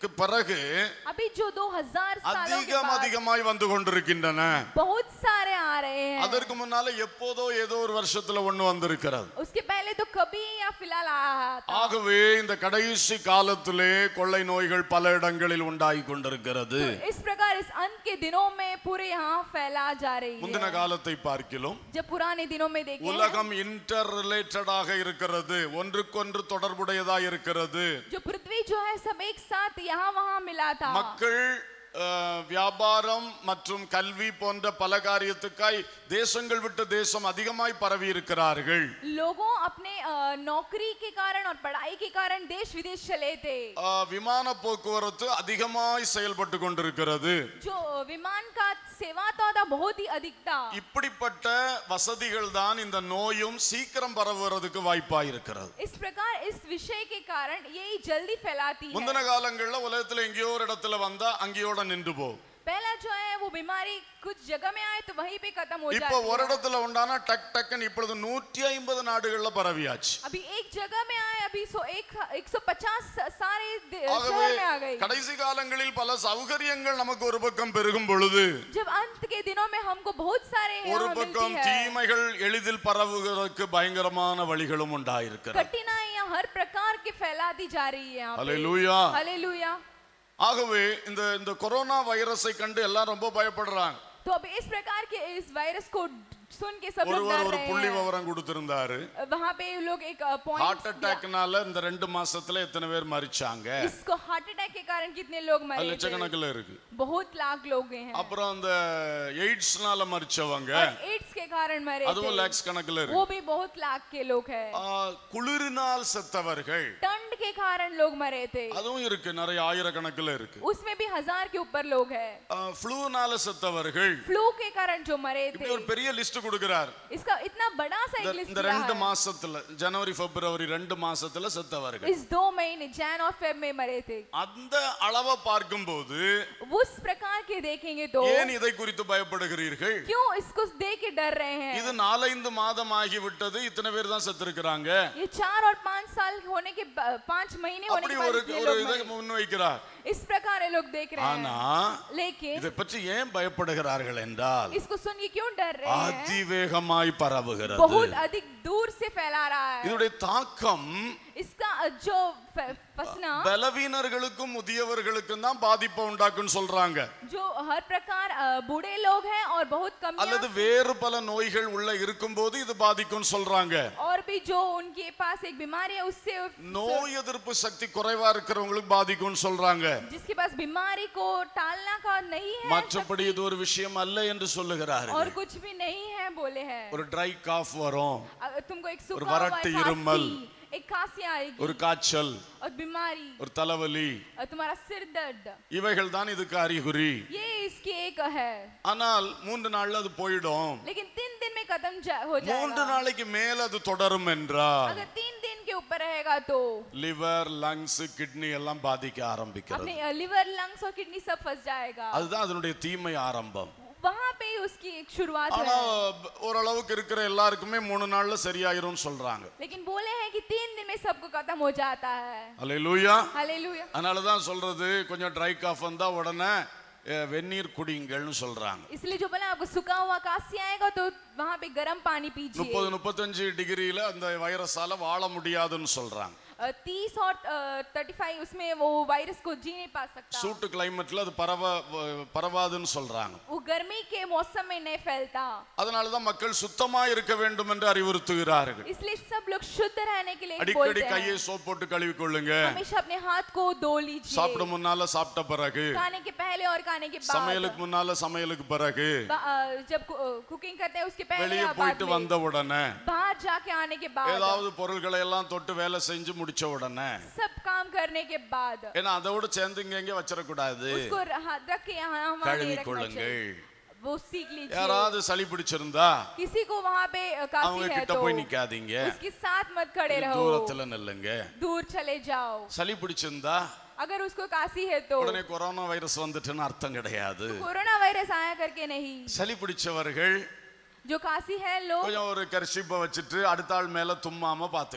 வருஷத்துக்கு பிறகு अभी जो 2000 सालों के அதிகம் बाद அதிகமாய் வந்து கொண்டிருக்கின்றன बहुत सारे आ रहे हैं அதற்கு முன்னால எப்போதோ ஏதோ ஒரு வருஷத்துல ஒண்ணு வந்திருக்கிறது उसके पहले तो कभी या फिलहाल आया था ஆகவே இந்த கடைசி காலத்திலே கொள்ளை நோய்கள் பல இடங்களில் உண்டாகி கொண்டிருக்கிறது इस प्रकार इस अंत के दिनों में पूरे यहाँ फैला जा रही முந்தின है காலத்தை பார்க்கிலும் जब पुराने दिनों में देखें உலகம் இன்டர் ரிலேட்டடாக இருக்கிறது ஒன்றுக்கொன்று தொடர்புடையதா இருக்கிறது जो पृथ्वी जो है सब एक साथ यहाँ वहाँ मिला था மக்கள் அஹ், வியாபாரம் மற்றும் கல்வி போன்ற பல காரியத்துக்காய் தேசங்கள் விட்டு தேசம் அதிகமாய் பரவி இருக்கிறார்கள் लोगों अपने अ, नौकरी के कारण और पढ़ाई के कारण देश विदेश चले थे அஹ், விமான போக்குவரத்து அதிகமாய் செயல்பட்டு கொண்டிருக்கிறது जो विमान का सेवा तो था बहुत ही अधिक था இப்படிப்பட்ட வசதிகள் தான் இந்த நோயும் சீக்கிரம் பரவுவதற்கு வாய்ப்பாயிருக்கிறது इस प्रकार इस विषय के कारण यही जल्दी फैलाती है முந்தின காலங்கள்ல உலகத்துல எங்கேயோ ஒரு இடத்துல வந்தா அங்கேயோட நின்று போகும் पहला जो है वो बीमारी कुछ जगह में आए तो वहीं पे खत्म हो இப்ப ஒரு जाती है இடத்துல உண்டானா டக் டக்குன்னு இப்பொழுது நூற்றி ஐம்பது நாடுகள்ல பரவியாச்சு अभी एक जगह में आए अभी सो एक एक सौ पचास सारे दे- ஆகவே शहर में आ गई கடைசி காலங்களில் பல சௌகரியங்கள் நமக்கு ஒரு பக்கம் பெருகும் பொழுது जब अंत के दिनों में हमको बहुत सारे ஒரு यहाँ பக்கம் मिलती है தீமைகள் எளிதில் பரவுவதற்கு பயங்கரமான வழிகளும் உண்டாயிருக்கிறது कठिनाइयां हर प्रकार के फैलाती जा रही है यहाँ पे। அல்லேலூயா हालेलुया ஆகவே இந்த இந்த கொரோனா வைரஸை கண்டு எல்லாம் ரொம்ப பயப்படுறாங்க तो अब इस प्रकार के इस वायरस को सुन के सब लोग ஒருவர் डर ஒரு रहे புள்ளி हैं விவரம் கொடுத்திருந்தாரு वहाँ पे लोग एक ஹார்ட் पॉइंट அட்டாக்னால இந்த ரெண்டு மாசத்துல எத்தனை பேர் மரிச்சாங்க इसको हार्ट अटैक के कारण कितने लोग அது मरे थे லட்சக்கணக்கில் இருக்கு बहुत लाख लोग गए हैं அப்புறம் அந்த எய்ட்ஸ்னால மரிச்சவங்க और एड्स के कारण मरे அதுவும் थे லேக்ஸ் கணக்குல இருக்கு वो भी बहुत लाख के लोग हैं ஆ, குளிரினால் செத்தவர்கள் ठंड के कारण लोग मरे थे அதுவும் இருக்கு நிறைய ஆயிரக்கணக்கில் இருக்கு उसमें भी हजार के ऊपर लोग हैं ஃப்ளூனால செத்தவர்கள் फ्लू के कारण जो मरे இப்படி थे ஒரு பெரிய லிஸ்ட் கொடுக்கிறார் इसका इतना बड़ा सा இந்த- एक लिस्ट இந்த दिया ரெண்டு है மாசத்துல ஜனவரி பிப்ரவரி ரெண்டு மாசத்துல செத்தவர்கள் इस दो महीने जैन और फेब में मरे थे அந்த அளவை பார்க்கும்போது उस प्रकार के देखेंगे तो ஏன் இதை குறித்து பயப்படுகிறீர்கள் क्यों इसको देख के डर रहे हैं இது நாலைந்து மாதம் ஆகிவிட்டது இத்தனை பேர் தான் செத்திருக்கிறாங்க ये चार और पाँच साल होने के ब- पाँच महीने होने அப்படி के ஒரு बाद ये ஒரு लोग இதை मरे। முன்வைக்கிறார் इस प्रकार ये लोग देख रहे ஆனா हैं लेकिन இதை பற்றி ஏன் பயப்படுகிறார்கள் என்றால் इसको सुन के क्यों डर रहे हैं அதிவேகமாய் பரவுகிறது बहुत अधिक दूर से फैला रहा है இதனுடைய தாக்கம் इसका जो फ- फसना பலவீனர்களுக்கும் முதியவர்களுக்கும் தான் பாதிப்பை உண்டாக்குன்னு சொல்றாங்க जो हर प्रकार अ, बूढ़े लोग हैं और बहुत कम அல்லது வேறு பல நோய்கள் உள்ள இருக்கும்போது இது பாதிக்கும்னு சொல்றாங்க और भी जो उनके पास एक बीमारी है उससे நோய் எதிர்ப்பு சக்தி குறைவா இருக்கிறவங்களுக்கு பாதிக்கும்னு சொல்றாங்க जिसके पास बीमारी को टालना का नहीं है மற்றபடி இது ஒரு விஷயம் அல்ல என்று சொல்லுகிறார்கள் और कुछ भी नहीं है बोले हैं ஒரு ட்ரை காஃப் வரும் अगर तुमको एक और सूखा हुआ वरट इरुम्मल। खांसी एक खांसी आएगी ஒரு காய்ச்சல் और बीमारी ஒரு தலைவலி और तुम्हारा सिर दर्द இவைகள் தான் இதுக்கு அறிகுறி ये इसकी एक है ஆனால் மூன்று நாள்ல அது போயிடும் लेकिन तीन दिन में खत्म जा, हो மூன்று जाएगा நாளைக்கு மேல அது தொடரும் என்றால் अगर तीन दिन के ऊपर रहेगा तो லிவர் லங்ஸ் கிட்னி எல்லாம் பாதிக்க ஆரம்பிக்கிறது अपने लिवर लंग्स और किडनी सब फंस जाएगा அதுதான் அதனுடைய தீமை ஆரம்பம் वहां पे ही उसकी एक शुरुआत ஆனா है ஓரளவுக்கு இருக்கிற எல்லாருக்குமே மூணு நாள்ல சரியாயிரும்னு சொல்றாங்க लेकिन बोले हैं कि तीन दिन में सबको खत्म हो जाता है அல்லேலூயா हालेलुया அதனால தான் சொல்றது கொஞ்சம் ட்ரை காஃப் வந்தா உடனே அஹ், வெந்நீர் குடிங்கள்னு சொல்றாங்க इसलिए जो बोला आपको सूखा हुआ काशी आएगा तो वहां पे गर्म पानी पीजिए முப்பது முப்பத்தஞ்சு டிகிரியில அந்த வைரஸால வாழ முடியாதுன்னு சொல்றாங்க तीस और थर्टी फाइव उसमें वो वायरस को जी नहीं पा सकता சூட்டு கிளைமேட்ல அது பரவ வ- பரவாதுன்னு சொல்றாங்க वो गर्मी के मौसम में नहीं फैलता அதனால தான் மக்கள் சுத்தமா இருக்க வேண்டும் என்று அறிவுறுத்துகிறார்கள் इसलिए सब लोग शुद्ध रहने के लिए அடிக்கடி बोलते கையை हैं சோப் போட்டு கழுவி கொள்ளுங்க हमेशा अपने हाथ को धो लीजिए சாப்பிட முன்னால சாப்பிட்ட பிறகு खाने के पहले और खाने के बाद சமையலுக்கு முன்னால சமையலுக்கு பிறகு बा- अ, जब कुकिंग करते हैं उसके पहले வெளியே या बाद போயிட்டு में வந்த உடனே बाहर जाके आने के बाद ஏதாவது பொருள்களை எல்லாம் தொட்டு வேலை செஞ்சு முடிச்ச உடனே सब काम करने के बाद ஏன்னா அதோட சேர்ந்து இங்க எங்க வச்சிடக்கூடாது उसको रह- रख के यहाँ वहाँ नहीं கழுவி रखना கொள்ளுங்கள் चाहिए वो सीख लीजिए யாராவது சளி பிடிச்சிருந்தா किसी को वहाँ पे अ, அவங்க काशी है கிட்ட तो போய் நிக்காதீங்க उसके साथ मत खड़े रहो தூரத்துல நில்லுங்க दूर चले जाओ சளி பிடிச்சிருந்தா अगर उसको काशी है तो உடனே கொரோனா வைரஸ் வந்துட்டுன்னு அர்த்தம் கிடையாது कोरोना वायरस आया करके नहीं சளி பிடிச்சவர்கள் जो काशी है लोग கொஞ்சம் ஒரு கர்ஷிப்பை வச்சுட்டு அடுத்த ஆள் மேல தும்மாம பாத்துக்கணும்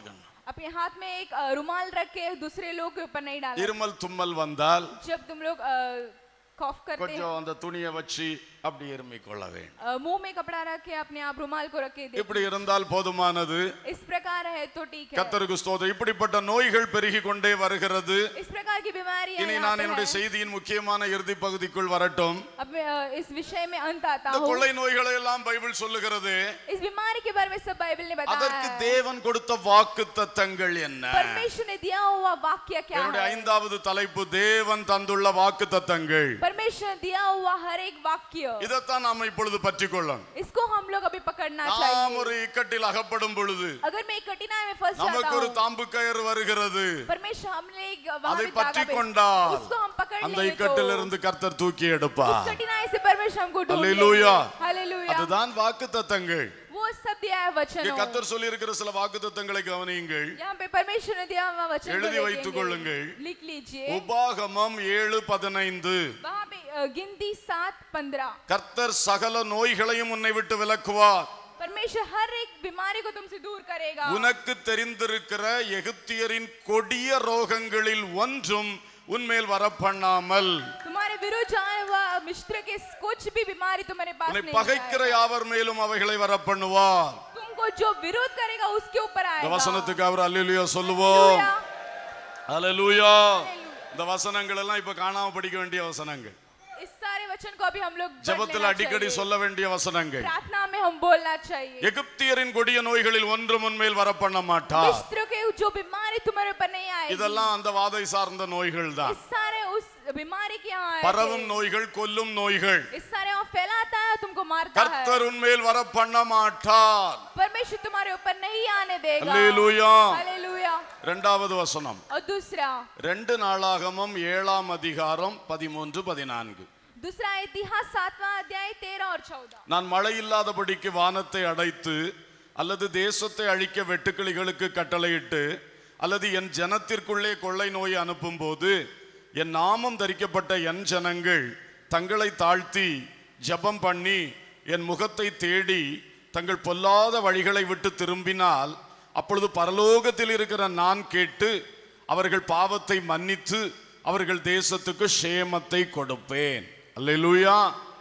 अपने हाथ में एक अ, रुमाल रख के दूसरे लोग के ऊपर नहीं डालना இருமல் தும்மல் வந்தால் जब तुम लोग कॉफ करते हैं கொஞ்சம் அந்த துணியை வச்சு அப்படி இருமிக் கொள்ள வேண்டும் अ, मुंह में कपड़ा रख के अपने आप रुमाल को रख के दे இப்படி இருந்தால் போதுமானது इस प्रकार है तो ठीक है கத்தருக்கு ஸ்தோத்திரம் இப்படிப்பட்ட நோய்கள் பெருகி கொண்டே வருகிறது इस प्रकार की बीमारियां இனி यहाँ நான் पे என்னுடைய है। செய்தியின் முக்கியமான இறுதி பகுதிக்குள் வரட்டும் अब मैं अ, इस विषय में अंत आता இந்த हूँ கொள்ளை நோய்களை எல்லாம் பைபிள் சொல்லுகிறது इस बीमारी के बारे में सब बाइबल ने बताया அதற்கு है தேவன் கொடுத்த வாக்கு தத்தங்கள் என்ன परमेश्वर ने दिया हुआ वाक्य क्या என்னுடைய है ஐந்தாவது தலைப்பு தேவன் தந்துள்ள வாக்கு தத்தங்கள் परमेश्वर ने दिया हुआ हर एक वाक्य இதைத்தான் நாம இப்பொழுது பற்றி கொள்ளணும் इसको हम लोग अभी पकड़ना நாம் चाहिए ஒரு இக்கட்டில் அகப்படும் பொழுது अगर मैं एक कठिनाई में फंस जाता நமக்கு ஒரு हूँ தாம்பு கயிறு வருகிறது परमेश्वर हमने एक वहाँ அதை पे பற்றி धागा पे- கொண்டால் उसको हम पकड़ அந்த लेंगे இக்கட்டில் तो இருந்து கர்த்தர் தூக்கி எடுப்பார் उस कठिनाई से परमेश्वर हमको ढूंढ அல்லேலூயா. लेंगे हालेलुया அதுதான் வாக்கு தத்தங்கள் वो सब दिया है वचन இங்க கர்த்தர் சொல்லி இருக்கிற சில வாக்கு தத்தங்களை கவனியுங்கள் यहाँ पे परमेश्वर ने दिया हुआ वचन को எழுதி வைத்துக் देखेंगे। கொள்ளுங்கள். लिख लीजिए உபாகமம் ஏழு பதினைந்து वहाँ पे अ, गिनती सात पंद्रह கர்த்தர் சகல நோய்களையும் உன்னை விட்டு விலக்குவார் परमेश्वर हर एक बीमारी को तुमसे दूर करेगा உனக்கு தெரிந்திருக்கிற எகிப்தியரின் கொடிய ரோகங்களில் ஒன்றும் உன்மேல் வரப்பண்ணாமல் तुम्हारे विरुद्ध आए हुआ मिश्र के कुछ भी बीमारी तुम्हारे पास உன்னை नहीं பகைக்கிற आएगा। யாவர் மேலும் அவைகளை வரப்பண்ணுவார் तुमको जो विरोध करेगा उसके ऊपर இந்த आएगा வசனத்துக்கு அவர் அல்லேலூயா சொல்லுவோம் हालेलुया। அல்லேலூயா இந்த வசனங்கள் எல்லாம் இப்ப காணாம படிக்க வேண்டிய வசனங்கள் इस सारे वचन को अभी हम लोग पढ़ ஜெபத்தில் लेना அடிக்கடி चाहिए। சொல்ல வேண்டிய வசனங்கள் प्रार्थना में हम बोलना चाहिए எகிப்தியரின் கொடிய நோய்களில் ஒன்றும் உன்மேல் வரப்பண்ண மாட்டார் मिस्र के जो बीमारी तुम्हारे ऊपर नहीं आएगी இதெல்லாம் அந்த வாதை சார்ந்த நோய்கள் தான் इस सारे उस बीमारी के यहाँ आए பரவும் थे। நோய்கள் கொல்லும் நோய்கள் इस सारे वहाँ फैलाता है तुमको मारता है கர்த்தர் உன்மேல் வரப்பண்ண மாட்டார் परमेश्वर तुम्हारे ऊपर नहीं आने देगा அல்லேலூயா हालेलुया இரண்டாவது வசனம் और दूसरा ரெண்டு நாளாகமம் ஏழாம் அதிகாரம் பதிமூன்று பதினான்கு दूसरा इतिहास सातवां अध्याय तेरह और चौदह நான் மழை இல்லாதபடிக்கு வானத்தை அடைத்து அல்லது தேசத்தை அழிக்க வெட்டுக்கிளிகளுக்கு கட்டளையிட்டு அல்லது என் ஜனத்திற்குள்ளே கொள்ளை நோய் அனுப்பும்போது என் நாமம் தரிக்கப்பட்ட என் ஜனங்கள் தங்களை தாழ்த்தி ஜெபம் பண்ணி என் முகத்தை தேடி தங்கள் பொல்லாத வழிகளை விட்டு திரும்பினால் அப்பொழுது பரலோகத்தில் இருக்கிற நான் கேட்டு அவர்கள் பாவத்தை மன்னித்து அவர்கள் தேசத்துக்கு சேமத்தை கொடுப்பேன் அல்லேலூயா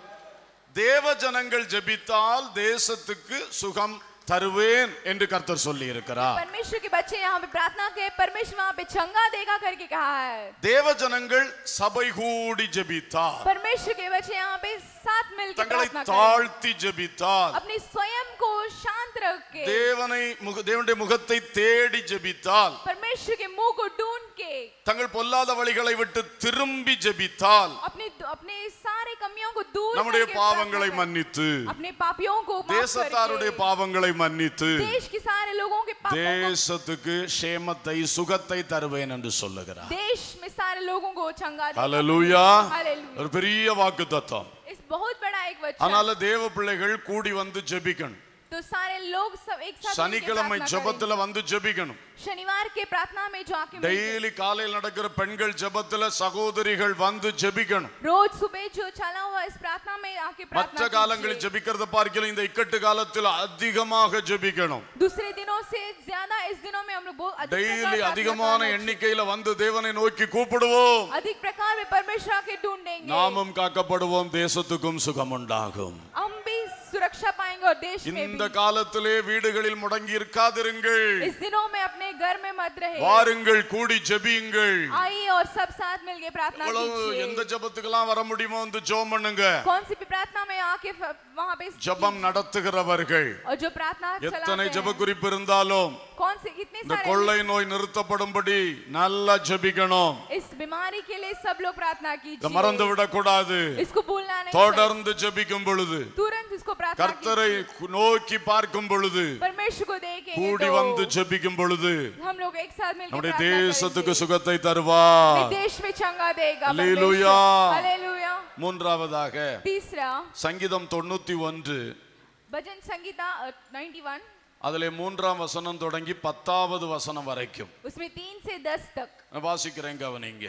தேவ ஜனங்கள் ஜெபித்தால் தேசத்துக்கு சுகம் தருவேன் என்று கர்த்தர் சொல்லி இருக்கிறார் परमेश्वर के बच्चे यहाँ पे प्रार्थना के परमेश्वर वहाँ पे चंगा देगा करके कहा है தேவ ஜனங்கள் சபை கூடி ஜெபித்தால் परमेश्वर के बच्चे यहाँ पे साथ मिलकर தங்களை प्रार्थना करें தாழ்த்தி ஜெபித்தால் अपने स्वयं को शांत रख के தேவனை முக- தேவனுடைய முகத்தை தேடி ஜெபித்தால் परमेश्वर के मुंह को ढूंढ के தங்கள் பொல்லாத வழிகளை விட்டு திரும்பி ஜெபித்தால் अपने अपने सारे कमियों को दूर நம்முடைய करके பாவங்களை प्रार्थना करें। மன்னித்து अपने पापियों को माफ தேசத்தாருடைய करके பாவங்களை மன்னித்து देश के सारे लोगों के पापों को தேசத்துக்கு சேமத்தை சுகத்தை தருவேன் என்று சொல்லுகிறார் देश में सारे लोगों को चंगा देगा ஹalleluya हालेलुया ஒரு பெரிய வாக்கு தத்துவம் इस बहुत बड़ा एक वचन அதனால தேவ பிள்ளைகள் கூடி வந்து ஜெபிக்கணும் तो सारे लोग सब एक साथ मिलके சனிக்கிழமை प्रार्थना ஜெபத்துல வந்து ஜெபிக்கணும் करें। शनिवार के प्रार्थना में जो आके मिलके- டெய்லி காலையில் நடக்கிற பெண்கள் ஜெபத்துல சகோதரிகள் வந்து ஜெபிக்கணும் रोज सुबह जो चला हुआ इस प्रार्थना में आके மற்ற प्रार्थना காலங்களில் कीजिए। ஜெபிக்கிறத பார்க்கலாம் இந்த இக்கட்டு காலத்தில் அதிகமாக ஜெபிக்கணும் दूसरे दिनों से ज्यादा इस दिनों में हम लोग बहुत अधिक प्रकार டெய்லி प्रार्थना அதிகமான करना எண்ணிக்கையில வந்து தேவனை நோக்கி கூப்பிடுவோம் चाहिए। अधिक प्रकार में परमेश्वर आके ढूंढेंगे நாமும் காக்கப்படுவோம் தேசத்துக்கும் சுகம் உண்டாகும் हम भी सुरक्षा पाएंगे और देश में இந்த भी காலத்திலே வீடுகளில் முடங்கி இருக்காதிருங்கள் इस दिनों में अपने घर में मत रहे வாருங்கள் கூடி ஜெபியுங்கள் आइए और सब साथ मिलके प्रार्थना எவ்வளவு कीजिए எந்த ஜெபத்துக்கெல்லாம் வர முடியுமோ வந்து ஜெபம் பண்ணுங்க कौन सी भी प्रार्थना में आके फ- वहाँ पे ஜெபம் நடத்துகிறவர்கள் और जो प्रार्थना எத்தனை चलाते ஜெப हैं குறிப்பு இருந்தாலும் कौन से कितने இந்த सारे கொள்ளை நோய் நிறுத்தப்படும்படி நல்லா ஜெபிக்கணும் इस बीमारी के लिए सब लोग प्रार्थना இதை மறந்து कीजिए விடக்கூடாது इसको भूलना नहीं चाहिए। தொடர்ந்து ஜெபிக்கும் பொழுது तुरंत इसको प्रार्थना கர்த்தரை कीजिए। நோக்கி பார்க்கும் பொழுது परमेश्वर को देखेंगे கூடி வந்து तो ஜெபிக்கும் பொழுது हम लोग एक साथ मिलकर நம்முடைய प्रार्थना தேசத்துக்கு करेंगे। சுகத்தை தருவார் अपने देश में चंगा देगा அல்லேலூயா. हालेलुया மூன்றாவதாக तीसरा சங்கீதம் தொண்ணூத்தி ஒன்று भजन संगीता 91 அதிலே மூன்றாம் வசனம் தொடங்கி பத்தாவது வசனம் வரைக்கும் उसमें तीन से दस तक நான் வாசிக்கிறேன் கவனிங்க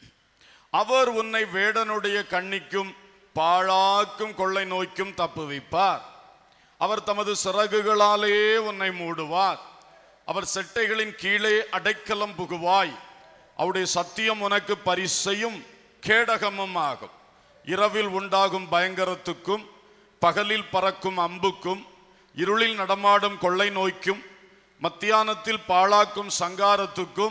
அவர் உன்னை வேடனுடைய கண்ணிக்கும் பாழாக்கும் கொள்ளை நோய்க்கும் தப்புவிப்பார் அவர் தமது சிறகுகளாலே உன்னை மூடுவார் அவர் செட்டைகளின் கீழே அடைக்கலம் புகுவாய் அவருடைய சத்தியம் உனக்கு பரிசையும் கேடகமும் ஆகும் இரவில் உண்டாகும் பயங்கரத்துக்கும் பகலில் பறக்கும் அம்புக்கும் இருளில் நடமாடும் கொள்ளை நோய்க்கும் மத்தியானத்தில் பாழாக்கும் சங்காரத்துக்கும்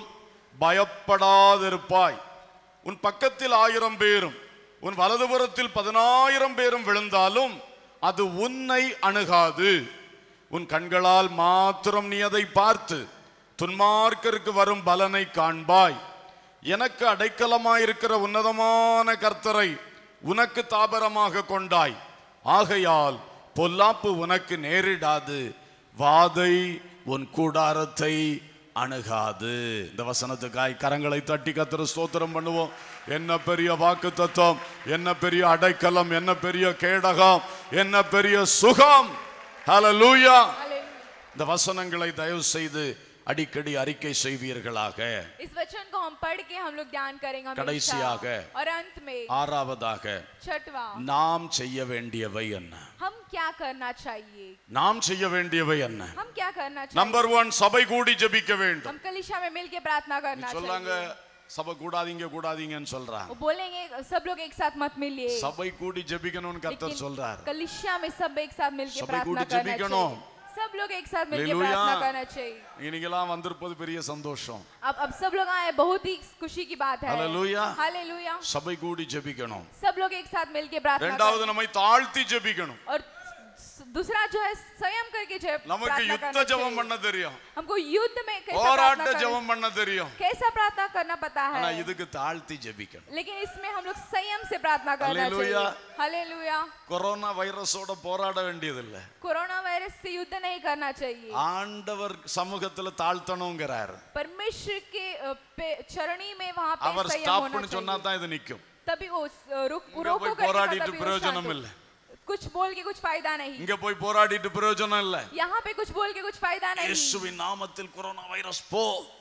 பயப்படாதிருப்பாய் உன் பக்கத்தில் ஆயிரம் பேரும் உன் வலதுபுறத்தில் பதினாயிரம் பேரும் விழுந்தாலும் அது உன்னை அணுகாது உன் கண்களால் மாத்திரம் நீ அதை பார்த்து துன்மார்க்கருக்கு வரும் பலனை காண்பாய் எனக்கு அடைக்கலமாயிருக்கிற உன்னதமான கர்த்தரை உனக்கு தாபரமாக கொண்டாய் ஆகையால் பொல்லாப்பு உனக்கு நேரிடாது வாதை உன் கூடாரத்தை அணுகாது இந்த வசனத்துக்காய் கரங்களை தட்டி கத்திர ஸ்தோத்திரம் பண்ணுவோம் என்ன பெரிய வாக்கு தத்துவம் என்ன பெரிய அடைக்கலம் என்ன பெரிய கேடகம் என்ன பெரிய சுகம் ஹalleluya हालेलुया இந்த வசனங்களை தயவு செய்து அடிக்கடி அறிக்கை செய்வீர்களாக इस वचन को हम पढ़ के हम लोग ध्यान करेंगे हमेशा கடைசியாக और अंत में ஆறாவதாக छठवा நாம் செய்ய வேண்டியவை என்ன हम क्या करना चाहिए நாம் செய்ய வேண்டியவை என்ன हम क्या करना चाहिए நம்பர் ஒன் சபை கூடி ஜெபிக்க வேண்டும் हम कलिशा में मिलके प्रार्थना करना சொல்லாங்க चाहिए சபை கூடாதீங்க கூடாதீங்கன்னு சொல்றாங்க वो बोलेंगे सब लोग एक साथ मत मिलिए சபை கூடி ஜெபிக்கணும்னு கர்த்தர் சொல்றார் कलिशा में सब एक साथ मिलके सबै प्रार्थना कूटी करना जपिकणो। चाहिए सब लोग एक साथ मिलके हालेलुया। प्रार्थना करना चाहिए இன்னைக்கெல்லாம் வந்திருப்பது பெரிய சந்தோஷம் अब अब सब लोग आए बहुत ही खुशी की बात है हालेलुया। हालेलुया சபை கூடி ஜெபிக்கணும் सब लोग एक साथ मिलके प्रार्थना ரெண்டாவது करें நம்மை தாழ்த்தி ஜெபிக்கணும் और दूसरा जो है स्वयं करके जो है நமக்கு प्रार्थना யுத்த करना ஜெபம் चाहिए। பண்ண தெரியும் हमको युद्ध में कैसा போராட்ட प्रार्थना करना ஜெபம் பண்ண தெரியும் कैसा प्रार्थना करना पता ஆனா है இதுக்கு தாழ்த்தி ஜெபிக்கணும் लेकिन इसमें हम लोग संयम से प्रार्थना करना हालेलुया। चाहिए हालेलुया கொரோனா வைரஸோட போராட வேண்டியதில்லை कोरोना वायरस से युद्ध नहीं करना चाहिए ஆண்டவர் சமூகத்துல தாழ்த்தணுங்கிறார் परमेश्वर के अ, पे- चरणी में वहाँ पे அவர் संयम होना ஸ்டாப்னு சொன்னா चाहिए தான் இது நிக்கும் तभी वो स- रुक- இங்க रोको போய் करके போராடிட்டு तभी वो பிரயோஜனம் शांत हो। இல்ல. कुछ बोल के कुछ फायदा नहीं இங்க போய் போராடிட்டு பிரயோஜனம் இல்ல यहाँ पे कुछ बोल के कुछ फायदा नहीं இயேசுவின் நாமத்தில் கொரோனா வைரஸ் போ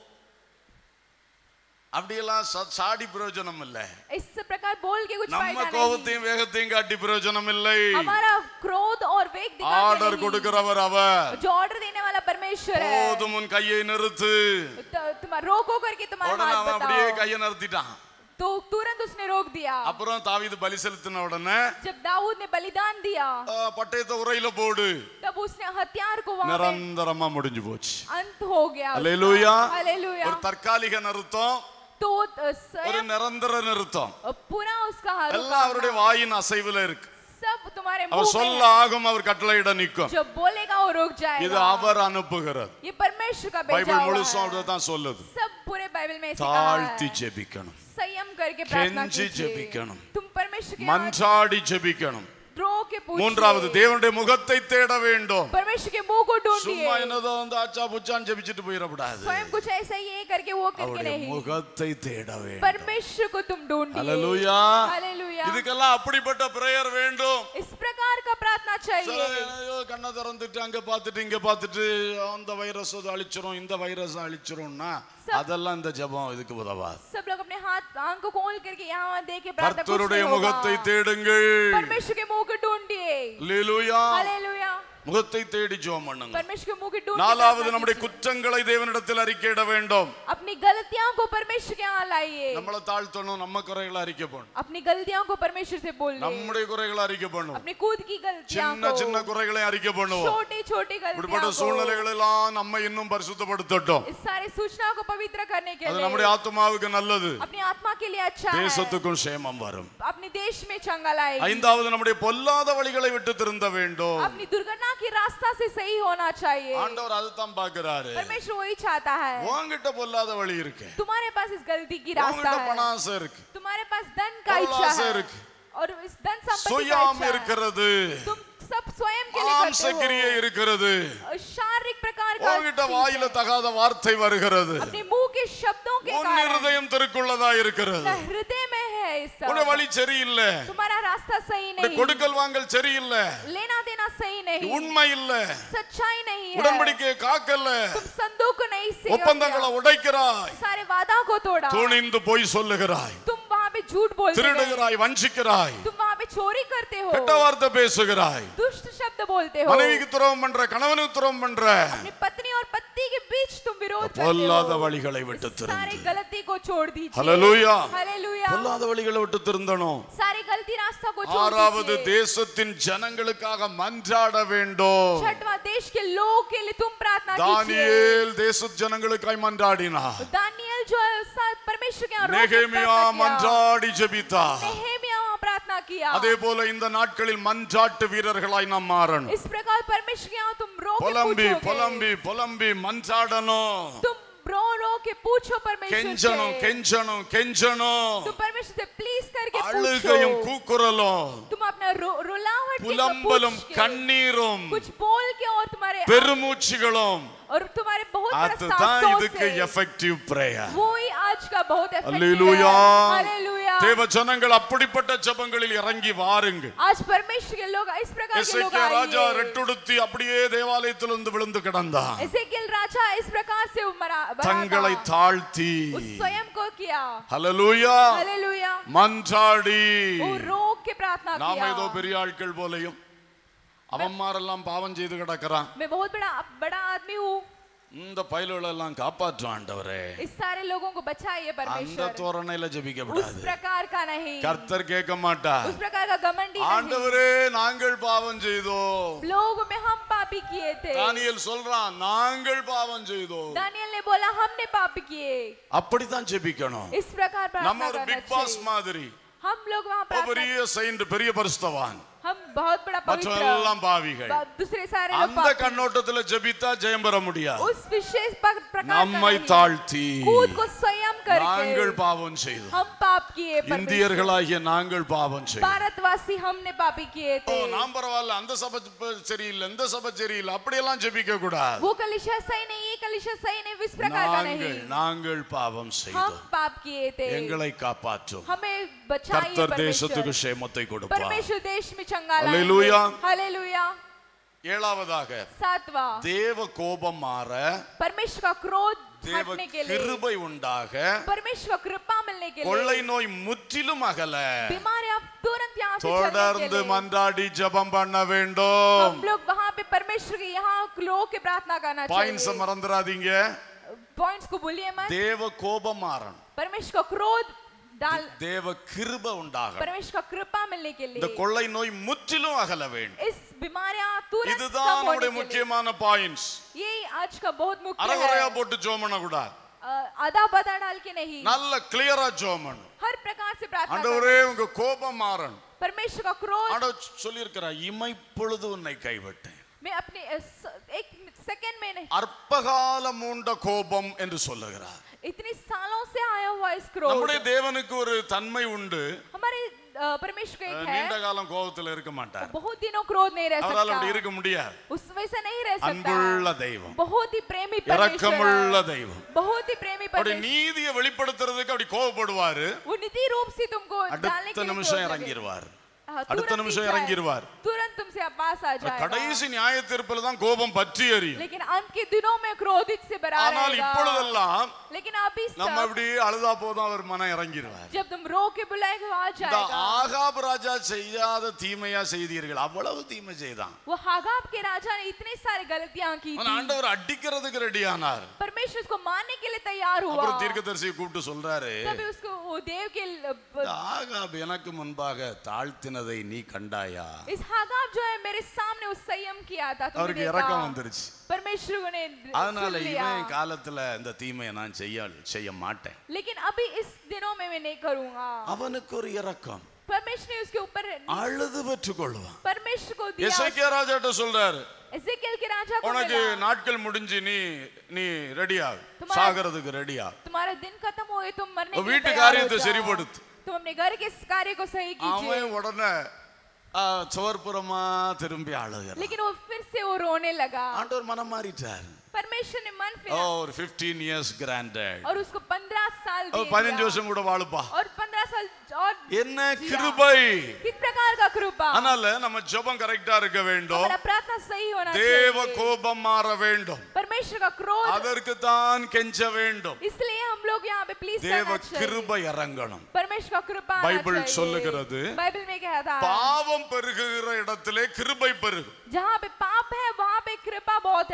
அப்படியெல்லாம் ச- சாடி பிரயோஜனம் இல்ல इस प्रकार बोल के कुछ நம்ம फायदा नहीं கோபத்தையும் வேகத்தையும் காட்டி பிரயோஜனம் இல்லை हमारा क्रोध और वेग दिखा के ஆர்டர் नहीं। கொடுக்கிறவர் அவர் जो ऑर्डर देने वाला परमेश्वर है போதும் உன் கையை நிறுத்து तो तुम रोको करके तुम्हारा உடனே हाथ அவன் அப்படியே बताओ கையை நிறுத்திட்டான் तो तुरंत उसने रोक दिया அப்புறம் தாவீது பலி செலுத்தின உடனே जब दाऊद ने बलिदान दिया ஆ, பட்டயத்தை உரையில போடு तब उसने हथियार को वहां पे நிரந்தரமா முடிஞ்சு போச்சு अंत हो गया उसका। அல்லேலூயா हालेलुया ஒரு தற்காலிக நிறுத்தம் तो अ, ஒரு स्वयं நிரந்தர நிறுத்தம் अ, पूरा उसका हर எல்லாம் அவருடைய வாயின் அசைவுல இருக்கு सब तुम्हारे அவர் मुंह சொல்ல में है। ஆகும் அவர் கட்டளையிட நிற்கும் जो बोलेगा वो रुक இது जाएगा அவர் அனுப்புகிறது ये परमेश्वर का भेजा பைபிள் हुआ முழுசும் है அப்படிதான் சொல்லுது सब पूरे बाइबल में ऐसे कहा தாழ்த்தி है ஜெபிக்கணும் संयम करके प्रार्थना கெஞ்சி कीजिए ஜெபிக்கணும். तुम परमेश्वर के हाथ மன்றாடி ஜெபிக்கணும் रो के மூன்றாவது पूछिए தேவனுடைய முகத்தை தேட வேண்டும் परमेश्वर के मुंह को சும்மா ढूंढिए என்னதோ வந்து ஆச்சா புச்சான்னு ஜெபிச்சுட்டு போயிடக்கூடாது स्वयं कुछ ऐसा ही ये करके वो करके அவருடைய नहीं முகத்தை தேட வேண்டும் परमेश्वर को तुम ढूंढिए ஹalleluya हालेलुया இதுக்கெல்லாம் அப்படிப்பட்ட பிரேயர் வேண்டும் इस प्रकार का प्रार्थना சில चाहिए ஐயோ, கண்ணை திறந்துட்டு அங்க பார்த்துட்டு இங்க பார்த்துட்டு அந்த வைரஸ் அது அழிச்சிரும் இந்த வைரஸ் அழிச்சிரும்னா அதெல்லாம் இந்த ஜெபம் இதுக்கு உதவாது सब लोग अपने हाथ आंख को खोल करके यहाँ वहाँ देख के प्रार्थना कुछ கர்த்தருடைய नहीं முகத்தை होगा தேடுங்கள் परमेश्वर के मुंह को ढूंढिए அல்லேலூயா हालेलुया முகத்தை தேடி ஜெபம் பண்ணுங்க परमेश्वर के मुंह के ढूंढ के நாலாவது प्रार्थना நம்முடைய कीजिए। குற்றங்களை தேவனிடத்தில் அறிக்கையிட வேண்டும் अपनी गलतियों को परमेश्वर के यहाँ लाइए நம்மளை தாழ்த்தணும் நம்ம குறைகளை அறிக்கை பண்ணணும் अपनी गलतियों को परमेश्वर से बोलिए நம்முடைய குறைகளை அறிக்கை பண்ணும் अपनी खुद की गलतियों சின்ன சின்ன को குறைகளை அறிக்கை பண்ணுவோம் छोटी छोटी இப்படிப்பட்ட गलतियों को சூழ்நிலைகள் எல்லாம் நம்ம இன்னும் பரிசுத்தப்படுத்தட்டும் इस सारी सूचना को पवित्र करने के அது लिए நம்முடைய ஆத்மாவுக்கு நல்லது अपनी आत्मा के लिए अच्छा है தேசத்துக்கும் சேமம் வரும் अपने देश में चंगा लाएगी ஐந்தாவது நம்முடைய பொல்லாத வழிகளை விட்டு திருந்த வேண்டும் अपनी दुर्घटना की रास्ता से सही होना चाहिए ஆண்டவர் அதுதான் பாக்குறாரு परमेश्वर वही चाहता है உன்கிட்ட பொல்லாத வழி இருக்கு तुम्हारे पास इस गलती की रास्ता உன்கிட்ட है பணாசை இருக்கு तुम्हारे पास धन का பொருளாசை इच्छा है இருக்கு. और इस धन संपत्ति का சுயாம் इच्छा है இருக்கிறது तुम सब स्वयं के लिए மாம்ச करते கிரியை हो இருக்கிறது और शारीरिक प्रकार का உன்கிட்ட चीज வாயில है। தகாத வார்த்தை வருகிறது अपने मुंह के शब्दों के உன் कारण இருதயம் திருக்குள்ளதா இருக்கிறது अपना हृदय में है इस உன் सब வழி சரியில்லை तुम्हारा रास्ता सही உன்னுடைய नहीं கொடுக்கல் வாங்கல் சரியில்லை लेना देना सही नहीं உண்மை இல்ல सच्चाई नहीं है உடன்படிக்கையை காக்கல तुम संदूक को नहीं सेवा ஒப்பந்தங்களை किया। உடைக்கிறாய் सारे वादा को तोड़ा துணிந்து போய் சொல்லுகிறாய் तुम वहाँ पे झूठ बोलते गए। திருடுகிறாய் வஞ்சிக்கிறாய் तुम वहाँ पे चोरी करते हो கெட்ட வார்த்தை பேசுகிறாய் दुष्ट शब्द बोलते हो மனைவிக்கு துரோகம் பண்ற கணவனுக்கு துரோகம் பண்ற अपनी पत्नी और पति के बीच तुम विरोध करते பொல்லாத हो வழிகளை விட்டு इस सारे திருந்து गलती को छोड़ दीजिए ஹalleluya हालेलुया பொல்லாத வழிகளை விட்டு திருந்தணும் सारी गलती रास्ता को छोड़ ஆறாவது दीजिए தேசத்தின் ஜனங்களுக்காக மன்றாட வேண்டும் छठवां देश के लोगों के लिए तुम प्रार्थना कीजिए தானியேல் தேச ஜனங்களுக்காய் மன்றாடினார் दानियल जो है सा- परमेश्वर के यहाँ रो के நெகேமியா प्रार्थना किया। மன்றாடி ஜெபித்தார் नेहेमिया वहाँ प्रार्थना किया அதே போல இந்த நாட்களில் மன்றாட்டு வீரர்களாய் நாம் மாறணும் इस प्रकार परमेश्वर के यहाँ तुम रो के புலம்பி पूछोगे புலம்பி புலம்பி மன்றாடணும் तुम रो रो के पूछो परमेश्वर கெஞ்சணும் से கெஞ்சணும் கெஞ்சணும் तुम परमेश्वर से प्लीज करके அழுகையும் पूछो கூக்குரலும் तुम अपना रो- रुलावट के புலம்பலும் पूछ के, கண்ணீரும் कुछ बोल के और तुम्हारे பெருமூச்சுகளும் और तुम्हारे बहुत बड़ा அதுதான் सांसों இதுக்கு से எஃபெக்டிவ் பிரேயர் वो ही आज का बहुत effective அல்லேலூயா है हालेलुया தேவ ஜனங்கள் அப்படிப்பட்ட ஜெபங்களில் இறங்கி வாருங்க आज परमेश्वर के लोग इस प्रकार के लोग எசேக்கியா ராஜா आइए ரெட்டுடுத்தி அப்படியே தேவாலயத்திலிருந்து விழுந்து கிடந்தான் एसेकियल राजा इस प्रकार से मरा बना தங்களை था। தாழ்த்தி उस स्वयं को किया ஹalleluya हालेलुया மன்றாடி वो रोक के प्रार्थना நாம किया ஏதோ பெரிய ஆட்கள் போலையும் அவன்மாரெல்லாம் பாவம் செய்து கிடக்கிறான் मैं बहुत बड़ा बड़ा आदमी हूँ இந்த பயலுகளெல்லாம் காப்பாற்றும் ஆண்டவரே इस सारे लोगों को बचाइए அந்த परमेश्वर தோரணையில ஜெபிக்க उस கூடாது प्रकार का नहीं கர்த்தர் கேட்க மாட்டார் उस प्रकार का घमंडी नहीं ஆண்டவரே நாங்கள் பாவம் செய்தோம் लोग में हम पापी किए थे தானியேல் சொல்றான் நாங்கள் பாவம் செய்தோம் दानियल ने बोला हमने पाप किए அப்படித்தான் ஜெபிக்கணும் इस प्रकार நம்ம प्रार्थना ஒரு करना பிக் பாஸ் चाहिए மாதிரி हम लोग वहाँ ஒரு प्रार्थना பெரிய செயின்ட் பெரிய பரிசுத்தவான் हम बहुत बड़ा மற்ற पवित्र எல்லாம் பாவிகள் बा- दूसरे सारे लोग அந்த पापी கண்ணோட்டத்துல ஜெபித்தா ஜெயம் பெற முடியாது उस विशेष पक- प्रकार का நம்மை नहीं। தாழ்த்தி खुद को स्वयं நாங்கள் करके பாவம் செய்தோம் हम पाप किए परमेश्वर। இந்தியர்களாகிய நாங்கள் பாவம் செய்தோம் भारतवासी हमने पापी किए ஓ थे நாம் பரவாயில்ல அந்த சபை ப- சரியில்லை இந்த சபை சரியில்லை அப்படியெல்லாம் ஜெபிக்க கூடாது वो कलिशा सही नहीं ये कलिशा सही नहीं इस प्रकार का नहीं நாங்கள் நாங்கள் பாவம் हम செய்தோம் पाप किए थे எங்களை காப்பாற்றும் हमें बचाइए கர்த்தர் தேசத்துக்கு परमेश्वर சேமத்தை கொடுப்பார் परमेश्वर देश में चंगा हालेलुया। हालेलुया ஏழாவதாக सातवां தேவ கோபம் மாற परमेश्वर का क्रोध தேவ हटने के लिए கிருபை உண்டாக परमेश्वर का कृपा मिलने के கொள்ளை लिए நோய் முற்றிலும் அகல बीमारियां तुरंत यहाँ से चलने தொடர்ந்து के लिए மன்றாடி ஜெபம் பண்ண வேண்டும் हम लोग वहाँ पे परमेश्वर के यहाँ लोग के प्रार्थना करना பாயிண்ட்ஸ் चाहिए மறந்துடாதீங்க पॉइंट्स को भूलिए मत தேவ கோபம் மாறணும் परमेश्वर का क्रोध डाल தேவ கிருபை உண்டாக परमेश्वर का कृपा मिलने के இந்த लिए கொள்ளை நோய் முற்றிலும் அகல வேண்டும் इस बीमारियां तुरंत இதுதான் कम होने நம்முடைய के लिए முக்கியமான பாயிண்ட்ஸ் ये आज का बहुत मुख्य அறகுறையா है போட்டு ஜோம் பண்ண கூடாது अ, आधा पता डाल के नहीं நல்ல கிளியரா ஜோம் பண்ணணும் हर प्रकार से प्रार्थना ஆண்டவரே करना। உங்க கோபம் மாறணும் परमेश्वर का क्रोध ஆண்டவர் சொல்லியிருக்கிறார் இமைப்பொழுது உன்னை கைவிட்டேன் मैं अपने अ, स- एक सेकंड में नहीं அற்பகாலம் மூண்ட கோபம் என்று சொல்லுகிறார் इतनी सालों से आया हुआ इस क्रोध நம்முடைய தேவனுக்கு ஒரு தன்மை உண்டு हमारे अ, परमेश्वर का एक நீண்ட है காலம் கோபத்துல இருக்க மாட்டார் बहुत दिनों क्रोध नहीं रह அவரால் அப்படி सकता இருக்க முடியாது उस वैसे नहीं रह सकता அன்புள்ள தெய்வம் बहुत ही प्रेमी परमेश्वर இரக்கமுள்ள है। தெய்வம் बहुत ही प्रेमी அப்படி परमेश्वर நீதியை வெளிப்படுத்துறதுக்கு அப்படி கோபப்படுவாரு वो नीति रूप से तुमको डालने के அடுத்த लिए நிமிஷம் क्रोध लगे। இறங்கிடுவார் हाँ, அடுத்த तुरंत நிமிஷம் पीछे आए। இறங்கிடுவார் तुरंत तुमसे पास आ जाएगा கடைசி நியாய தீர்ப்புல தான் கோபம் பற்றி எறியும் लेकिन अंत के दिनों में क्रोधित से भरा ஆனால் रहेगा இப்பொழுதெல்லாம் लेकिन अभी நம்ம सब அப்படி அழுதா போதும் அவர் மனம் இறங்கிடுவார் जब तुम रो के बुलाएगा वो आ இந்த जाएगा ஆகாப் ராஜா செய்யாத தீமையா செய்தீர்கள் அவ்வளவு தீமை செய்தான் वो हागाब के राजा ने इतनी सारी गलतियां की அவன் थी ஆண்டவர் அடிக்கிறதுக்கு ரெடி ஆனார் परमेश्वर उसको मारने के लिए तैयार हुआ அப்புறம் தீர்க்கதரிசியை கூப்பிட்டு சொல்றாரு तभी उसको वो देव के ल- இந்த ஆகாப் எனக்கு முன்பாக தாழ்த்தினதை நீ கண்டாயா इस हागाब जो है मेरे सामने उस संयम किया था तुमने அவருக்கு देखा இறக்கம் வந்துருச்சு परमेश्वर ने அதனால सुन लिया இவன் காலத்துல இந்த தீமையை நான் செய்ய செய்ய மாட்டேன் लेकिन अभी इस दिनों में मैं नहीं करूंगा அவனுக்கு ஒரு இரக்கம் परमेश्वर ने उसके ऊपर அழுது பெற்றுக்கொள்வான் परमेश्वर को दिया எசேக்கியா ராஜாட்ட சொல்றாரு एजेकियल के राजा को உனக்கு मिला நாட்கள் முடிஞ்சு நீ நீ ரெடியா तुम्हारा- சாகிறதுக்கு ரெடியா तुम्हारा दिन खत्म हो गए तुम मरने உன் के लिए வீட்டு तैयार हो காரியத்தை जाओ। சரிப்படுத்து तुम अपने घर के इस कार्य को सही कीजिए அவன் உடனே ஆ, சுவர்புறமா திரும்பி அழுகிறான் लेकिन वो फिर से वो रोने लगा ஆண்டவர் மனம் மாறிட்டார் परमेश्वर ने मन ஓ फिरा ஒரு 15 இயர்ஸ் கிராண்டட் और उसको पंद्रह साल ஓ दे பதினஞ்சு दिया। வருஷம் கூட வாழுப்பா और पंद्रह साल और என்ன கிருபை किस प्रकार का कृपा அதனால நம்ம ஜெபம் கரெக்டா இருக்க வேண்டும் हमारा प्रार्थना सही होना தேவ चाहिए கோபம் மாற வேண்டும் परमेश्वर का क्रोध அதற்கு தான் கெஞ்ச வேண்டும் इसलिए हम लोग यहाँ पे प्लीज தேவ करना चाहिए கிருபை இறங்கணும் परमेश्वर का कृपा आना बाइबल चाहिए। சொல்லுகிறது, बाइबल में कहता है பாவம் பெருகுகிற இடத்திலே கிருபை பெருகும் जहाँ पे पाप है वहाँ पे कृपा बहुत है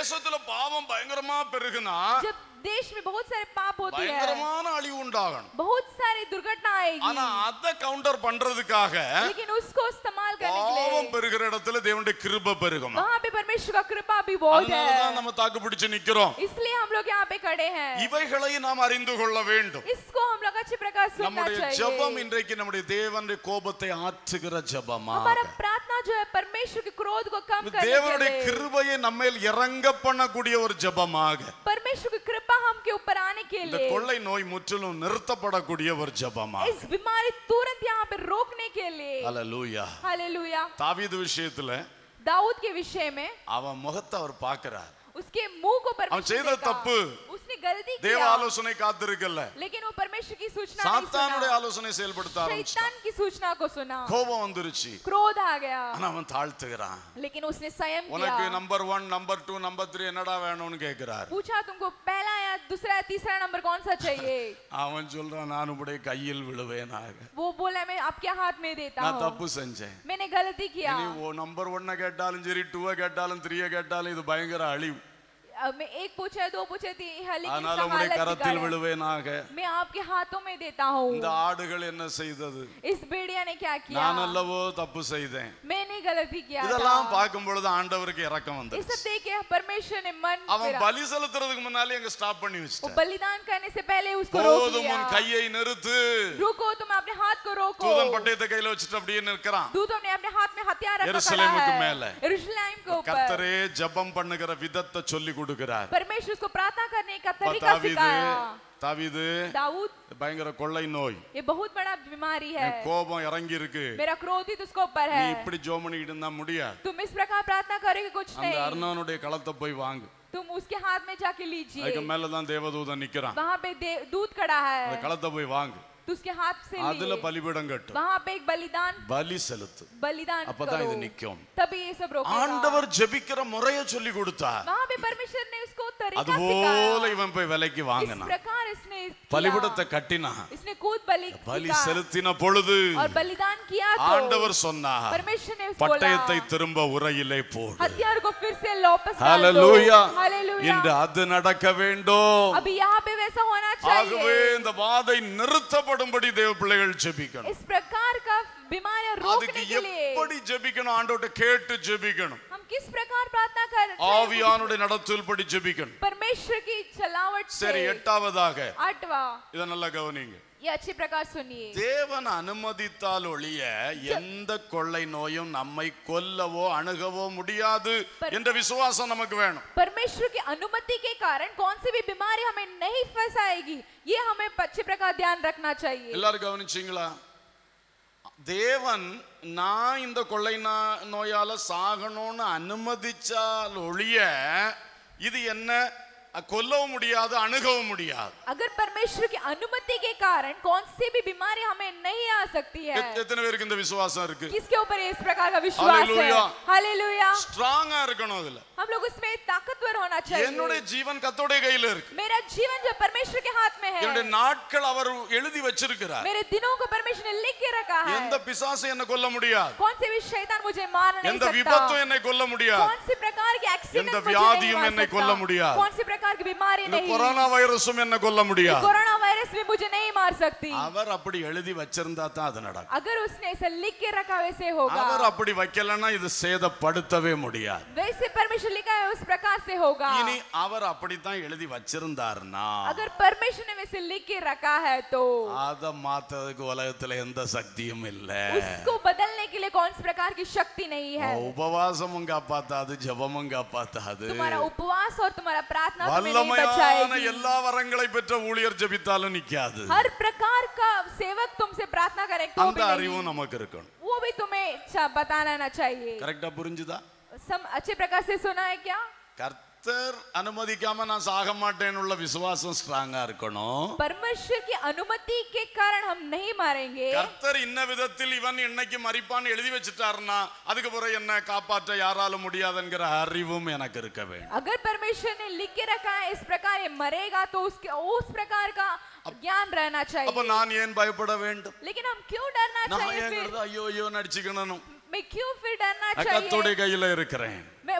தேசத்துல பாவம் பயங்கரமா பெருகுனா जब देश में बहुत सारे पाप होते हैं பயங்கரமான அழிவு உண்டாகணும் बहुत सारी दुर्घटना आएगी ஆனா அதை கவுண்டர் பண்றதுக்காக लेकिन उसको इस्तेमाल करने के பாவம் लिए பெருகிற இடத்துல தேவனுடைய கிருப பெருகும் वहाँ पे परमेश्वर का कृपा भी बहुत அதனாலதான் है நம்ம தாக்கு பிடிச்சு நிக்கிறோம் इसलिए हम लोग यहाँ पे खड़े हैं இவைகளை நாம் அறிந்து கொள்ள வேண்டும் इसको हम लोग अच्छी प्रकार सुनना நம்முடைய ஜெபம் चाहिए இன்றைக்கு நம்முடைய தேவனுடைய கோபத்தை ஆற்றுகிற ஜெபமா हमारा प्रार्थना जो है परमेश्वर के क्रोध को कम करने के தேவனுடைய लिए கிருபையை நம்மேல் இறங்க பண்ணக்கூடிய ஒரு ஜெபமாக परमेश्वर की कृपा हमके ऊपर आने के இந்த लिए கொள்ளை நோய் முற்றிலும் நிறுத்தப்படக்கூடிய ஒரு ஜெபமா इस बीमारी तुरंत यहाँ पे रोकने के लिए அல்லேலூயா हालेलुया தாவீது விஷயத்துல दाऊद के विषय में அவன் முகத்தை அவர் பார்க்கிறார் उसके मुंह को அவன் परमेश्वर செய்த देखा। தப்பு. उसने गलती தேவ किया ஆலோசனை காத்திருக்கல்ல लेकिन वो परमेश्वर की सूचना नहीं சாத்தானுடைய सुना ஆலோசனை செயல்படுத்த ஆரம்பிச்சான் शैतान की सूचना को सुना கோபம் வந்துருச்சு क्रोध आ गया ஆனா அவன் தாழ்த்துகிறான் लेकिन उसने संयम உனக்கு किया number one number two number three என்னடா வேணும்னு கேட்கிறார் पूछा तुमको पहला या दूसरा या तीसरा नंबर कौन सा चाहिए அவன் சொல்றான் நான் உடைய கையில் விழுவேனாக वो बोला मैं आपके हाथ में देता நான் हूँ தப்பு செஞ்சேன் मैंने गलती किया இனி ஓ நம்பர் ஒன்ன கேட்டாலும் சரி டூவை கேட்டாலும் த்ரீயை கேட்டாலும் இது பயங்கர அழிவு अब मैं एक पूछा दो पूछे थी हाँ, लेकिन அதனால इसका உடைய हालत கரத்தில் बिगाड़ा। விழுவேனாக मैं आपके हाथों में देता हूँ இந்த ஆடுகள் என்ன செய்தது इस बेड़िया ने क्या किया நான் அல்லவோ தப்பு செய்தேன் मैंने गलती किया இதெல்லாம் था। பார்க்கும் பொழுது ஆண்டவருக்கு இறக்கம் ये வந்தது सब देख के परमेश्वर ने मन அவன் फिरा। பலி செலுத்துறதுக்கு முன்னாலே எங்க ஸ்டாப் பண்ணி वो வச்சிட்டான் बलिदान करने से पहले उसको रोक போதும் लिया உன் கையை நிறுத்து रुको तुम अपने हाथ को रोको தூதன் பட்டயத்தை கையில வச்சுட்டு அப்படியே நிற்கிறான் दूतों ने अपने हाथ में हथियार रखा खड़ा यरूशलेमुக்கு மேல। है यरूशलेम के ऊपर கர்த்தரே ஜெபம் பண்ணுகிற விதத்தை சொல்லி கொடுக்கிறார் परमेश्वर उसको प्रार्थना करने का அப்ப तरीका தாவீது सिखाया தாவீது दाऊद பயங்கர கொள்ளை நோய் ये बहुत बड़ा बीमारी है என் கோபம் இறங்கி இருக்கு मेरा क्रोधित उसके ऊपर நீ है இப்படி ஜோம் பண்ணிக்கிட்டு இருந்தா முடியாது तुम इस प्रकार प्रार्थना करोगे कुछ அந்த नहीं அர்ணவனுடைய களத்தை போய் வாங்கு तुम उसके हाथ में जाके लीजिए அதுக்கு மேலதான் தேவதூதன் நிக்கிறான் वहां पे दे- दूध खड़ा அந்த है களத்தை போய் வாங்கு तो उसके हाथ से அதுல लिए பலிபீடம் கட்டும் वहां पे एक बलिदान பலி செலுத்து बलिदान அப்பதான் करो இது நிக்கும் तभी ये सब रोकेगा ஆண்டவர் ஜெபிக்கிற முறைய சொல்லி கொடுத்தார் वहां पे परमेश्वर ने उसको तरीका அதுபோல सिखाया இவன் போய் விலைக்கு इस வாங்கினான் प्रकार इसने किया। பலிபீடத்தை கட்டினான் इसने कूद बलि பலி सीखा செலுத்தின பொழுது और बलिदान किया तो ஆண்டவர் சொன்னார் परमेश्वर ने उसको बोला பட்டயத்தை திரும்ப உரையிலே போடு हथियार को फिर से वापस डाल दो ஹalleluya हालेलुया இன்று அது நடக்க வேண்டும் अभी यहाँ पे वैसा होना ஆகவே चाहिए இந்த வாதை நிறுத்தப்படும்படி தேவ பிள்ளைகள் ஜெபிக்கணும் इस प्रकार का बीमारियां அதுக்கு रोकने के लिए எப்படி ஜெபிக்கணும் ஆண்டவர்ட்ட கேட்டு ஜெபிக்கணும் हम किस प्रकार प्रार्थना कर ஆவியானுடைய நடத்தல்படி ஜெபிக்கணும் परमेश्वर की चलावट சரி से எட்டாவதாக आठवां இதை நல்லா கவனிங்க ये अच्छी प्रकार सुनिए தேவன் அனுமதித்தால் ஒழிய எந்த கொள்ளை நோயும் நம்மை கொல்லவோ அணுகவோ முடியாது என்ற விசுவாசம் நமக்கு வேணும் परमेश्वर की अनुमति के कारण कौन सी भी बीमारी हमें नहीं फंसाएगी ये हमें अच्छी प्रकार ध्यान रखना चाहिए எல்லாரும் கவனிச்சீங்களா தேவன் நான் இந்த கொள்ளை நா- நோயால சாகணும்னு அனுமதிச்சால் ஒழிய இது என்ன அஹ், கொல்லவும் முடியாது அணுகவும் முடியாது अगर परमेश्वर की अनुमति के कारण कौन सी भी बीमारी हमें नहीं आ सकती है எத்- எத்தனை பேருக்கு இந்த விசுவாசம் இருக்கு किसके ऊपर इस प्रकार का विश्वास है Hallelujah. हालेलुया ஸ்ட்ராங்கா இருக்கணும் அதுல हम लोग उसमें ताकतवर होना चाहिए என்னுடைய ஜீவன் கத்தோடைய கையில இருக்கு मेरा जीवन जो परमेश्वर के हाथ में है என்னுடைய நாட்கள் அவர் எழுதி வச்சிருக்கிறார் मेरे दिनों को परमेश्वर ने लिख के रखा है எந்த பிசாசு என்ன கொல்ல முடியாது कौन से भी शैतान मुझे मार नहीं எந்த सकता விபத்தும் என்னை கொல்ல முடியாது कौन सी प्रकार की एक्सीडेंट எந்த मुझे नहीं வியாதியும் मार என்னை सकता கொல்ல முடியாது. कौन सी प्रकार की बीमारी இந்த नहीं கொரோனா வைரஸும் என்ன கொல்ல முடியாது कोरोना वायरस भी मुझे नहीं मार सकती அவர் அப்படி எழுதி வச்சிருந்தா தான் அது நடக்கும் अगर उसने ऐसा लिख के रखा वैसे होगा அவர் அப்படி வைக்கலன்னா இது சேதப்படுத்தவே முடியாது वैसे परमेश्वर लिखा है उस प्रकार से होगा இனி அவர் அப்படித்தான் எழுதி வச்சிருந்தாருன்னா अगर परमेश्वर ने वैसे लिख के रखा है तो அதை மாத்ததுக்கு உலகத்துல எந்த சக்தியும் இல்ல उसको बदलने के लिए कौन सी प्रकार की शक्ति नहीं है உபவாசமும் காப்பாத்தாது ஜெபமும் காப்பாத்தாது तुम्हारा उपवास और तुम्हारा प्रार्थना तुम्हें नहीं வல்லமையான बचाएगी எல்லா வரங்களை பெற்ற ஊழியர் ஜெபித்தாலும் நிக்காது हर प्रकार का सेवक तुमसे प्रार्थना करे तो அந்த भी नहीं அறிவும் நமக்கு இருக்கணும் वो भी तुम्हें चा- बताना चाहिए கரெக்டா புரிஞ்சுதா सम अच्छे प्रकार से सुना है क्या கர்த்தர் அனுமதிக்காம நான் சாக மாட்டேன்னு உள்ள விசுவாசம் ஸ்ட்ராங்கா இருக்கணும் परमेश्वर की अनुमति के कारण हम नहीं मारेंगे கர்த்தர் இன்ன விதத்தில் இவன் இன்னைக்கு மறிப்பான்னு எழுதி வச்சுட்டாருன்னா அதுக்கு பிறகு என்ன காப்பாற்ற யாராலும் முடியாதுங்கிற அறிவும் எனக்கு இருக்க வேண்டும் अगर परमेश्वर ने लिख के रखा है इस प्रकार ये मरेगा तो उसके उस प्रकार का ज्ञान रहना அப்ப चाहिए நான் ஏன் பயப்பட வேண்டும் लेकिन हम क्यों डरना நான் चाहिए ஏன் फिर ஐயோ ஐயோ நடிச்சுக்கணும் मैं क्यों फिर डरना கத்தோடைய चाहिए கையில இருக்கிறேன் मैं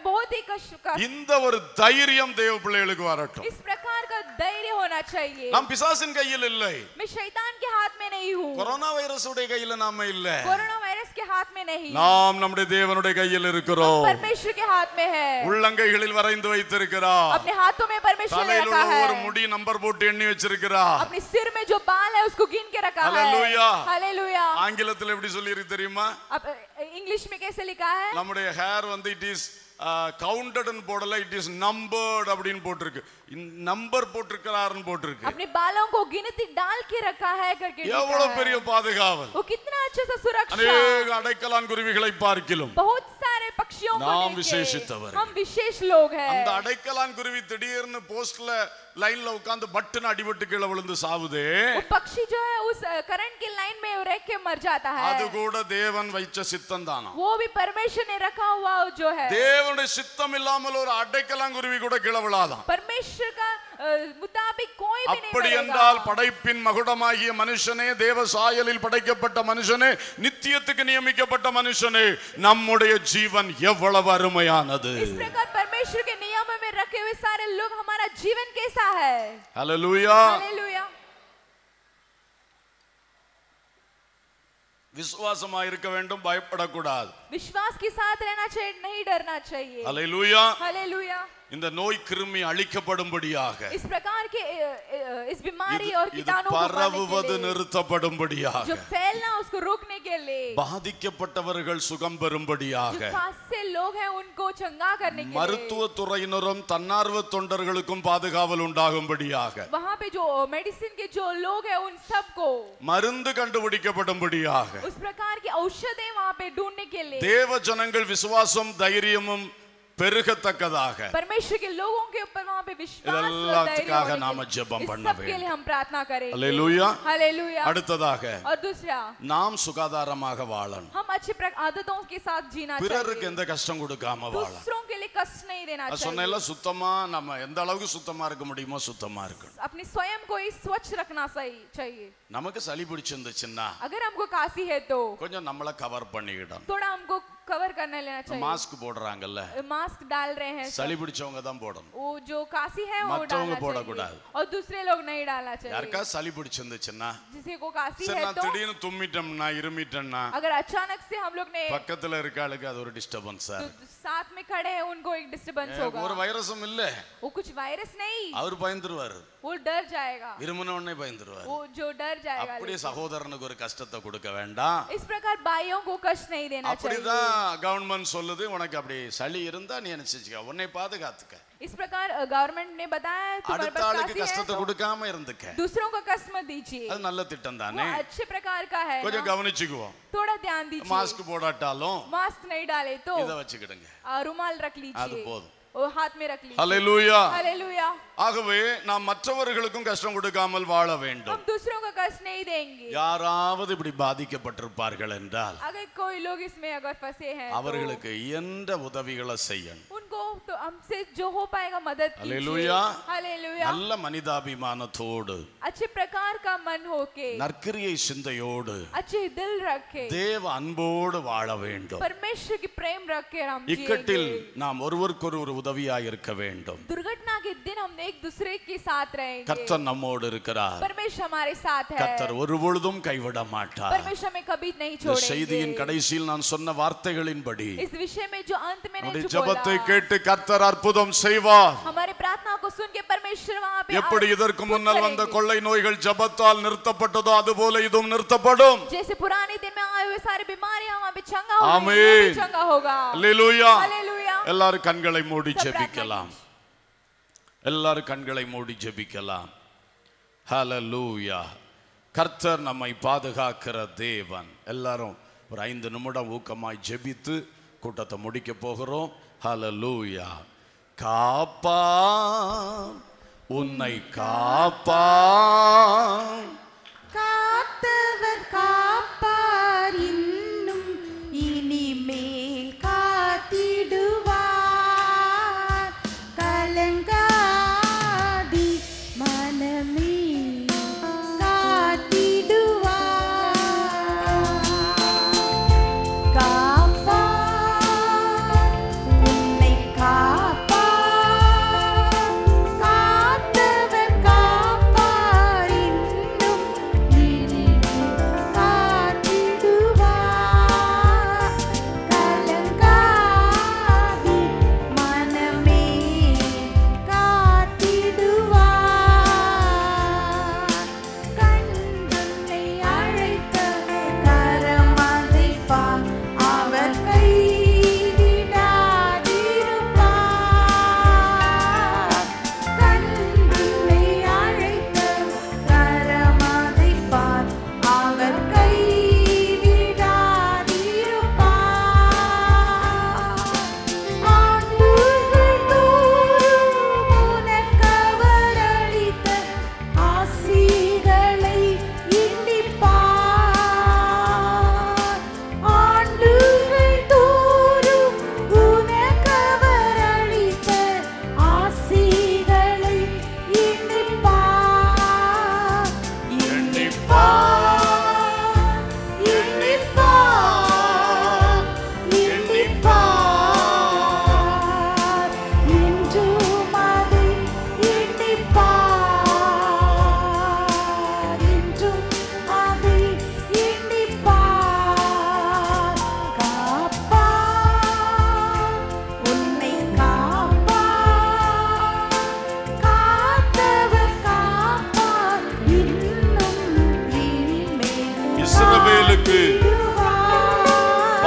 बहुत ही कष्ट का இந்த ஒரு தைரியம் தேவ பிள்ளைகளுக்கு வரட்டும் इस प्रकार का धैर्य होना चाहिए நாம் பிசாசின் கையில் இல்லை मैं शैतान के हाथ में नहीं हूँ கொரோனா வைரஸ் உடைய கையில நாம இல்ல कोरोना वायरस के हाथ में नहीं நாம் நம்முடைய தேவனுடைய கையில் இருக்கிறோம் परमेश्वर के हाथ में है உள்ளங்கைகளில் வரைந்து வைத்திருக்கிறார் अपने हाथों में परमेश्वर ने தலையில் रखा உள்ள है ஒரு முடி நம்பர் போட்டு எண்ணி வச்சிருக்கிறார் अपने सिर में जो बाल है उसको गिन के रखा है Hallelujah. हालेलुया ஆங்கிலத்தில் எப்படி சொல்லி இருக்கு தெரியுமா अब इंग्लिश में कैसे लिखा है நம்முடைய ஹேர் வந்து இட் இஸ் கவுண்டட்னு போடல இட் இஸ் நம்பர்ட் அப்படின்னு போட்டிருக்கு நம்பர் போட்டிருக்கிறாருன்னு போட்டிருக்கு अपने बालों को गिनती डाल के रखा है करके लिखा எவ்வளவு है। பெரிய பாதுகாவல் वो कितना अच्छा सा सुरक्षा அநேக அடைக்கலான் குருவிகளை பார்க்கிலும் बहुत सारे पक्षियों को नाम लेके विशेषितवर हम विशेष लोग அந்த हैं அடைக்கலான் குருவி திடீர்னு போஸ்ட்ல லைன்ல உட்கார்ந்து பட்டுன்னு அடிபட்டு கீழே விழுந்து சாவுதே वो पक्षी जो है उस करंट की लाइन में रह के मर जाता है அது கூட தேவன் வைச்ச சித்தம் தானா वो भी परमेश्वर ने रखा हुआ जो है தேவனுடைய சித்தம் இல்லாமல் ஒரு அடைக்கலாங்குருவி கூட கீழே விழாதான் परमेश्वर का अ, मुताबिक कोई भी नहीं அப்படி मरेगा। என்றால் படைப்பின் மகுடமாகிய மனுஷனே தேவ சாயலில் படைக்கப்பட்ட மனுஷனே நித்தியத்துக்கு நியமிக்கப்பட்ட மனுஷனே நம்முடைய ஜீவன் எவ்வளவு அருமையானது इस प्रकार परमेश्वर के नियम में रखे हुए सारे लोग हमारा जीवन कैसा है ஹalleluya हालेलुया விசுவாசமா இருக்க வேண்டும் பயப்படக்கூடாது विश्वास के साथ रहना चाहिए नहीं डरना चाहिए ஹalleluya हालेलुया இந்த நோய் கிருமி அழிக்கப்படும்படியாக इस प्रकार के अ, अ, इस बीमारी और இது- இது कीटाणु को मारने பரவுவது के लिए, நிறுத்தப்படும்படியாக जो फैलना उसको रोकने के लिए பாதிக்கப்பட்டவர்கள் சுகம் பெறும்படியாக जो खास से लोग हैं उनको चंगा करने के लिए மருத்துவ துறையினரும் தன்னார்வ தொண்டர்களுக்கும் பாதுகாவல் உண்டாகும்படியாக वहाँ पे जो मेडिसिन के जो लोग हैं उन सबको மருந்து கண்டுபிடிக்கப்படும்படியாக उस प्रकार की औषधें वहाँ पे ढूंढने के लिए தேவ ஜனங்கள் விசுவாசம் தைரியமும் பெருகத்தக்கதாக परमेश्वर के लोगों के ऊपर वहाँ पे विश्वास और धैर्य இதெல்லாத்துக்காக होने के நாம लिए- ஜெபம் इस பண்ண सब के வேண்டும். लिए हम प्रार्थना करेंगे அல்லேலூயா हालेलुया அடுத்ததாக और दूसरा நாம் சுகாதாரமாக வாழணும் हम अच्छी प्र- आदतों के साथ जीना பிறருக்கு चाहिए எந்த கஷ்டம் கொடுக்காம வாழணும் दूसरों के लिए कष्ट नहीं देना அது चाहिए சொன்னேன்ல சுத்தமா நம்ம எந்த அளவுக்கு சுத்தமா இருக்க முடியுமோ சுத்தமா இருக்கணும் अपने स्वयं को ही स्वच्छ रखना सही चाहिए நமக்கு சளி பிடிச்சிருந்துச்சுன்னா अगर हमको काशी है तो கொஞ்சம் நம்மளை கவர் பண்ணிக்கிடணும் थोड़ा हमको कवर करने लेना चाहिए மாஸ்க் போடுறாங்கல்ல मास्क डाल रहे हैं सब। சளி பிடிச்சவங்க தான் போடணும் वो जो काशी है वो மற்றவங்க डालना போடக்கூடாது. चाहिए और दूसरे लोग नहीं डालना चाहिए யாருக்கா சளி பிடிச்சிருந்துச்சுன்னா जिसे को काशी சரி है நான் तो திடீர்னு தும்மிட்டோம்னா இருமிட்டேன்னா अगर अचानक से हम लोग ने பக்கத்துல இருக்க ஆளுக்கு அது ஒரு டிஸ்டர்பன்ஸ் तो साथ में खड़े हैं उनको एक डिस्टरबेंस ஒரு होगा வைரஸும் இல்ல वो कुछ वायरस नहीं அவர் பயந்துருவாரு वो डर जाएगा இருமுன உடனே பயந்துருவாரு वो जो डर जाएगा அப்படியே लेकिन। சகோதரனுக்கு ஒரு கஷ்டத்தை கொடுக்க வேண்டாம் इस प्रकार भाइयों को कष्ट नहीं देना चाहिए அப்படிதான் கவர்மெண்ட் சொல்லுது உனக்கு அப்படி சளி இருந்தா நீ என்ன செஞ்சுக்க உன்னை பாதுகாத்துக்க इस प्रकार गवर्नमेंट ने बताया है, तुम्हारे அடுத்த पास ஆளுக்கு काशी கஷ்டத்தை है கொடுக்காம இருந்துக்க दूसरों को कष्ट मत दीजिए அது நல்ல திட்டம் वो தானே अच्छे प्रकार का है கொஞ்சம் ना? கவனிச்சுக்குவோம் थोड़ा ध्यान दीजिए மாஸ்க் போடாட்டாலும் मास्क नहीं डाले तो இதை வச்சுக்கிடுங்க आ, रुमाल रख அது लीजिए போதும் वो हाथ में रख लीजिए ஹalleluya हालेलुया ஆகவே நாம் மற்றவர்களுக்கும் கஷ்டம் கொடுக்காமல் வாழ வேண்டும் हम दूसरों को कष्ट नहीं देंगे யாராவது இப்படி பாதிக்கப்பட்டிருப்பார்கள் என்றால் अगर कोई लोग इसमें अगर फंसे हैं तो அவர்களுக்கு எந்த உதவிகளை செய்யணும் उनको तो हमसे जो हो पाएगा मदद कीजिए हालेलुया। हालेलुया நல்ல மனிதாபிமானத்தோடு अच्छे प्रकार का मन होके நற்கிரியை சிந்தையோடு अच्छे दिल रखे தேவ அன்போடு வாழ வேண்டும் परमेश्वर की प्रेम रख के हम இக்கட்டில் जिएंगे। நாம் ஒருவருக்கொருவர் உதவியாய் இருக்க வேண்டும் दुर्घटना के दिन हम एक दूसरे के साथ रहेंगे கர்த்தர் நம்மோடு இருக்கிறார் परमेश्वर हमारे साथ है கர்த்தர் ஒரு பொழுதும் கைவிட மாட்டார் परमेश्वर हमें कभी नहीं இந்த செய்தியின் छोड़ेंगे கடைசியில் நான் சொன்ன வார்த்தைகளின்படி इस विषय में जो अंत में நம்முடைய नहीं ஜெபத்தை बोला கேட்டு கர்த்தர் அற்புதம் செய்வார் हमारी प्रार्थना को सुन के परमेश्वर वहाँ पे எப்படி आ- இதற்கு खुद முன்னால் வந்த करेंगे। கொள்ளை நோய்கள் ஜெபத்தால் நிறுத்தப்பட்டதோ அதுபோல இதுவும் நிறுத்தப்படும் जैसे पुराने दिन में आए हुए सारी बीमारियां वहाँ पे चंगा हो आमीन। चंगा होगा அல்லேலூயா हालेलुया எல்லாரும் கண்களை மூடி सब प्रार्थना ஜெபிக்கலாம் எல்லாரும் கண்களை மூடி ஜெபிக்கலாம் ஹalleluya கர்த்தர் நம்மை பாதுகாக்கிற தேவன் எல்லாரும் ஒரு ஐந்து நிமிடம் ஊக்கமாய் ஜெபித்து கூட்டத்தை முடிக்க போகிறோம் ஹalleluya காப்பா உன்னை காப்பா காத்தவர் காப்பார் இன்னும் இனிமேல் காத்திடுவார் கலங்காதி மனமே காத்திடுவார் காப்பார் உன்னை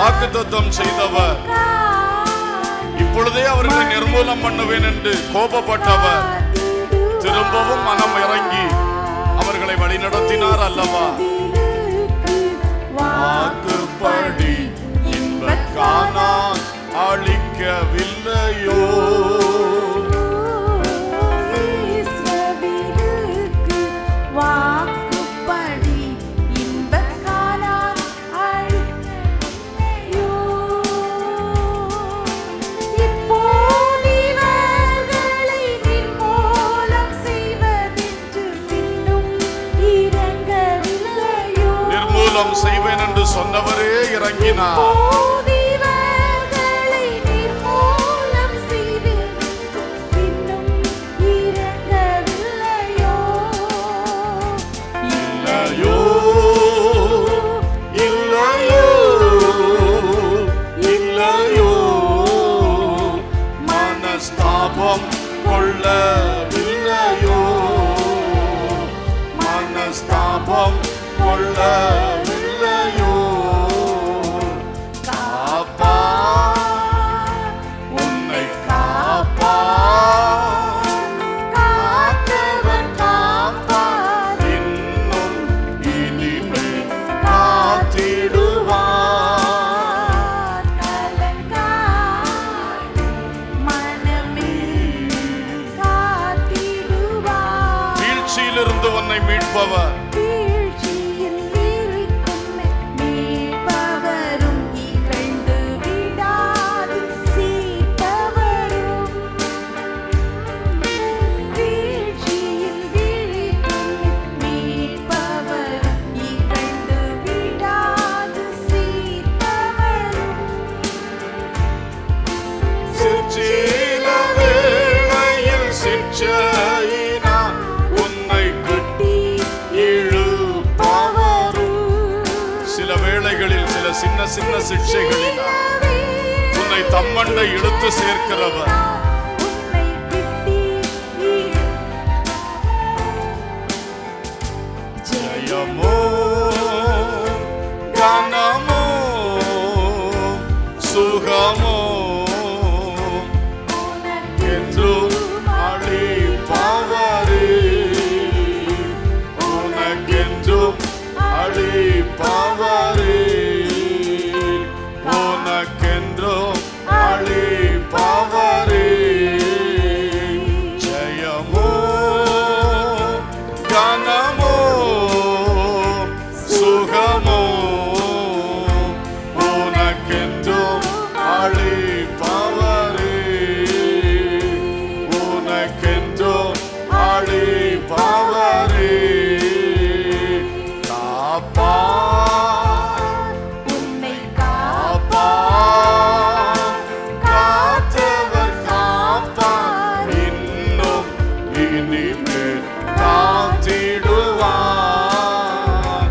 வாக்குத்தத்தம் செய்தவர் இப்பொழுதே அவர்களை நிர்மூலம் பண்ணுவேன் என்று கோபப்பட்டவர் திரும்பவும் மனம் இறங்கி அவர்களை வழிநடத்தினார் அல்லவா வாக்குப்படி இன்பக் காணான் அழிக்கவில்லையோ வாக்குப்படி இன்பக் காணான் அழிக்கவில்லையோ. இப்போதிவர்களை நிர்மூலம் செய்வதென்று பின்னும் இரங்கவில்லையோ. நிர்மூலம் செய்வேன் என்று சொன்னவரே இறங்கினார் இப்போதிவர்களை நிர்மூலம் செய்வதென்று பின்னும் இரங்கவில்லையோ. இல்லையோ இல்லையோ இல்லையோ மனஸ்தாபம் கொள்ளவில்லையோ மனஸ்தாபம் கொள்ளவில்லையோ காப்பா உன்னை காப்பா காத்தவர் காப்பார் இன்னும் இனிமேல் காத்திடுவார் கலங்காய் மனமே காத்திடுவார் வீழ்ச்சியிலிருந்து உன்னை மீட்பவர் வீழ்ச்சியில் வீழ்க்கும் மீட்பவரும் இகழ்ந்து விடாது சீர்ப்பவரும் வீழ்ச்சியில் வீழ்க்கும் மீட்பவரும் இகழ்ந்து விடாது சீர்ப்பவரும் சிற்சில வேளையில் சிற்றையினால் உன்னை கட்டி இழுப்பவரும் சில வேளைகளில் சில சின்ன சின்ன சிக்ஷைகளினால் உன்னை தம்மண்டை இழுத்து சேர்க்கிறவர் உன்னை கிட்டி ஜெயமோ கனமோ சுகமோ என்றும் அழிப்பவரே உனக்கென்றும் அழிப்பவரே உனக்கென்றும் அழிப்பவரே ஜெயமோ கனமோ சுகமோ உனக்கென்றும் அழிப்பவரே உனக்கென்றும் அழிப்பவரே காப்பா உன்னை காப்ப காப்பா காத்தவர் காப்பார் இன்னும் இனிமேல் காத்திடுவார்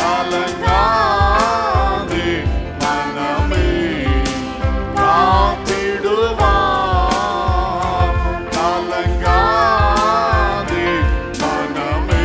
கலங்காதே மனமே காத்திடுவார் கலங்காதே மனமே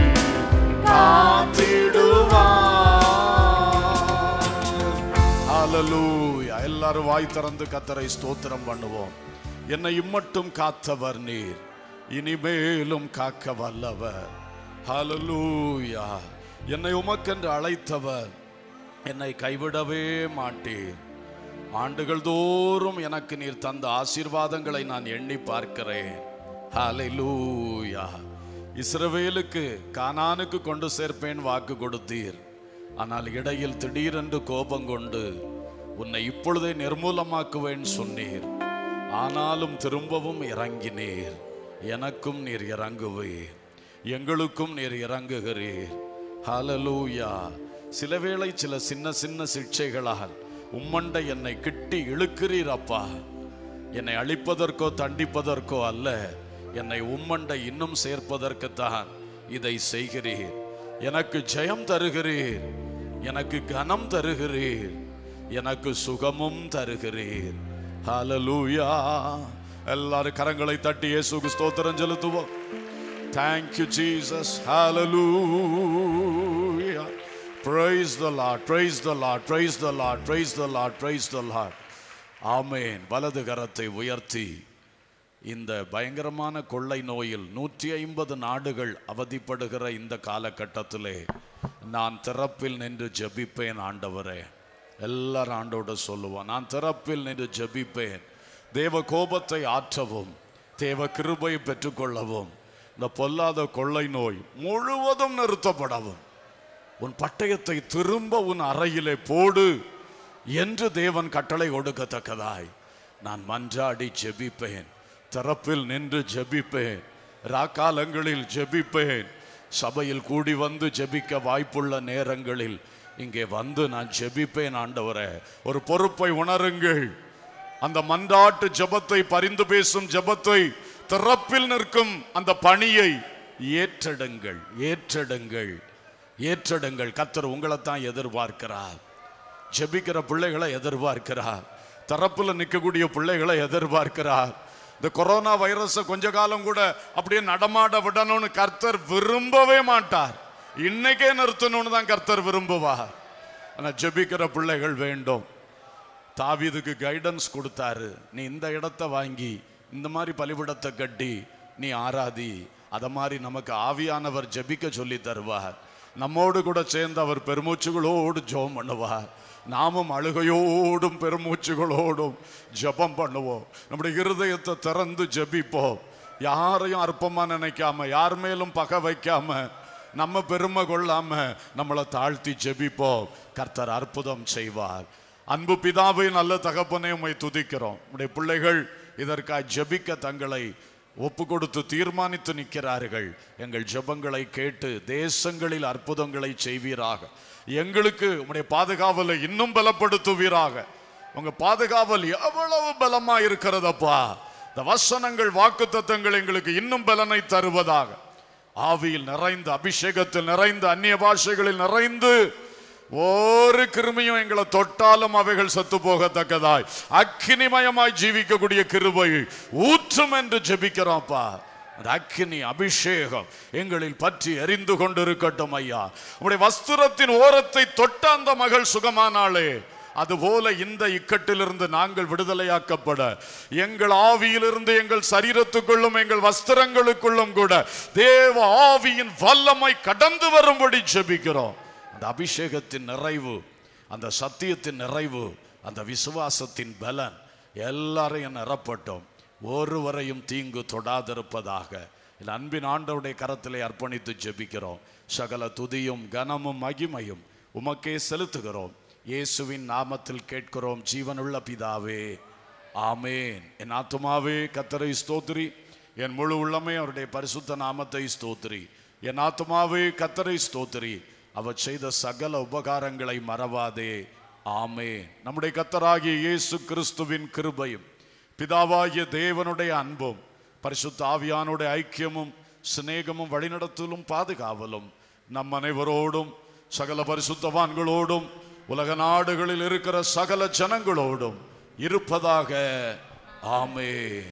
காத்திடுவார் ஹalleluya எல்லாரும் வாய் திறந்து கத்தரை ஸ்தோத்திரம் பண்ணுவோம் என்னை இம்மட்டும் காத்தவர் நீர் இனிமேலும் காக்க வல்லவர் ஹalleluya என்னை உமக்கென்று அழைத்தவர் என்னை கைவிடவே மாட்டீர் ஆண்டுகள் தோறும் எனக்கு நீர் தந்த ஆசீர்வாதங்களை நான் எண்ணி பார்க்கிறேன் ஹalleluya இஸ்ரவேலுக்கு கானானுக்கு கொண்டு சேர்ப்பேன் வாக்கு கொடுத்தீர் ஆனால் இடையில் திடீரென்று கோபம் கொண்டு உன்னை இப்பொழுதே நிர்மூலமாக்குவேன் சொன்னீர் ஆனாலும் திரும்பவும் இறங்கினீர் எனக்கும் நீர் இறங்குவீர் எங்களுக்கும் நீர் இறங்குகிறீர் ஹalleluya சில வேளை சில சின்ன சின்ன சிக்ஷைகளால் உம்மண்டை என்னை கிட்டி இழுக்கிறீர் அப்பா என்னை அழிப்பதற்கோ தண்டிப்பதற்கோ அல்ல என்னை உம்மண்டை இன்னும் சேர்ப்பதற்குத்தான் இதை செய்கிறீர் எனக்கு ஜெயம் தருகிறீர் எனக்கு கனம் தருகிறீர் எனக்கு சுகமும் தருகிறீர் ஹalleluya எல்லாரும் கரங்களை தட்டி இயேசுக்கு ஸ்தோத்திரம் செலுத்துவோம் Thank you, Jesus. Hallelujah. Praise the Lord, praise the Lord, praise the Lord, praise the Lord, praise the Lord. ஆமென் வலது கரத்தை உயர்த்தி இந்த பயங்கரமான கொள்ளை நோயில் நூற்றி ஐம்பது நாடுகள் அவதிப்படுகிற இந்த காலகட்டத்திலே நான் திறப்பில் நின்று ஜெபிப்பேன் ஆண்டவரே எல்லாரும் ஆண்டோட சொல்லுவோம் நான் திறப்பில் நின்று ஜெபிப்பேன் தேவ கோபத்தை ஆற்றவும் தேவ கிருபை பெற்றுக்கொள்ளவும் இந்த பொல்லாத கொள்ளை நோய் முழுவதும் நிறுத்தப்படவும் உன் பட்டயத்தை திரும்ப உன் அறையிலே போடு என்று தேவன் கட்டளை கொடுக்கத்தக்கதாய் நான் மன்றாடி ஜெபிப்பேன் திறப்பில் நின்று ஜெபிப்பேன் ராக்காலங்களில் ஜெபிப்பேன் சபையில் கூடி வந்து ஜெபிக்க வாய்ப்புள்ள நேரங்களில் இங்கே வந்து நான் ஜெபிப்பேன் ஆண்டவரே ஒரு பொறுப்பை உணருங்கள் அந்த மன்றாட்டு ஜெபத்தை பரிந்து பேசும் ஜெபத்தை திறப்பில் நிற்கும் அந்த பணியை ஏற்றெடுங்கள் ஏற்றெடுங்கள் ஏற்றெடுங்கள் கத்தர் உங்களைத்தான் எதிர்பார்க்கிறார் ஜெபிக்கிற பிள்ளைகளை எதிர்பார்க்கிறார் தரப்புல நிற்கக்கூடிய பிள்ளைகளை எதிர்பார்க்கிறார் இந்த கொரோனா வைரஸை கொஞ்ச காலம் கூட அப்படியே நடமாட விடணும்னு கர்த்தர் விரும்பவே மாட்டார் இன்னைக்கே நிறுத்தணும்னு தான் கர்த்தர் விரும்புவார் ஆனா ஜெபிக்கிற பிள்ளைகள் வேண்டும் தாவீதுக்கு கைடன்ஸ் கொடுத்தாரு நீ இந்த இடத்த வாங்கி இந்த மாதிரி பலிபிடத்தை கட்டி நீ ஆராதி அத மாதிரி நமக்கு ஆவியானவர் ஜெபிக்க சொல்லி தருவார் நம்மோடு கூட சேர்ந்து அவர் பெருமூச்சுகளோடு ஜெபம் பண்ணுவார் நாமும் அழுகையோடும் பெருமூச்சுகளோடும் ஜெபம் பண்ணுவோம் நம்முடைய இருதயத்தை திறந்து ஜெபிப்போம் யாரையும் அற்பமா நினைக்காம யார் மேலும் பகை வைக்காம நம்ம பெருமை கொள்ளாம நம்மளை தாழ்த்தி ஜெபிப்போம் கர்த்தர் அற்புதம் செய்வார் அன்பு பிதாவை நல்ல தகப்பனே உம்மை துதிக்கிறோம் உடைய பிள்ளைகள் இதற்காக ஜெபிக்க தங்களை ஒப்பு கொடுத்து தீர்மானித்து நிற்கிறார்கள் எங்கள் ஜெபங்களை கேட்டு தேசங்களில் அற்புதங்களை செய்வீராக எங்களுக்கு உம்முடைய பாதுகாவலை இன்னும் பலப்படுத்துவீராக உங்க பாதுகாவல் எவ்வளவு பலமா இருக்கிறதப்பா இந்த வசனங்கள் வாக்குத்தத்தங்கள் எங்களுக்கு இன்னும் பலனை தருவதாக ஆவியில் நிறைந்து அபிஷேகத்தில் நிறைந்து அந்நிய பாஷைகளில் நிறைந்து ஒரு கிருமியும் எங்களை தொட்டாலும் அவைகள் சத்து போகத்தக்கதாய் அக்கினிமயமாய் ஜீவிக்கக்கூடிய கிருபை ஊற்றும் என்று ஜெபிக்கிறோம்ப்பா அந்த அக்கினி அபிஷேகம் எங்களில் பற்றி எரிந்து கொண்டிருக்கட்டும் ஐயா உடைய வஸ்திரத்தின் ஓரத்தை தொட்ட அந்த மகள் சுகமானாளே அதுபோல இந்த இக்கட்டிலிருந்து நாங்கள் விடுதலையாக்கப்பட எங்கள் ஆவியிலிருந்து எங்கள் சரீரத்துக்குள்ளும் எங்கள் வஸ்திரங்களுக்குள்ளும் கூட தேவ ஆவியின் வல்லமை கடந்து வரும்படி ஜெபிக்கிறோம் அந்த அபிஷேகத்தின் நிறைவு அந்த சத்தியத்தின் நிறைவு அந்த விசுவாசத்தின் பலன் எல்லாரையும் நிரப்பட்டோம் ஒருவரையும் தீங்கு தொடாதிருப்பதாக என் அன்பின் ஆண்டவருடைய கரத்திலே அர்ப்பணித்து ஜெபிக்கிறோம் சகல துதியும் கனமும் மகிமையும் உமக்கே செலுத்துகிறோம் இயேசுவின் நாமத்தில் கேட்கிறோம் ஜீவனுள்ள பிதாவே ஆமேன் என் ஆத்துமாவே கத்தரை ஸ்தோத்திரி என் முழு உள்ளமே அவருடைய பரிசுத்த நாமத்தை ஸ்தோத்திரி என் ஆத்துமாவே கத்தரை ஸ்தோத்திரி அவர் செய்த சகல உபகாரங்களை மறவாதே ஆமே நம்முடைய கத்தராகிய இயேசு கிறிஸ்துவின் கிருபையும் பிதாவாகிய தேவனுடைய அன்பும் பரிசுத்த ஆவியானுடைய ஐக்கியமும் சிநேகமும் வழிநடத்தலும் பாதுகாவலும் நம் அனைவரோடும் சகல பரிசுத்தவான்களோடும் உலக நாடுகளில் இருக்கிற சகல ஜனங்களோடும் இருப்பதாக ஆமே